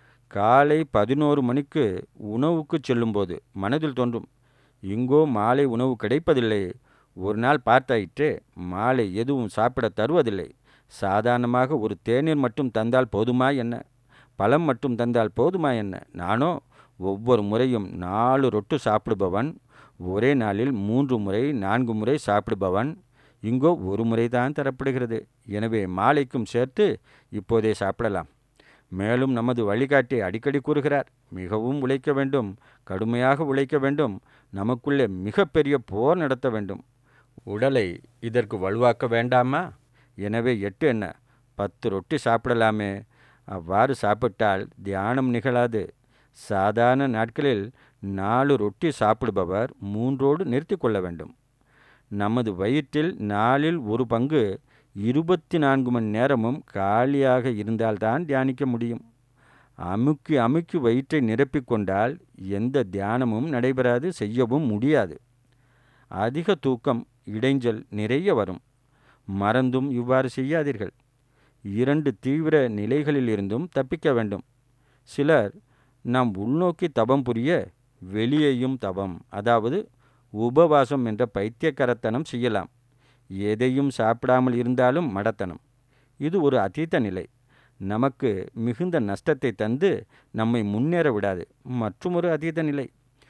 காலை பதினோரு மணிக்கு உணவுக்கு செல்லும்போது மனதில் தோன்றும் இங்கோ மாலை உணவு கிடைப்பதில்லை ஒரு நாள் பார்த்தாயிற்றே மாலை எதுவும் சாப்பிட தருவதில்லை சாதாரணமாக ஒரு தேநீர் மட்டும் தந்தால் போதுமா என்ன பழம் மட்டும் தந்தால் போதுமா என்ன நானோ ஒவ்வொரு முறையும் நாலு ரொட்டு சாப்பிடுபவன் ஒரே நாளில் மூன்று முறை நான்கு முறை சாப்பிடுபவன் இங்கோ ஒரு முறை தான் தரப்படுகிறது எனவே மாலைக்கும் சேர்த்து இப்போதே சாப்பிடலாம் மேலும் நமது வழிகாட்டி அடிக்கடி கூறுகிறார் மிகவும் உழைக்க வேண்டும் கடுமையாக உழைக்க வேண்டும் நமக்குள்ளே மிகப்பெரிய போர் நடத்த வேண்டும் உடலை இதற்கு வலுவாக்க வேண்டாமா எனவே எட்டு என்ன பத்து ரொட்டி சாப்பிடலாமே அவ்வாறு சாப்பிட்டால் தியானம் நிகழாது சாதாரண நாட்களில் நாலு ரொட்டி சாப்பிடுபவர் மூன்றோடு நிறுத்தி கொள்ள வேண்டும் நமது வயிற்றில் நாளில் ஒரு பங்கு இருபத்தி நான்கு மணி நேரமும் காலியாக இருந்தால்தான் தியானிக்க முடியும் அமுக்கி அமுக்கி வயிற்றை நிரப்பிக்கொண்டால் எந்த தியானமும் நடைபெறாது செய்யவும் முடியாது அதிக தூக்கம் இடைஞ்சல் நிறைய வரும் மறந்தும் இவ்வாறு செய்யாதீர்கள் இரண்டு தீவிர நிலைகளிலிருந்தும் தப்பிக்க வேண்டும் சிலர் நாம் உள்நோக்கி தபம் புரிய வெளியேயும் தவம் அதாவது உபவாசம் என்ற பைத்தியக்கரத்தனம் செய்யலாம் எதையும் சாப்பிடாமல் இருந்தாலும் மடத்தனம் இது ஒரு அதீத நிலை நமக்கு மிகுந்த நஷ்டத்தை தந்து நம்மை முன்னேற விடாது மற்றுமொரு அதீத நிலை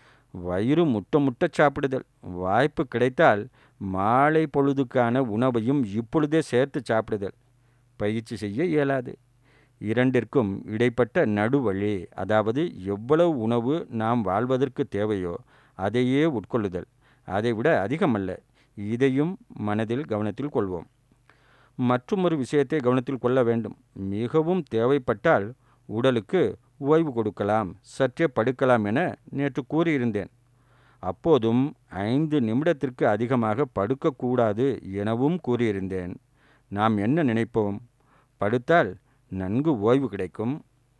வயிறு முட்ட முட்ட சாப்பிடுதல் வாய்ப்பு கிடைத்தால் மாலை பொழுதுக்கான உணவையும் இப்பொழுதே சேர்த்து சாப்பிடுதல் பயிற்சி செய்ய இயலாது இரண்டிற்கும் இடைப்பட்ட நடுவழி அதாவது எவ்வளவு உணவு நாம் வாழ்வதற்கு தேவையோ அதையே உட்கொள்ளுதல் அதைவிட அதிகமல்ல இதையும் மனதில் கவனத்தில் கொள்வோம் மற்றொரு விஷயத்தை கவனத்தில் கொள்ள வேண்டும் மிகவும் தேவைப்பட்டால் உடலுக்கு ஓய்வு கொடுக்கலாம் சற்றே படுக்கலாம் என நேற்று கூறியிருந்தேன் அப்போதும் ஐந்து நிமிடத்திற்கு அதிகமாக படுக்கக்கூடாது எனவும் கூறியிருந்தேன் நாம் என்ன நினைப்போம் படுத்தால் நன்கு ஓய்வு கிடைக்கும்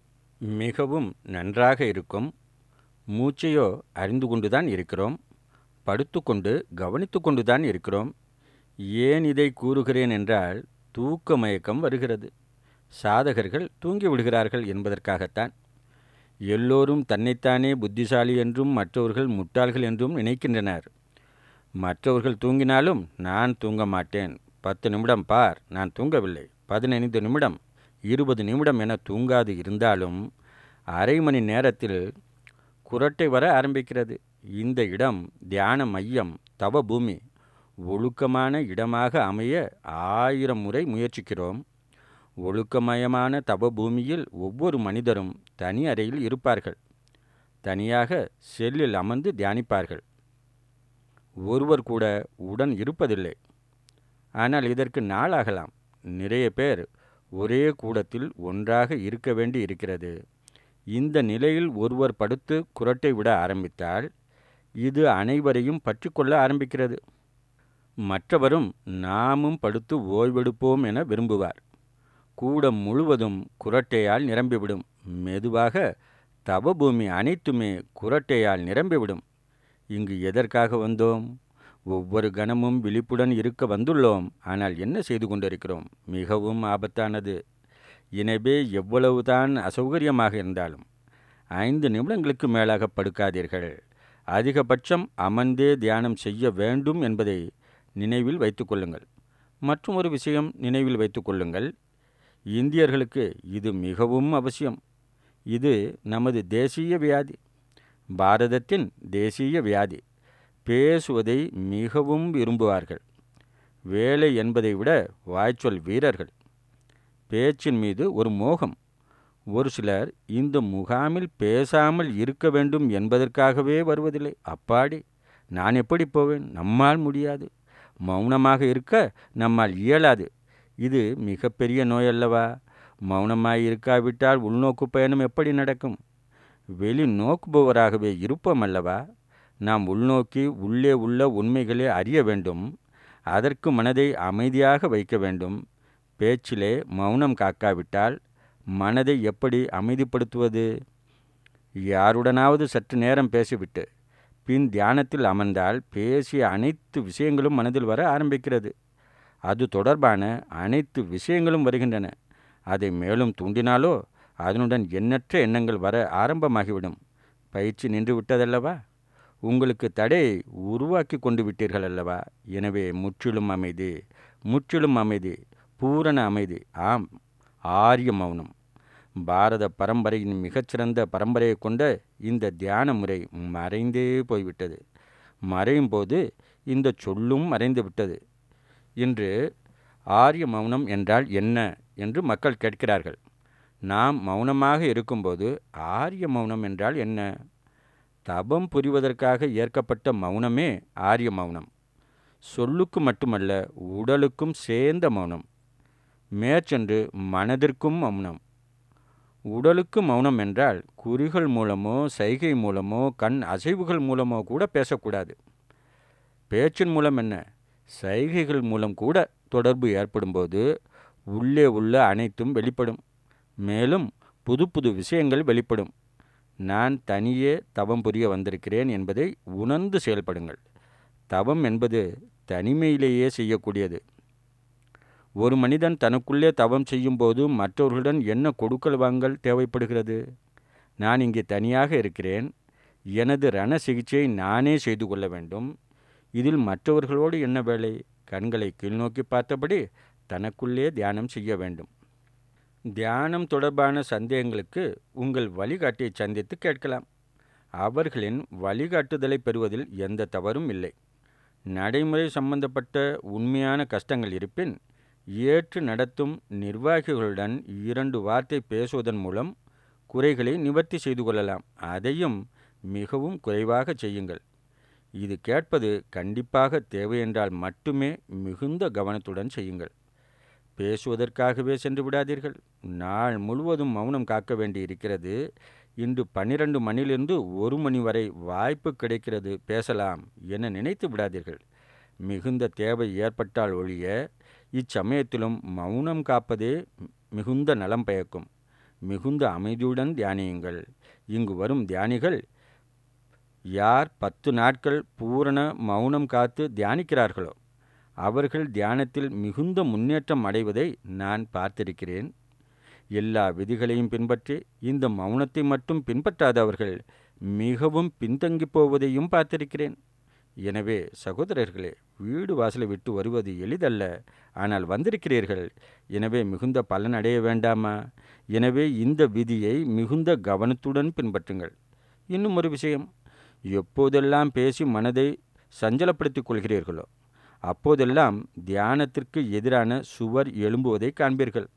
மிகவும் நன்றாக இருக்கும் மூச்சையோ அறிந்து கொண்டுதான் இருக்கிறோம் படுத்துக்கொண்டு கவனித்து கொண்டுதான் இருக்கிறோம் ஏன் இதை கூறுகிறேன் என்றால் தூக்க மயக்கம் வருகிறது சாதகர்கள் தூங்கி விடுகிறார்கள் என்பதற்காகத்தான் எல்லோரும் தன்னைத்தானே புத்திசாலி என்றும் மற்றவர்கள் முட்டாள்கள் என்றும் நினைக்கின்றனர் மற்றவர்கள் தூங்கினாலும் நான் தூங்க மாட்டேன் பத்து நிமிடம் பார் நான் தூங்கவில்லை பதினைந்து நிமிடம் இருபது நிமிடம் என தூங்காது இருந்தாலும் அரை மணி நேரத்தில் குரட்டை வர ஆரம்பிக்கிறது இந்த இடம் தியான மையம் தவ பூமி ஒழுக்கமான இடமாக அமைய ஆயிரம் முறை முயற்சிக்கிறோம் ஒழுக்கமயமான தவ பூமியில் ஒவ்வொரு மனிதரும் தனி அறையில் இருப்பார்கள் தனியாக செல்லில் அமர்ந்து தியானிப்பார்கள் ஒருவர் கூட உடன் இருப்பதில்லை ஆனால் இதற்கு நாளாகலாம் நிறைய பேர் ஒரே கூடத்தில் ஒன்றாக இருக்க வேண்டி இருக்கிறது இந்த நிலையில் ஒருவர் படுத்து குரட்டை விட ஆரம்பித்தால் இது அனைவரையும் பற்றி கொள்ள ஆரம்பிக்கிறது மற்றவரும் நாமும் படுத்து ஓய்வெடுப்போம் என விரும்புவார் கூடம் முழுவதும் குரட்டையால் நிரம்பிவிடும் மெதுவாக தவபூமி அனைத்துமே குரட்டையால் நிரம்பிவிடும் இங்கு எதற்காக வந்தோம் ஒவ்வொரு கணமும் விழிப்புடன் இருக்க வந்துள்ளோம் ஆனால் என்ன செய்து கொண்டிருக்கிறோம் மிகவும் ஆபத்தானது எனவே எவ்வளவுதான் அசௌகரியமாக இருந்தாலும் ஐந்து நிமிடங்களுக்கு மேலாக படுக்காதீர்கள் அதிகபட்சம் அமர்ந்தே தியானம் செய்ய வேண்டும் என்பதை நினைவில் வைத்துக்கொள்ளுங்கள் மற்றும் ஒரு விஷயம் நினைவில் வைத்துக்கொள்ளுங்கள் இந்தியர்களுக்கு இது மிகவும் அவசியம் இது நமது தேசிய வியாதி பாரதத்தின் தேசிய வியாதி பேசுவதை மிகவும் விரும்புவார்கள் வேலை என்பதை விட வாய்ச்சொல் வீரர்கள் பேச்சின் மீது ஒரு மோகம் ஒரு சிலர் இந்த முகாமில் பேசாமல் இருக்க வேண்டும் என்பதற்காகவே வருவதில்லை அப்பாடி நான் எப்படி போவேன் நம்மால் முடியாது மௌனமாக இருக்க நம்மால் இயலாது இது மிகப்பெரிய நோய் அல்லவா மௌனமாய் இருக்காவிட்டால் உள்நோக்கு பயணம் எப்படி நடக்கும் வெளி நோக்குபவராகவே இருப்போம் அல்லவா நாம் உள்நோக்கி உள்ளே உள்ள உண்மைகளை அறிய வேண்டும் அதற்கு மனதை அமைதியாக வைக்க வேண்டும் பேச்சிலே மௌனம் காக்காவிட்டால் மனதை எப்படி அமைதிப்படுத்துவது யாருடனாவது சற்று நேரம் பேசிவிட்டு பின் தியானத்தில் அமர்ந்தால் பேசிய அனைத்து விஷயங்களும் மனதில் வர ஆரம்பிக்கிறது அது தொடர்பான அனைத்து விஷயங்களும் வருகின்றன அதை மேலும் தூண்டினாலோ அதனுடன் எண்ணற்ற எண்ணங்கள் வர ஆரம்பமாகிவிடும் பயிற்சி நின்று விட்டதல்லவா உங்களுக்கு தடையை உருவாக்கி கொண்டு விட்டீர்கள் அல்லவா எனவே முற்றிலும் அமைதி முற்றிலும் அமைதி பூரண அமைதி ஆம் ஆரிய மௌனம் பாரத பரம்பரையின் மிகச்சிறந்த பரம்பரையை கொண்ட இந்த தியான முறை மறைந்தே போய்விட்டது மறையும் போது இந்த சொல்லும் மறைந்து விட்டது இன்று ஆரிய மௌனம் என்றால் என்ன என்று மக்கள் கேட்கிறார்கள் நாம் மௌனமாக இருக்கும்போது ஆரிய மௌனம் என்றால் என்ன தபம் புரிவதற்காக ஏற்கப்பட்ட மௌனமே ஆரிய மௌனம் சொல்லுக்கு மட்டுமல்ல உடலுக்கும் சேர்ந்த மௌனம் மேற்சென்று மனதிற்கும் மௌனம் உடலுக்கு மௌனம் என்றால் குறிகள் மூலமோ சைகை மூலமோ கண் அசைவுகள் மூலமோ கூட பேசக்கூடாது பேச்சின் மூலம் என்ன சைகைகள் மூலம் கூட தொடர்பு ஏற்படும்போது உள்ளே உள்ள அனைத்தும் வெளிப்படும் மேலும் புது புது விஷயங்கள் வெளிப்படும் நான் தனியே தவம் புரிய வந்திருக்கிறேன் என்பதை உணர்ந்து செயல்படுங்கள் தவம் என்பது தனிமையிலேயே செய்யக்கூடியது ஒரு மனிதன் தனக்குள்ளே தவம் செய்யும்போது மற்றவர்களுடன் என்ன கொடுக்கல் வாங்கல் தேவைப்படுகிறது நான் இங்கே தனியாக இருக்கிறேன் எனது ரண சிகிச்சையை நானே செய்து கொள்ள வேண்டும் இதில் மற்றவர்களோடு என்ன வேலை கண்களை கீழ்நோக்கி பார்த்தபடி தனக்குள்ளே தியானம் செய்ய வேண்டும் தியானம் தொடர்பான சந்தேகங்களுக்கு உங்கள் வழிகாட்டியை சந்தித்து கேட்கலாம் அவர்களின் வழிகாட்டுதலை பெறுவதில் எந்த தவறும் இல்லை நடைமுறை சம்பந்தப்பட்ட உண்மையான கஷ்டங்கள் இருப்பின் ஏற்று நடத்தும் நிர்வாகிகளுடன் இரண்டு வார்த்தை பேசுவதன் மூலம் குறைகளை நிவர்த்தி செய்து கொள்ளலாம் அதையும் மிகவும் குறைவாக செய்யுங்கள் இது கேட்பது கண்டிப்பாக தேவை என்றால் மட்டுமே மிகுந்த கவனத்துடன் செய்யுங்கள் பேசுவதற்காகவே சென்று விடாதீர்கள் நாள் முழுவதும் மௌனம் காக்க வேண்டி இருக்கிறது இன்று பன்னிரண்டு மணிலிருந்து ஒரு மணி வரை வாய்ப்பு கிடைக்கிறது பேசலாம் என நினைத்து விடாதீர்கள் மிகுந்த தேவை ஏற்பட்டால் ஒழிய இச்சமயத்திலும் மௌனம் காப்பதே மிகுந்த நலம் பயக்கும் மிகுந்த அமைதியுடன் தியானியுங்கள் இங்கு வரும் தியானிகள் யார் பத்து நாட்கள் பூரண மௌனம் காத்து தியானிக்கிறார்களோ அவர்கள் தியானத்தில் மிகுந்த முன்னேற்றம் அடைவதை நான் பார்த்திருக்கிறேன் எல்லா விதிகளையும் பின்பற்றி இந்த மௌனத்தை மட்டும் பின்பற்றாதவர்கள் மிகவும் பின்தங்கி போவதையும் பார்த்திருக்கிறேன் எனவே சகோதரர்களே வீடு வாசலை விட்டு வருவது எளிதல்ல ஆனால் வந்திருக்கிறீர்கள் எனவே மிகுந்த பலன் அடைய வேண்டாமா எனவே இந்த விதியை மிகுந்த கவனத்துடன் பின்பற்றுங்கள் இன்னும் ஒரு விஷயம் எப்போதெல்லாம் பேசி மனதை சஞ்சலப்படுத்திக் கொள்கிறீர்களோ அப்போதெல்லாம் தியானத்திற்கு எதிரான சுவர் எழும்புவதை காண்பீர்கள்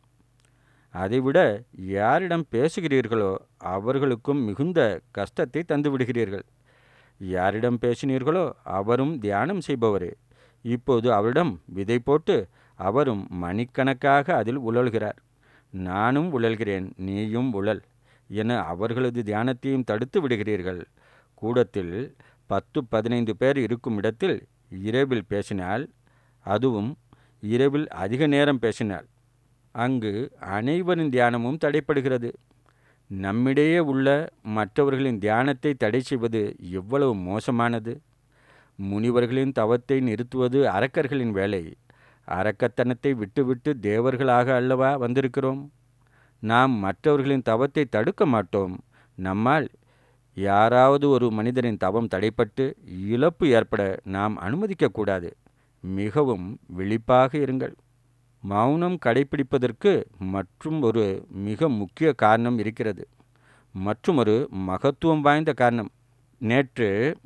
அதைவிட யாரிடம் பேசுகிறீர்களோ அவர்களுக்கும் மிகுந்த கஷ்டத்தை தந்து விடுகிறீர்கள் யாரிடம் பேசினீர்களோ அவரும் தியானம் செய்பவரே இப்போது அவரிடம் விதை போட்டு அவரும் மணிக்கணக்காக அதில் உழல்கிறார் நானும் உழல்கிறேன் நீயும் உழல் என அவர்களது தியானத்தையும் தடுத்து விடுகிறீர்கள் கூடத்தில் பத்து பதினைந்து பேர் இருக்கும் இடத்தில் இரவில் பேசினால் அதுவும் இரவில் அதிக நேரம் பேசினால் அங்கு அனைவரின் தியானமும் தடைப்படுகிறது நம்மிடையே உள்ள மற்றவர்களின் தியானத்தை தடை செய்வது எவ்வளவு மோசமானது முனிவர்களின் தவத்தை நிறுத்துவது அரக்கர்களின் வேலை அரக்கத்தனத்தை விட்டுவிட்டு தேவர்களாக அல்லவா வந்திருக்கிறோம் நாம் மற்றவர்களின் தவத்தை தடுக்க மாட்டோம் நம்மால் யாராவது ஒரு மனிதரின் தவம் தடைப்பட்டு இழப்பு ஏற்பட நாம் அனுமதிக்கக்கூடாது மிகவும் விழிப்பாக இருங்கள் மௌனம் கடைபிடிப்பதற்கு மற்றும் ஒரு மிக முக்கிய காரணம் இருக்கிறது மற்றும் ஒரு மகத்துவம் வாய்ந்த காரணம் நேற்று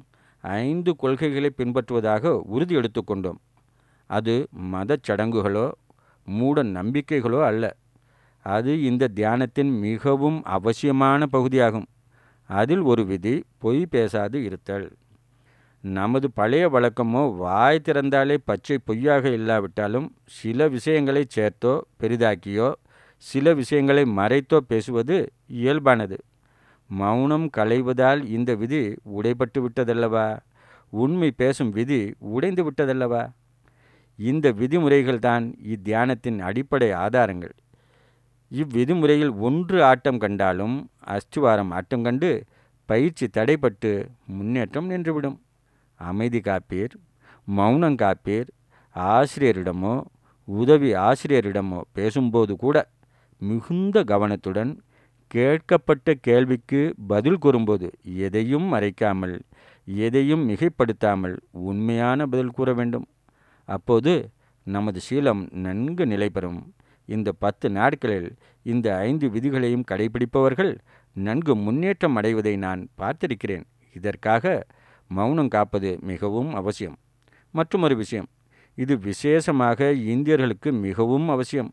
ஐந்து கொள்கைகளை பின்பற்றுவதாக உறுதி எடுத்துக்கொண்டோம் அது மதச் சடங்குகளோ மூட நம்பிக்கைகளோ அல்ல அது இந்த தியானத்தின் மிகவும் அவசியமான பகுதியாகும் அதில் ஒரு விதி பொய் பேசாது இருத்தல் நமது பழைய வழக்கமோ வாய் திறந்தாலே பச்சை பொய்யாக இல்லாவிட்டாலும் சில விஷயங்களை சேர்த்தோ பெரிதாக்கியோ சில விஷயங்களை மறைத்தோ பேசுவது இயல்பானது மௌனம் களைவதால் இந்த விதி உடைபட்டு விட்டதல்லவா உண்மை பேசும் விதி உடைந்து விட்டதல்லவா இந்த விதிமுறைகள்தான் இத்தியானத்தின் அடிப்படை ஆதாரங்கள் இவ்விதிமுறையில் ஒன்று ஆட்டம் கண்டாலும் அஸ்திவாரம் ஆட்டம் கண்டு பயிற்சி தடைப்பட்டு முன்னேற்றம் நின்றுவிடும் அமைதி காப்பீர் மௌனம் காப்பீர் ஆசிரியரிடமோ உதவி ஆசிரியரிடமோ பேசும்போது கூட மிகுந்த கவனத்துடன் கேட்கப்பட்ட கேள்விக்கு பதில் கூறும்போது எதையும் மறைக்காமல் எதையும் மிகைப்படுத்தாமல் உண்மையான பதில் கூற வேண்டும் அப்போது நமது சீலம் நன்கு நிலை பெறும் இந்த பத்து நாட்களில் இந்த ஐந்து விதிகளையும் கடைபிடிப்பவர்கள் நன்கு முன்னேற்றம் அடைவதை நான் பார்த்திருக்கிறேன் இதற்காக மௌனம் காப்பது மிகவும் அவசியம் மற்றொரு விஷயம் இது விசேஷமாக இந்தியர்களுக்கு மிகவும் அவசியம்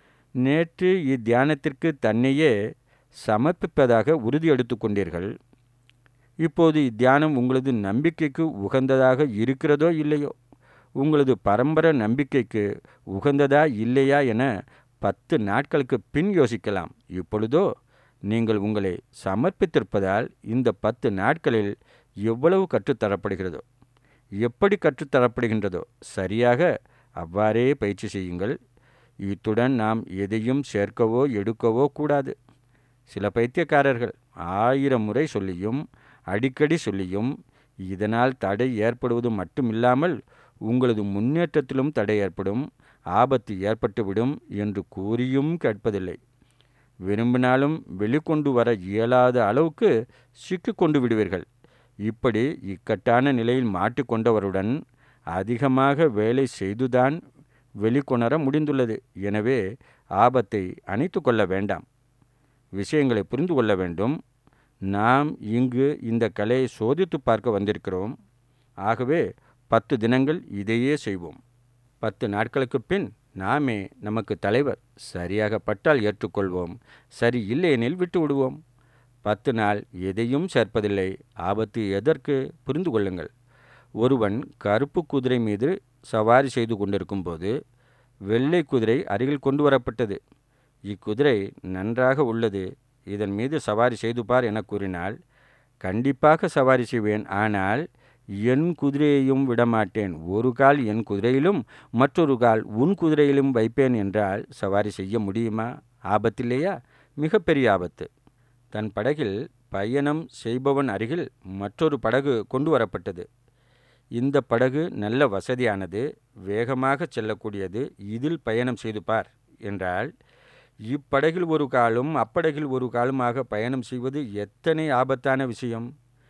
நேற்று இத்தியானத்திற்கு தன்னையே சமர்ப்பிப்பதாக உறுதி எடுத்து கொண்டீர்கள் இப்போது இத்தியானம் உங்களது நம்பிக்கைக்கு உகந்ததாக இருக்கிறதோ இல்லையோ உங்களது பரம்பரை நம்பிக்கைக்கு உகந்ததா இல்லையா என பத்து நாட்களுக்கு பின் யோசிக்கலாம் இப்பொழுதோ நீங்கள் உங்களை சமர்ப்பித்திருப்பதால் இந்த பத்து நாட்களில் எவ்வளவு கற்றுத்தரப்படுகிறதோ எப்படி கற்றுத்தரப்படுகின்றதோ சரியாக அவ்வாறே பயிற்சி செய்யுங்கள் இத்துடன் நாம் எதையும் சேர்க்கவோ எடுக்கவோ கூடாது சில பைத்தியக்காரர்கள் ஆயிரம் முறை சொல்லியும் அடிக்கடி சொல்லியும் இதனால் தடை ஏற்படுவது மட்டுமில்லாமல் உங்களது முன்னேற்றத்திலும் தடை ஏற்படும் ஆபத்து ஏற்பட்டுவிடும் என்று கூறியும் கேட்பதில்லை விரும்பினாலும் வெளிக்கொண்டு வர இயலாத அளவுக்கு சிக்கிக்கொண்டு விடுவீர்கள் இப்படி இக்கட்டான நிலையில் மாட்டிக்கொண்டவருடன் அதிகமாக வேலை செய்துதான் வெளிக்கொணர முடிந்துள்ளது எனவே ஆபத்தை அணைத்து கொள்ள வேண்டாம் விஷயங்களை புரிந்து கொள்ள வேண்டும் நாம் இங்கு இந்த கலையை சோதித்து பார்க்க வந்திருக்கிறோம் ஆகவே பத்து தினங்கள் இதையே செய்வோம் பத்து நாட்களுக்கு பின் நாமே நமக்கு தலைவர் சரியாக பட்டால் ஏற்றுக்கொள்வோம் சரி இல்லையெனில் விட்டு விடுவோம் பத்து நாள் எதையும் சேர்ப்பதில்லை ஆபத்து எதற்கு புரிந்து கொள்ளுங்கள் ஒருவன் கருப்பு குதிரை மீது சவாரி செய்து கொண்டிருக்கும் போது வெள்ளை குதிரை அருகில் கொண்டு வரப்பட்டது இக்குதிரை நன்றாக உள்ளது இதன் மீது சவாரி செய்து பார் என கூறினால் கண்டிப்பாக சவாரி செய்வேன் ஆனால் என் குதிரையையும் விடமாட்டேன் ஒரு கால் என் குதிரையிலும் மற்றொரு கால் உன் குதிரையிலும் வைப்பேன் என்றால் சவாரி செய்ய முடியுமா ஆபத்தில்லையா மிகப்பெரிய ஆபத்து தன் படகில் பயணம் செய்பவன் அருகில் மற்றொரு படகு கொண்டு வரப்பட்டது இந்த படகு நல்ல வசதியானது வேகமாக செல்லக்கூடியது இதில் பயணம் செய்து பார் என்றால் இப்படகில் ஒரு காலும் அப்படகில் ஒரு காலுமாக பயணம் செய்வது எத்தனை ஆபத்தான விஷயம்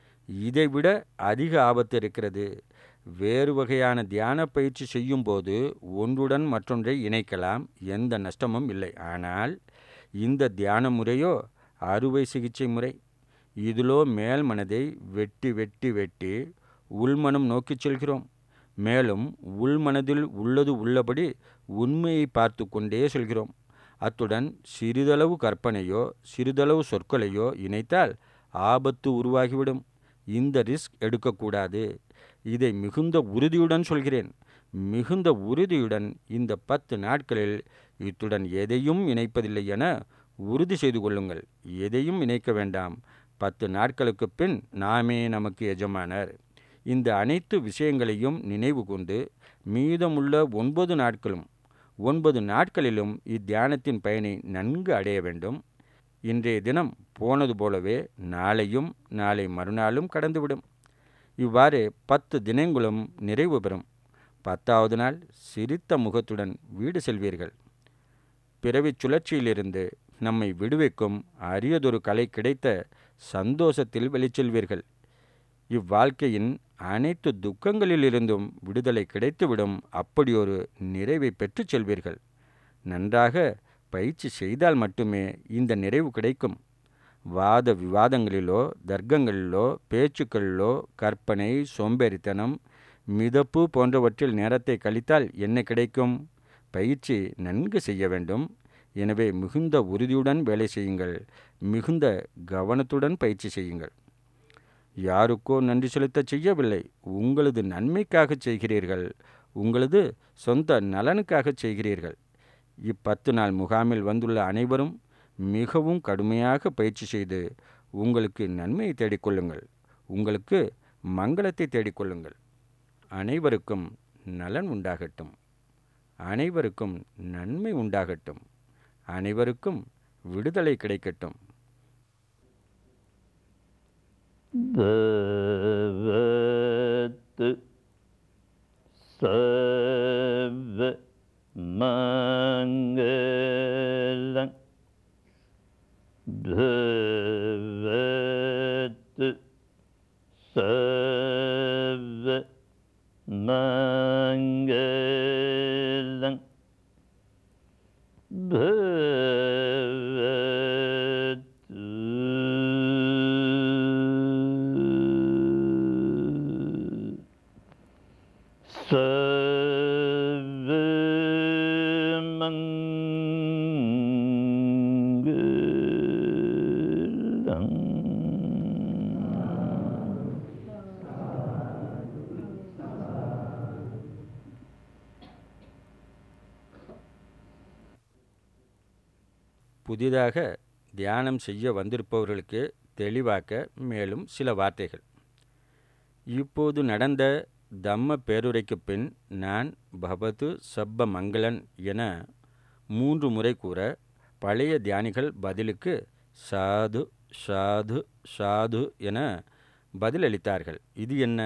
இதைவிட அதிக ஆபத்து இருக்கிறது வேறு வகையான தியான பயிற்சி செய்யும்போது ஒன்றுடன் மற்றொன்றை இணைக்கலாம் எந்த நஷ்டமும் இல்லை ஆனால் இந்த தியான முறையோ அறுவை சிகிச்சை முறை இதிலோ மேல் மனதை வெட்டி வெட்டி வெட்டி உள்மனம் நோக்கிச் செல்கிறோம் மேலும் உள்மனதில் உள்ளது உள்ளபடி உண்மையை பார்த்து கொண்டே செல்கிறோம் அத்துடன் சிறிதளவு கற்பனையோ சிறிதளவு சொற்களையோ இணைத்தால் ஆபத்து உருவாகிவிடும் இந்த ரிஸ்க் எடுக்கக்கூடாது இதை மிகுந்த உறுதியுடன் சொல்கிறேன் மிகுந்த உறுதியுடன் இந்த பத்து நாட்களில் இத்துடன் எதையும் இணைப்பதில்லை என உறுதி செய்து கொள்ளுங்கள் எதையும் இணைக்க வேண்டாம் பத்து நாட்களுக்கு பின் நாமே நமக்கு எஜமானர் இந்த அனைத்து விஷயங்களையும் நினைவு கொண்டு மீதமுள்ள ஒன்பது நாட்களும் ஒன்பது நாட்களிலும் இத்தியானத்தின் பயனை நன்கு அடைய வேண்டும் இன்றைய தினம் போனது போலவே நாளையும் நாளை மறுநாளும் கடந்துவிடும் இவ்வாறு பத்து தினங்களும் நிறைவு பெறும் பத்தாவது நாள் சிரித்த முகத்துடன் வீடு செல்வீர்கள் பிறவிச் சுழற்சியிலிருந்து நம்மை விடுவிக்கும் அரியதொரு கலை கிடைத்த சந்தோஷத்தில் வெளிச்செல்வீர்கள் இவ்வாழ்க்கையின் அனைத்து துக்கங்களிலிருந்தும் விடுதலை கிடைத்துவிடும் அப்படியொரு நிறைவை பெற்றுச் செல்வீர்கள் நன்றாக பயிற்சி செய்தால் மட்டுமே இந்த நிறைவு கிடைக்கும் வாத விவாதங்களிலோ தர்க்கங்களிலோ பேச்சுக்களிலோ கற்பனை சோம்பேறித்தனம் மிதப்பு போன்றவற்றில் நேரத்தை கழித்தால் என்ன கிடைக்கும் பயிற்சி நன்கு செய்ய வேண்டும் எனவே மிகுந்த உறுதியுடன் வேலை செய்யுங்கள் மிகுந்த கவனத்துடன் பயிற்சி செய்யுங்கள் யாருக்கோ நன்றி செலுத்தச் செய்யவில்லை உங்களது நன்மைக்காக செய்கிறீர்கள் உங்களது சொந்த நலனுக்காக செய்கிறீர்கள் இப்பத்து நாள் முகாமில் வந்துள்ள அனைவரும் மிகவும் கடுமையாக பயிற்சி செய்து உங்களுக்கு நன்மையை தேடிக்கொள்ளுங்கள் உங்களுக்கு மங்களத்தை தேடிக்கொள்ளுங்கள் அனைவருக்கும் நலன் உண்டாகட்டும் அனைவருக்கும் நன்மை உண்டாகட்டும் அனைவருக்கும் விடுதலை கிடைக்கட்டும் भवतु सर्वमङ्गलं भवतु सर्वमङ्गलं भवतु सर्वमङ्गलम् புதிதாக தியானம் செய்ய வந்திருப்பவர்களுக்கு தெளிவாக்க மேலும் சில வார்த்தைகள் இப்போது நடந்த தம்ம பேருரைக்கு பின் நான் பவது சப்ப மங்களன் என மூன்று முறை கூற பழைய தியானிகள் பதிலுக்கு சாது சாது சாது என பதிலளித்தார்கள் இது என்ன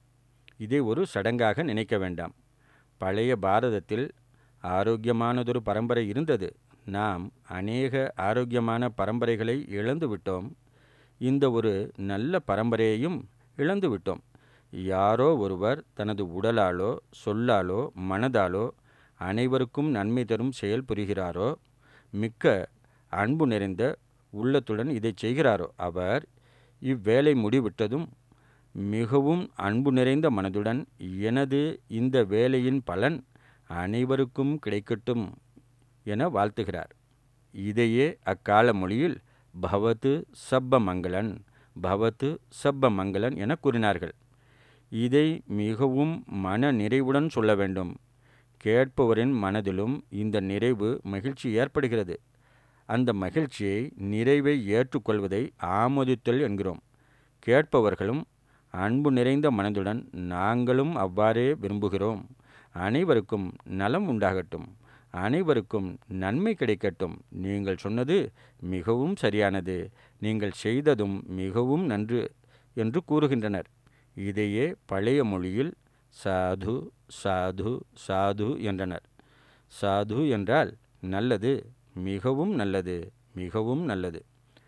இதை ஒரு சடங்காக நினைக்க வேண்டாம் பழைய பாரதத்தில் ஆரோக்கியமானதொரு பரம்பரை இருந்தது நாம் அநேக ஆரோக்கியமான பரம்பரைகளை இழந்து விட்டோம் இந்த ஒரு நல்ல பரம்பரையையும் இழந்து விட்டோம் யாரோ ஒருவர் தனது உடலாலோ சொல்லாலோ மனதாலோ அனைவருக்கும் நன்மை தரும் செயல் புரிகிறாரோ மிக்க அன்பு நிறைந்த உள்ளத்துடன் இதை செய்கிறாரோ அவர் இவ்வேலை முடிவிட்டதும் மிகவும் அன்பு நிறைந்த மனதுடன் எனது இந்த வேலையின் பலன் அனைவருக்கும் கிடைக்கட்டும் என வாழ்த்துகிறார் இதையே அக்கால மொழியில் பவத்து சப்ப மங்களன் பவத்து சப்ப மங்களன் என கூறினார்கள் இதை மிகவும் மன நிறைவுடன் சொல்ல வேண்டும் கேட்பவரின் மனதிலும் இந்த நிறைவு மகிழ்ச்சி ஏற்படுகிறது அந்த மகிழ்ச்சியை நிறைவை ஏற்றுக்கொள்வதை ஆமோதித்தல் என்கிறோம் கேட்பவர்களும் அன்பு நிறைந்த மனதுடன் நாங்களும் அவ்வாறே விரும்புகிறோம் அனைவருக்கும் நலம் உண்டாகட்டும் அனைவருக்கும் நன்மை கிடைக்கட்டும் நீங்கள் சொன்னது மிகவும் சரியானது நீங்கள் செய்ததும் மிகவும் நன்று என்று கூறுகின்றனர் இதையே பழைய மொழியில் சாது சாது சாது என்றனர் சாது என்றால் நல்லது மிகவும் நல்லது மிகவும் நல்லது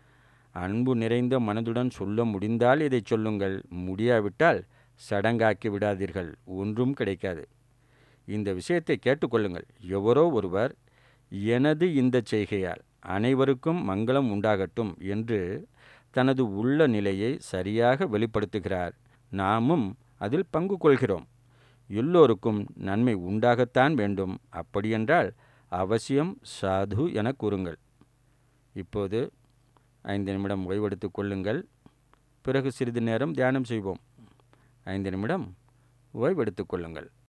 அன்பு நிறைந்த மனதுடன் சொல்ல முடிந்தால் இதை சொல்லுங்கள் முடியாவிட்டால் சடங்காக்கி விடாதீர்கள் ஒன்றும் கிடைக்காது இந்த விஷயத்தை கேட்டுக்கொள்ளுங்கள் எவரோ ஒருவர் எனது இந்த செய்கையால் அனைவருக்கும் மங்களம் உண்டாகட்டும் என்று தனது உள்ள நிலையை சரியாக வெளிப்படுத்துகிறார் நாமும் அதில் பங்கு கொள்கிறோம் எல்லோருக்கும் நன்மை உண்டாகத்தான் வேண்டும் அப்படியென்றால் அவசியம் சாது என கூறுங்கள் இப்போது ஐந்து நிமிடம் ஓய்வெடுத்துக் கொள்ளுங்கள் பிறகு சிறிது நேரம் தியானம் செய்வோம் ஐந்து நிமிடம் ஓய்வெடுத்துக் கொள்ளுங்கள்